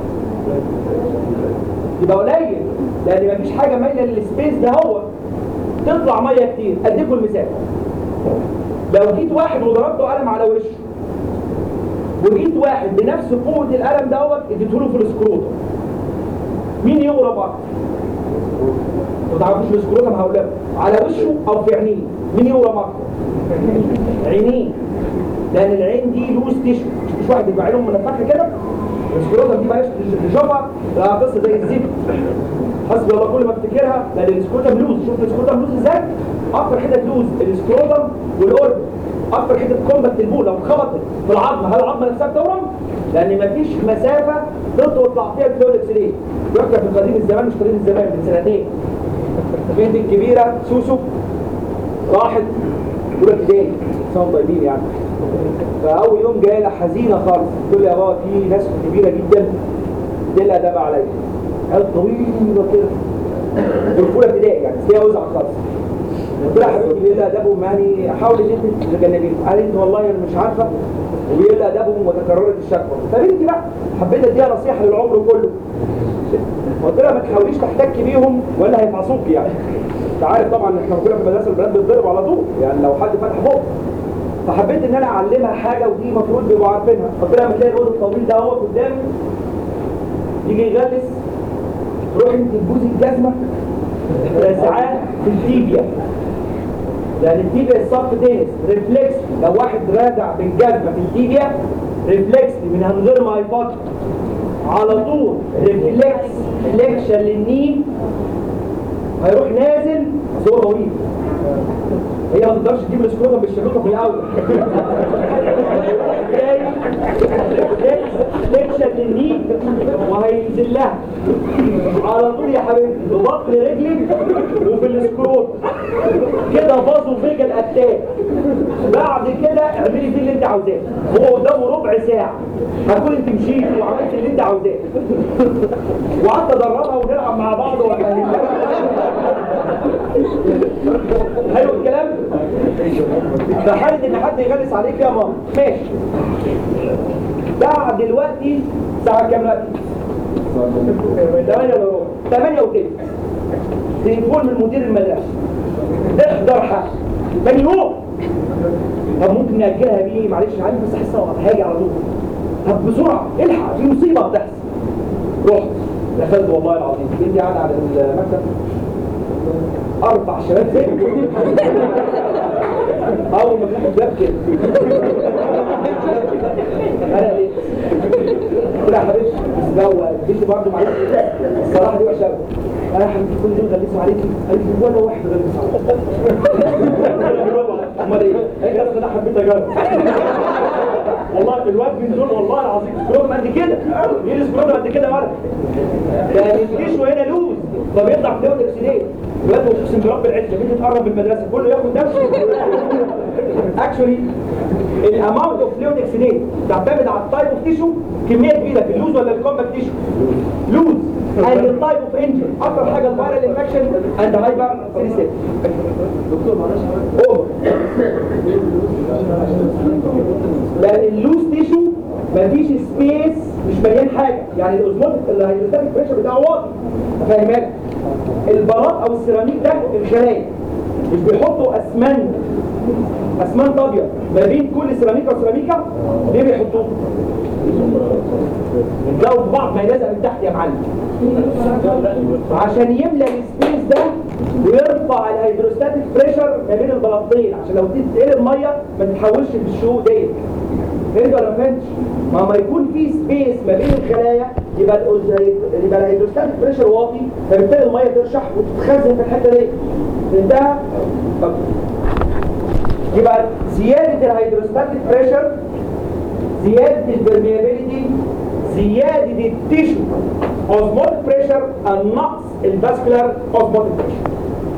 Speaker 2: يبقى قليل لان مفيش حاجه مايله للسبيس ده هو تطلع ميه كتير اديكم المثال لو جيت واحد وضربته قلم على وشه وجيت واحد بنفس قوه القلم دوت اديته له في السكروتم مين يغرب اكتر؟ ما تعرفوش السكروتم هقول لكم على وشه او في عينيه مين يغرب اكتر؟ عينيه لان العين دي لوز تيشو مش واحد يبقى عينهم منفخه كده السكروتم دي معلش تشوفها لها قصه زي الزفت حسبي الله كل ما افتكرها لان السكروتم لوز شوف السكروتم لوز ازاي اكتر حته لوز السكروتم والاورب اكتر حته كومباكت البول لو اتخبطت في العظمه هل العظمه نفسها بتورم؟ لان مفيش مسافه تطلع فيها الفلويد اكسيديت يحكى في قديم الزمان مش قديم الزمان من سنتين البنت الكبيره سوسو راحت اولى ابتدائي سنه طيبين يعني فاول يوم جايه لها حزينه خالص تقول لي يا بابا في ناس كبيره جدا دلها دب عليا عيال طويله كده والفوله ابتدائي يعني فيها وزع خالص قلت لها يا حبيبتي بيقل ادبهم يعني حاول ان انت تتجنبيه قالت لي والله انا مش عارفه وبيقل ادبهم وتكررت الشكوى فبنتي بقى حبيت اديها نصيحه للعمر كله قلت لها ما تحاوليش تحتكي بيهم ولا هيفعصوك يعني انت عارف طبعا احنا كنا في المدرسه البنات بتضرب على طول يعني لو حد فتح بقه فحبيت ان انا اعلمها حاجه ودي المفروض بيبقوا عارفينها قلت لها لما تلاقي الواد الطويل ده هو قدامي يجي يغلس روح انت تبوزي الجزمه رزعاه في التيبيا يعني التيبيا الصف تنس ريفلكس لو واحد راجع بالجزمه في التيبيا ريفلكس من غير ما يفكر على طول ريفلكس فليكشن للنين هيروح نازل بس هو طويل هي ما تقدرش تجيب السكروتم بالشلوطه في الاول جاي فليكشن للنين وهينزل لها على طول يا حبيبي ببطن رجلك وفي السكروت كده باظوا فيك الاتاك بعد كده اعملي فيه اللي انت عاوزاه هو قدامه ربع ساعه هتكون انت مشيت وعملت اللي انت عاوزاه وقعدت ادربها ونلعب مع بعض وافهمها حلو الكلام في حاله ان حد يغلس عليك يا ماما ماشي بعد دلوقتي الساعه كام دلوقتي 8 الا ربع 8 وتلت تليفون من مدير المدرسه احضر حق تاني يوم طب ممكن ناجلها بيه معلش انا عندي بس حصه هاجي على طول طب بسرعه الحق في مصيبه بتحصل رحت دخلت والله العظيم بنتي قاعده على المكتب اربع شباب زي اول ما فتحت الباب كده انا ليه؟ قلت لها يا حبيبتي بس جو بنتي برضه معلش الصراحه دي وحشه قوي انا يا حبيبتي كل دول غلسوا عليكي قالت لي ولا واحد غلس عليكي امال ايه؟ هي بس انا حبيت اجرب والله الواد من دول والله العظيم سكروتم قد كده ايه سكروتم قد كده ورق يعني الجيش وهنا لوز فبيطلع في دوري اكسيدين الواد اقسم برب العزه بنتي تقرب من المدرسه كله ياخد درس اكشولي الاماونت اوف فلويد اكسيدين تعتمد على التايب اوف تيشو كميه كبيره في اللوز ولا الكومباكت تيشو لوز اند التايب اوف انجن اكتر حاجه الفيرال انفكشن اند هايبر سيريسيت دكتور معلش اوفر لان اللوز تيشو مفيش سبيس مش مليان حاجه يعني الاوزموتيك الهيدروستاتيك بريشر بتاعه واطي فاهمك البلاط او السيراميك ده الخلايا مش بيحطوا اسمنت اسمنت ابيض ما بين كل سيراميكا وسيراميكا ليه بيحطوه؟ الجو في بعض ما يلزق من تحت يا معلم عشان يملى السبيس ده ويرفع الهيدروستاتيك بريشر ما بين البلاطين عشان لو تتقلب ميه ما تتحولش في الشو ديت فهمت ولا ما فهمتش؟ ما ما يكون في سبيس ما بين الخلايا يبقى الأوز- يبقى الهيدروستاتيك بريشر واطي فبالتالي الميه ترشح وتتخزن في الحته دي فهمتها؟ طب. يبقى زياده الهيدروستاتيك بريشر زياده البرميابيليتي زياده التيشو اوزموتيك بريشر النقص الفاسكولار اوزموتيك بريشر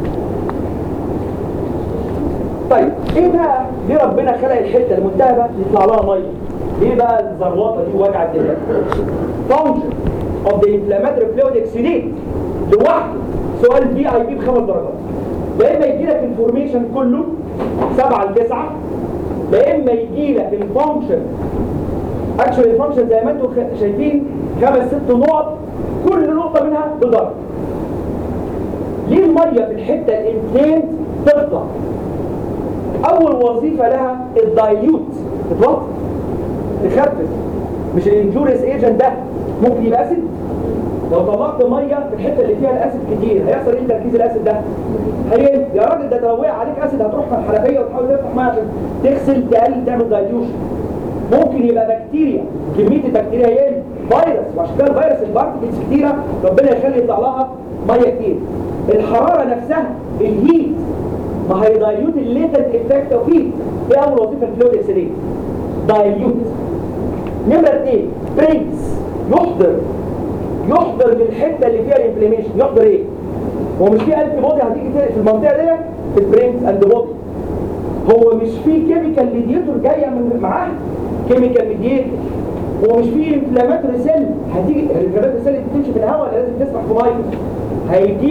Speaker 2: طيب ايه بقى ليه ربنا خلق الحته المنتهبه يطلع لها ميه ليه بقى الزروطه دي وجع الدماغ فانكشن اوف ذا انفلاماتوري فلويد اكسيديت لوحده سؤال بي اي بي بخمس درجات يا اما يجي لك الفورميشن كله 7 ل 9 يا اما يجي لك الفانكشن اكشن الفانكشن زي ما انتم خ- شايفين خمس ست نقط كل نقطه منها بدرجه ليه الميه في الحته الانفلامد تطلع اول وظيفه لها الدايليوت تتوطي تخفف مش الانجوريس ايجنت ده ممكن يبقى اسيد لو طلعت ميه في الحته اللي فيها الاسيد كتير هيحصل ايه تركيز الاسيد ده هي يا راجل ده لو وقع عليك اسيد هتروح في الحنفيه وتحاول تفتح ميه عشان تغسل تقلل تعمل دايليوشن ممكن يبقى بكتيريا كميه البكتيريا هي فيروس وعشان كده الفيروس البارتكلز كتيره ربنا يخلي يطلع لها ميه كتير الحراره نفسها الهيت ما هي دايليوت الليتنت افكت اوف هيت ايه اول وظيفه الفلويد اكسيدين دايليوت نمره اثنين برينكس يحضر يحضر للحته اللي فيها الانفلاميشن يحضر ايه هو مش في الف بودي هتيجي في المنطقه دي في البرينكس اند بودي هو مش في كيميكال ميديتور جايه من معاه كيميكال ميديتور هو مش في انفلاماتوري سيل هتيجي الانفلاماتوري سيل دي بتمشي في الهواء ولا لازم تسمح في ميه هيجيب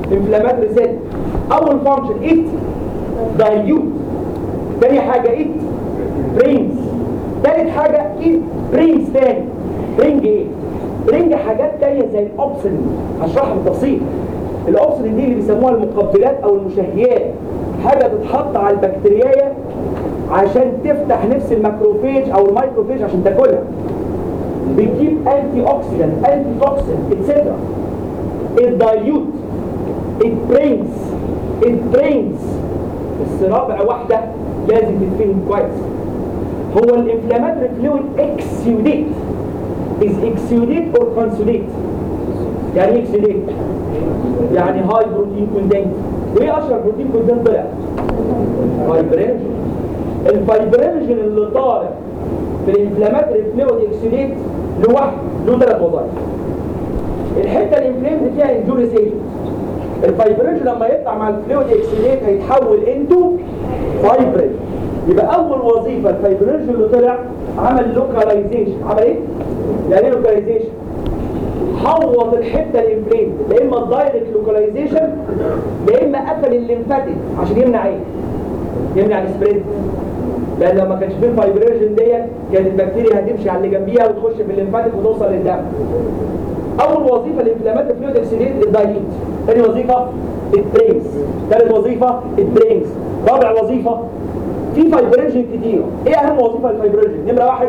Speaker 2: انفلاماتوري سيل اول فانكشن ات دايليوت تاني حاجه ات برينز تالت حاجه ات برينز تاني برينج ايه برينج حاجات تانية زي الاوبسلين هشرحها بالتفصيل الاوبسلين دي اللي بيسموها المقبلات او المشهيات حاجه تتحط على البكتيريا عشان تفتح نفس الماكروفيج او المايكروفيج عشان تاكلها بتجيب انتي اوكسيدنت انتي توكسين اتسترا الدايليوت البرينز البرينز بس رابع واحده لازم تتفهم كويس هو الانفلاماتوري فلويد اكسيوديت از اكسيوديت اور كونسوليت يعني ايه اكسيوديت يعني هاي بروتين كونتنت وايه اشهر بروتين كونتنت طلع فايبرينجين الفايبرينجين اللي طالع في الانفلاماتوري فلويد اكسيوديت لوحده له ثلاث وظائف الحته الانفلامد فيها انجوريس ايجنت الفايبرينج لما يطلع مع الفلويد اكسيديت هيتحول انتو فايبرين يبقى اول وظيفه الفايبرينج اللي طلع عمل لوكاليزيشن عمل ايه؟ يعني ايه لوكاليزيشن؟ حوط الحته الانفلامد لا اما الدايركت لوكاليزيشن لا اما قفل الليمفاتيك عشان يمنع ايه؟ يمنع السبريد لان لو ما كانش فيه الفايبرينجن ديت كانت البكتيريا هتمشي على اللي جنبيها وتخش في الليمفاتيك وتوصل للدم اول وظيفه الانفلامات فلويد اكسيديت الدايليت ثاني وظيفه البرينز ثالث وظيفه البرينز رابع وظيفه في فايبرينجن كتير ايه اهم وظيفه للفايبرينجن نمره واحد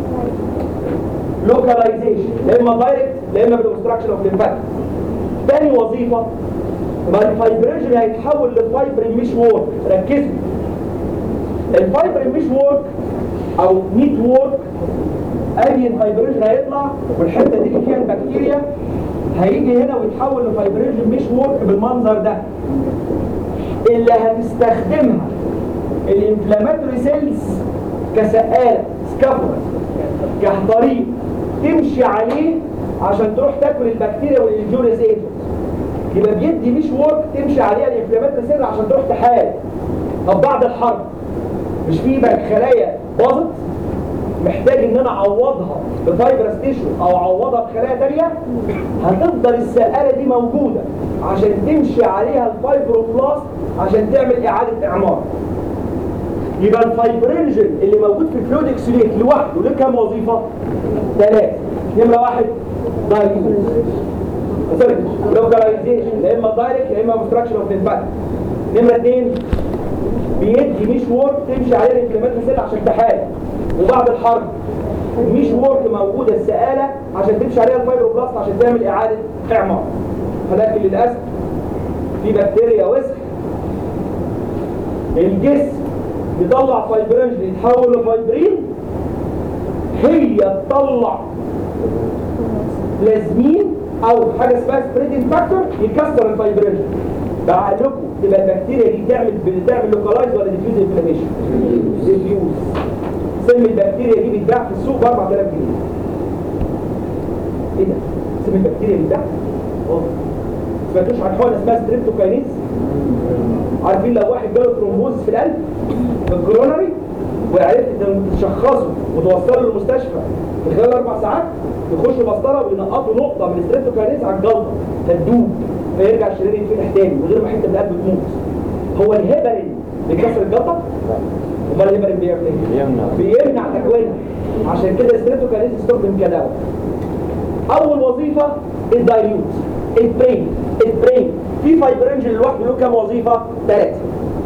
Speaker 2: لوكاليزيشن لا اما دايركت لا اما بالاوبستراكشن اوف ليمفاتيك ثاني وظيفه ما الفايبرينجن هيتحول لفايبرين مش وورك ركزوا الفايبرين مش وورك او نيت وورك ادي الفايبرينجن هيطلع والحته دي اللي فيها البكتيريا هيجي هنا ويتحول لفايبرينجن مش وورك بالمنظر ده اللي هتستخدمها الانفلاماتوري سيلز كسقاله سكافولد كطريق تمشي عليه عشان تروح تاكل البكتيريا والانجوريس ايجنت يبقى بيدي مش وورك تمشي عليها الانفلاماتوري سيلز عشان تروح تحارب طب بعد الحرب مش في بقى خلايا باظت محتاج ان انا اعوضها بفايبرس تيشو او اعوضها بخلايا تانية هتفضل السقاله دي موجوده عشان تمشي عليها الفايبروبلاست عشان تعمل اعاده اعمار يبقى الفايبرينجن اللي موجود في الفلويد اكسوليت لوحده له كام وظيفه؟ ثلاثه نمره واحد دايليوت سوري لوكاليزيشن يا اما دايركت يا اما اوبستراكشن اوف ليمفاتيك نمره اثنين بيدي مش وورك تمشي عليه الانفلاماتوري سيل عشان تحارب وبعد الحرب مش وورك موجوده السقاله عشان تمشي عليها الفايبروبلاست عشان تعمل اعاده اعمار ولكن للاسف في بكتيريا وسخ الجسم يطلع فايبرينج يتحول لفايبرين هي تطلع بلازمين او حاجه اسمها سبريدنج فاكتور يكسر الفايبرينج بعد لكم تبقى البكتيريا دي تعمل بتعمل لوكالايز ولا ديفيوز انفلاميشن ديفيوز سم البكتيريا دي بيتباع في السوق ب 4000 جنيه ايه ده سم البكتيريا بيتباع اه سمعتوش عن حقنه اسمها ستريبتوكاينيز عارفين لو واحد جاله ترومبوز في القلب في الكورونري وعرفت تشخصه وتوصله للمستشفى في خلال اربع ساعات يخشوا مسطره وينقطوا نقطه من الستريبتوكاينيز على الجلطه فتدوب فيرجع الشرير يتفتح تاني من غير ما حته من القلب تموت هو الهيبرين بيكسر الجلطه امال الهيبرين بيعمل ايه؟ بيمنع تكوينها عشان كده الستريبتوكاينيز استخدم كدواء اول وظيفه الدايليوت البرين البرين في فايبرينجن لوحده له كام وظيفه؟ ثلاثه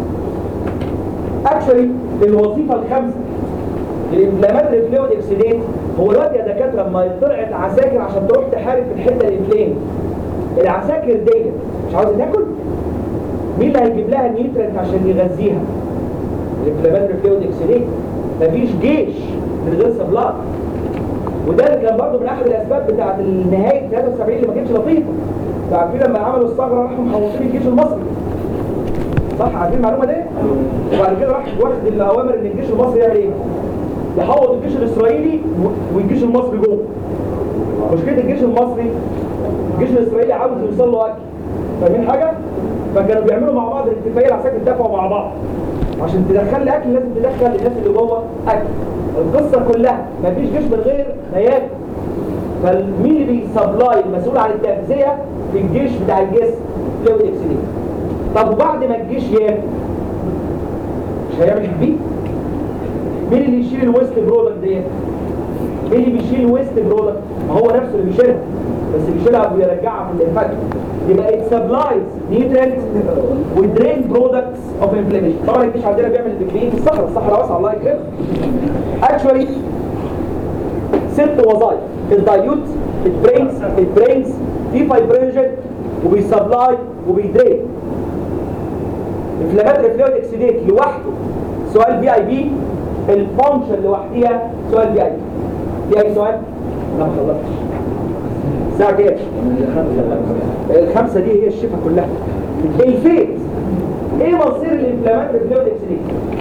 Speaker 2: اكشولي الوظيفه الخامسه الانفلاماتوري فلويد اكسيديت هو دلوقتي يا دكاتره لما طلعت عساكر عشان تروح تحارب في الحته الانفلام العساكر ديت مش عاوزه تاكل مين اللي هيجيب لها النيوترينت عشان يغذيها الانفلاماتوري فلويد اكسيديت مفيش جيش من غير سبلاك وده اللي كان برضه من احد الاسباب بتاعت النهايه 73 اللي ما كانتش لطيفه عارفين لما عملوا الثغره راحوا محوطين الجيش المصري صح عارفين المعلومه دي وبعد كده راح واخد الاوامر ان الجيش المصري يعمل ايه يحوط الجيش الاسرائيلي والجيش المصري جوه مشكله الجيش المصري الجيش الاسرائيلي عاوز يوصل له اكل فاهمين حاجه فكانوا بيعملوا مع بعض الاتفاقيه العساكر اتفقوا مع بعض عشان تدخل لي اكل لازم تدخل الناس اللي جوه اكل القصه كلها مفيش جيش من غير ما ياكل فمين اللي بيسبلاي المسؤول عن التغذيه في الجيش بتاع الجسم فلويد اكسيديت طب وبعد ما الجيش ياكل مش هيعمل بيه مين اللي يشيل الويست برودكت ديت مين اللي بيشيل الويست برودكت ما هو نفسه اللي بيشيلها بس بيشيلها وبيرجعها في الانفاكت يبقى it supplies nutrients ودرين برودكتس اوف inflammation طبعا الجيش عندنا بيعمل البكرين في الصحراء الصحراء واسعه الله يكرمك اكشولي ست وظائف الدايوت البرينز البرينز في فايبرينجن وبيسبلاي وبيدرين انفلاماتري فلويد اكسيديت لوحده سؤال بي اي بي الفانكشن لوحديها سؤال بي اي بي في اي سؤال؟ لا ما خلصتش الساعة كام؟ الخمسة دي هي الشفا كلها الفيت ايه مصير الانفلاماتري فلويد اكسيديت؟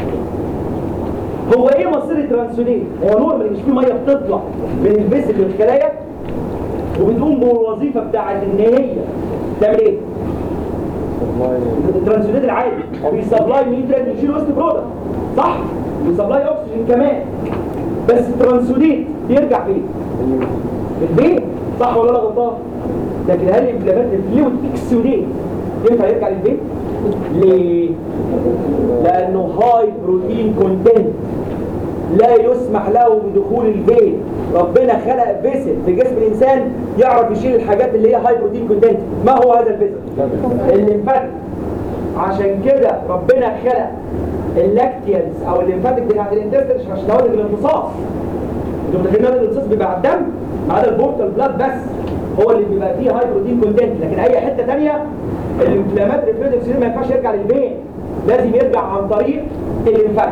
Speaker 2: هو ايه مصير الترانسودين؟ هو نورمال مش في ميه بتطلع من الفيسل للخلايا وبتقوم بالوظيفه بتاعت ان هي تعمل ايه؟ الترانسودين العادي بيسبلاي نيوترينت يشيل وسط برودكت صح؟ بيسبلاي اكسجين كمان بس الترانسودين بيرجع فين؟ في البيت صح ولا انا غلطان؟ لكن هل الانفلامات الفلويد اكسودين ينفع يرجع للبيت؟ ليه؟ لانه هاي بروتين كونتنت لا يسمح له بدخول البيت ربنا خلق فيسل في جسم الانسان يعرف يشيل الحاجات اللي هي هاي بروتين كونتنت ما هو هذا الفيسل الليمفاتيك عشان كده ربنا خلق اللاكتيانز او الليمفاتيك بتاعت الانتستين عشان نوادج الامتصاص انتوا متخيلين نوادج الامتصاص بيبقى على الدم ما عدا البورتال بلاد بس هو اللي بيبقى فيه هاي بروتين كونتنت لكن اي حته ثانيه الانفلاماتري فلويد اكسيدين ما ينفعش يرجع للبين لازم يرجع عن طريق الليمفاتيك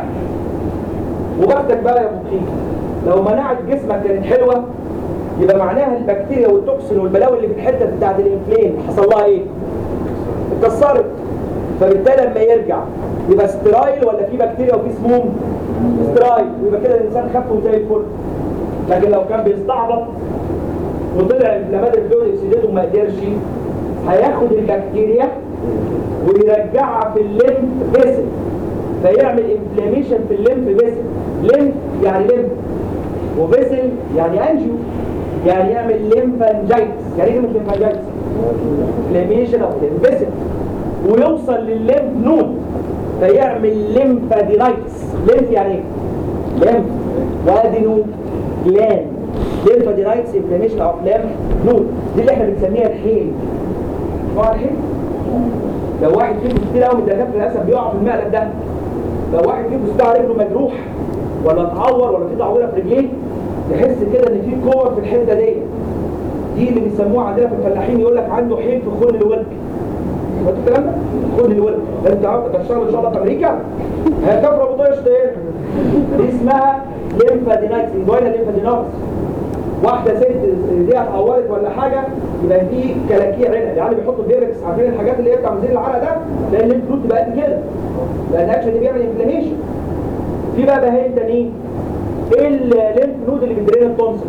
Speaker 2: وبختك بقى يا مخيف لو مناعة جسمك كانت حلوة يبقى معناها البكتيريا والتوكسين والبلاوي اللي في الحتة بتاعت الانفلين حصل لها ايه؟ اتكسرت فبالتالي لما يرجع يبقى سترايل ولا في بكتيريا وفي سموم؟ سترايل ويبقى كده الانسان خف وزي الفل لكن لو كان بيستعبط وطلع انفلامات الفلويد اكسيديت وما قدرش هياخد البكتيريا ويرجعها في الليمف فيسل فيعمل انفلاميشن في الليمف فيسل ليمف يعني ليمف وفيسل يعني انجيو يعني يعمل ليمفانجايتس يعني ايه مش ليمفانجايتس انفلاميشن اوف الليمف فيسل ويوصل للليمف نود فيعمل ليمفادينايتس ليمف يعني ايه ليمف وادينو جلان ليمفادينايتس انفلاميشن اوف ليمف نود دي اللي احنا بنسميها الحيل نوع الحيل لو واحد فيكم كتير قوي من الدكاتره للاسف بيقع في المقلب ده لو واحد فيكم استوى رجله مجروح ولا اتعور ولا في تعويره في رجليه تحس كده ان في كور في الحته دي دي اللي بيسموها عندنا في الفلاحين يقول لك عنده حيل في خن الورك سمعتوا الكلام ده؟ خن الورك ده انت عارف ده اشتغل ان شاء الله في امريكا هتكفر ابو طيش ايه؟ دي اسمها ليمفادينايتس انجوينا ليمفادينايتس واحده ست دي اتعورت ولا حاجه يبقى دي كلاكيع هنا يعني بيحطوا فيركس عارفين الحاجات اللي هي بتاع مزيل العرق ده لان الفلوت تبقى قد كده لان الاكشن دي بيعمل انفلاميشن في بقى بهايم تانيين ايه الليمف نود اللي بيدرين التونسل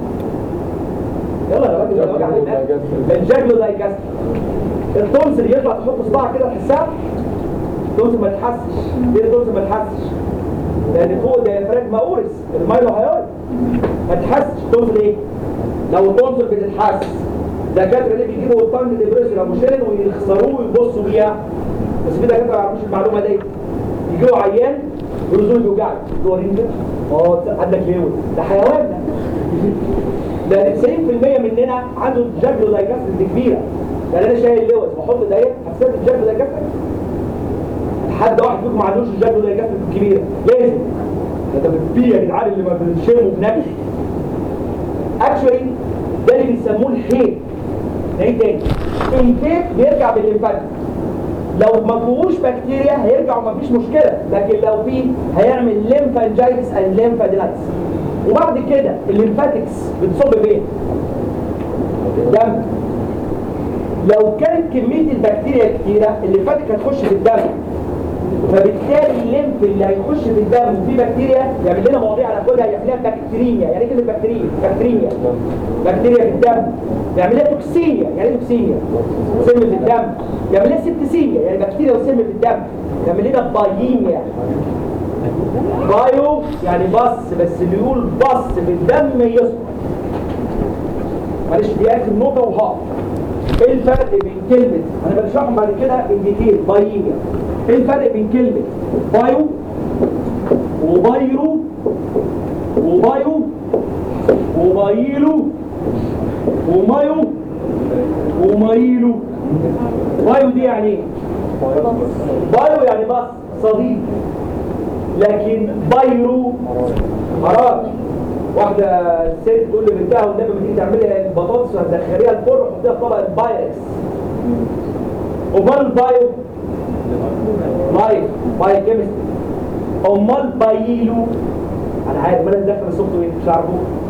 Speaker 2: يلا يا راجل ده وجع دماغ. الجاجلو دايكاست التونسل يطلع تحط صباعك كده تحسها التونسل ما تحسش ليه التونسل ما تحسش لان فوق ديافراجما اورس المايلو هياي ما تحسش التونسل ايه لو التونسل بتتحس دكاتره اللي بيجيبوا الطن ديبريسور ابو شيرين ويخسروه ويبصوا بيها بس في دكاتره ما يعرفوش المعلومه دي يجيبوا عيان يقولوا له بيوجعك يقولوا له اه عندك ليه ده حيوان ده ده 90% مننا عنده جاجلو دايجاستس كبيره يعني انا شايل لوز بحط دقيق حسيت الجاجلو دايجاستس حد واحد فيكم ما عندوش الجاجلو دايجاستس الكبيره لازم ده ده بتبيه يا جدعان اللي ما بنشمه بنكش اكشولي ده اللي بيسموه الحيل نعيد تاني الفيك بيرجع بالليمفاتيك لو ما فيهوش بكتيريا هيرجع ومفيش مشكله لكن لو فيه هيعمل ليمفانجايتس اند ليمفادينايتس وبعد كده الليمفاتكس بتصب فين؟ الدم لو كانت كميه البكتيريا كتيره الليمفاتيك هتخش في الدم فبالتالي الليمف اللي هيخش في الدم وفيه بكتيريا يعمل لنا مواضيع هناخدها يعمل لها بكتيريميا يعني ايه كلمه بكتيريا بكتيريميا بكتيريا في الدم يعمل لها توكسيميا يعني ايه توكسيميا سم في الدم يعمل لها سبتسيميا يعني بكتيريا وسم في الدم يعمل لنا باييميا بايو يعني بص بس اللي يقول بص في الدم يسقط معلش دي اخر نقطه وهقف ايه الفرق بين كلمة انا بشرحهم بعد كده ان ديتيل باييميا ايه الفرق بين كلمة بايو وبايرو وبايو وبايلو ومايو ومايلو بايو دي يعني ايه؟ بايو يعني بس صديق لكن بايرو حرام واحدة ست تقول لبنتها والنبي ما تيجي تعملي البطاطس وهتدخليها الفرن وحطيها في طبق البايركس امال البايو بايو بايو كيمستري امال بايلو انا عارف ما انا داخل السوفت وير مش عارفه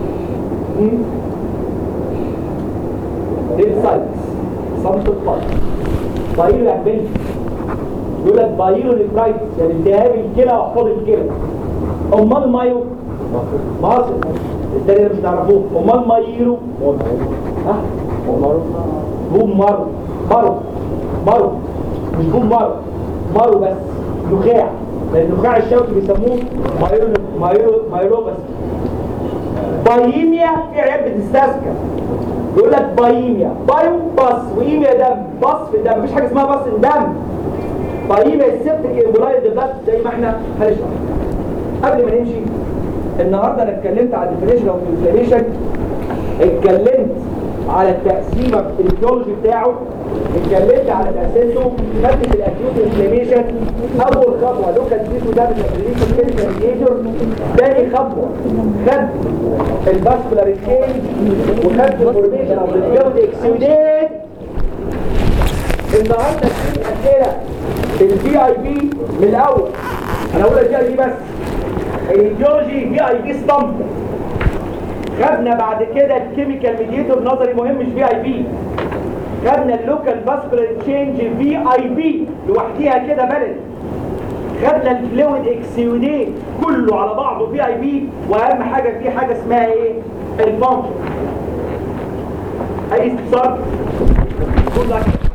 Speaker 2: ريد سايتس صمت الفرق بايلو يعني بنت يقول لك بايلو نفرايتس يعني التهاب الكلى واحفاض الكلى امال مايو مصر التاني ده مش تعرفوه امال مايلو ها بوم مرو مرو مرو مش بوم مرو مرو بس نخاع لان النخاع الشوكي بيسموه مايلو مايلو مايلو بس بايميا في عيال بتستسكر يقول لك بايميا بايو بص وايميا دم بص في الدم مفيش حاجه اسمها بص الدم بايميا السبتك امبولايد بلاد زي ما احنا هنشرح قبل ما نمشي النهارده انا اتكلمت على الديفينيشن اوف انفلاميشن اتكلمت على التقسيمه الايديولوجي بتاعه اتكلمت على تاسيسه خدت الاكيوت انفلاميشن اول خطوه لوكال تيشو ده بالانفلاميشن كيميكال ميديتور ثاني خطوه خدت الفاسكولار تشينج وخدت الفورميشن اوف الفيود اكسيوديت النهارده في اسئله الفي اي بي من الاول انا هقول الفي اي بي بس الايديولوجي في اي بي ستامب خدنا بعد كده الكيميكال ميديتور نظري مهم مش في اي بي خدنا اللوكال فاسكولار تشينج في اي بي لوحديها كده بلد خدنا الفلويد اكسيوديت كله على بعضه في اي بي واهم حاجه في حاجه اسمها ايه الفانكشن اي استفسار؟ Good luck.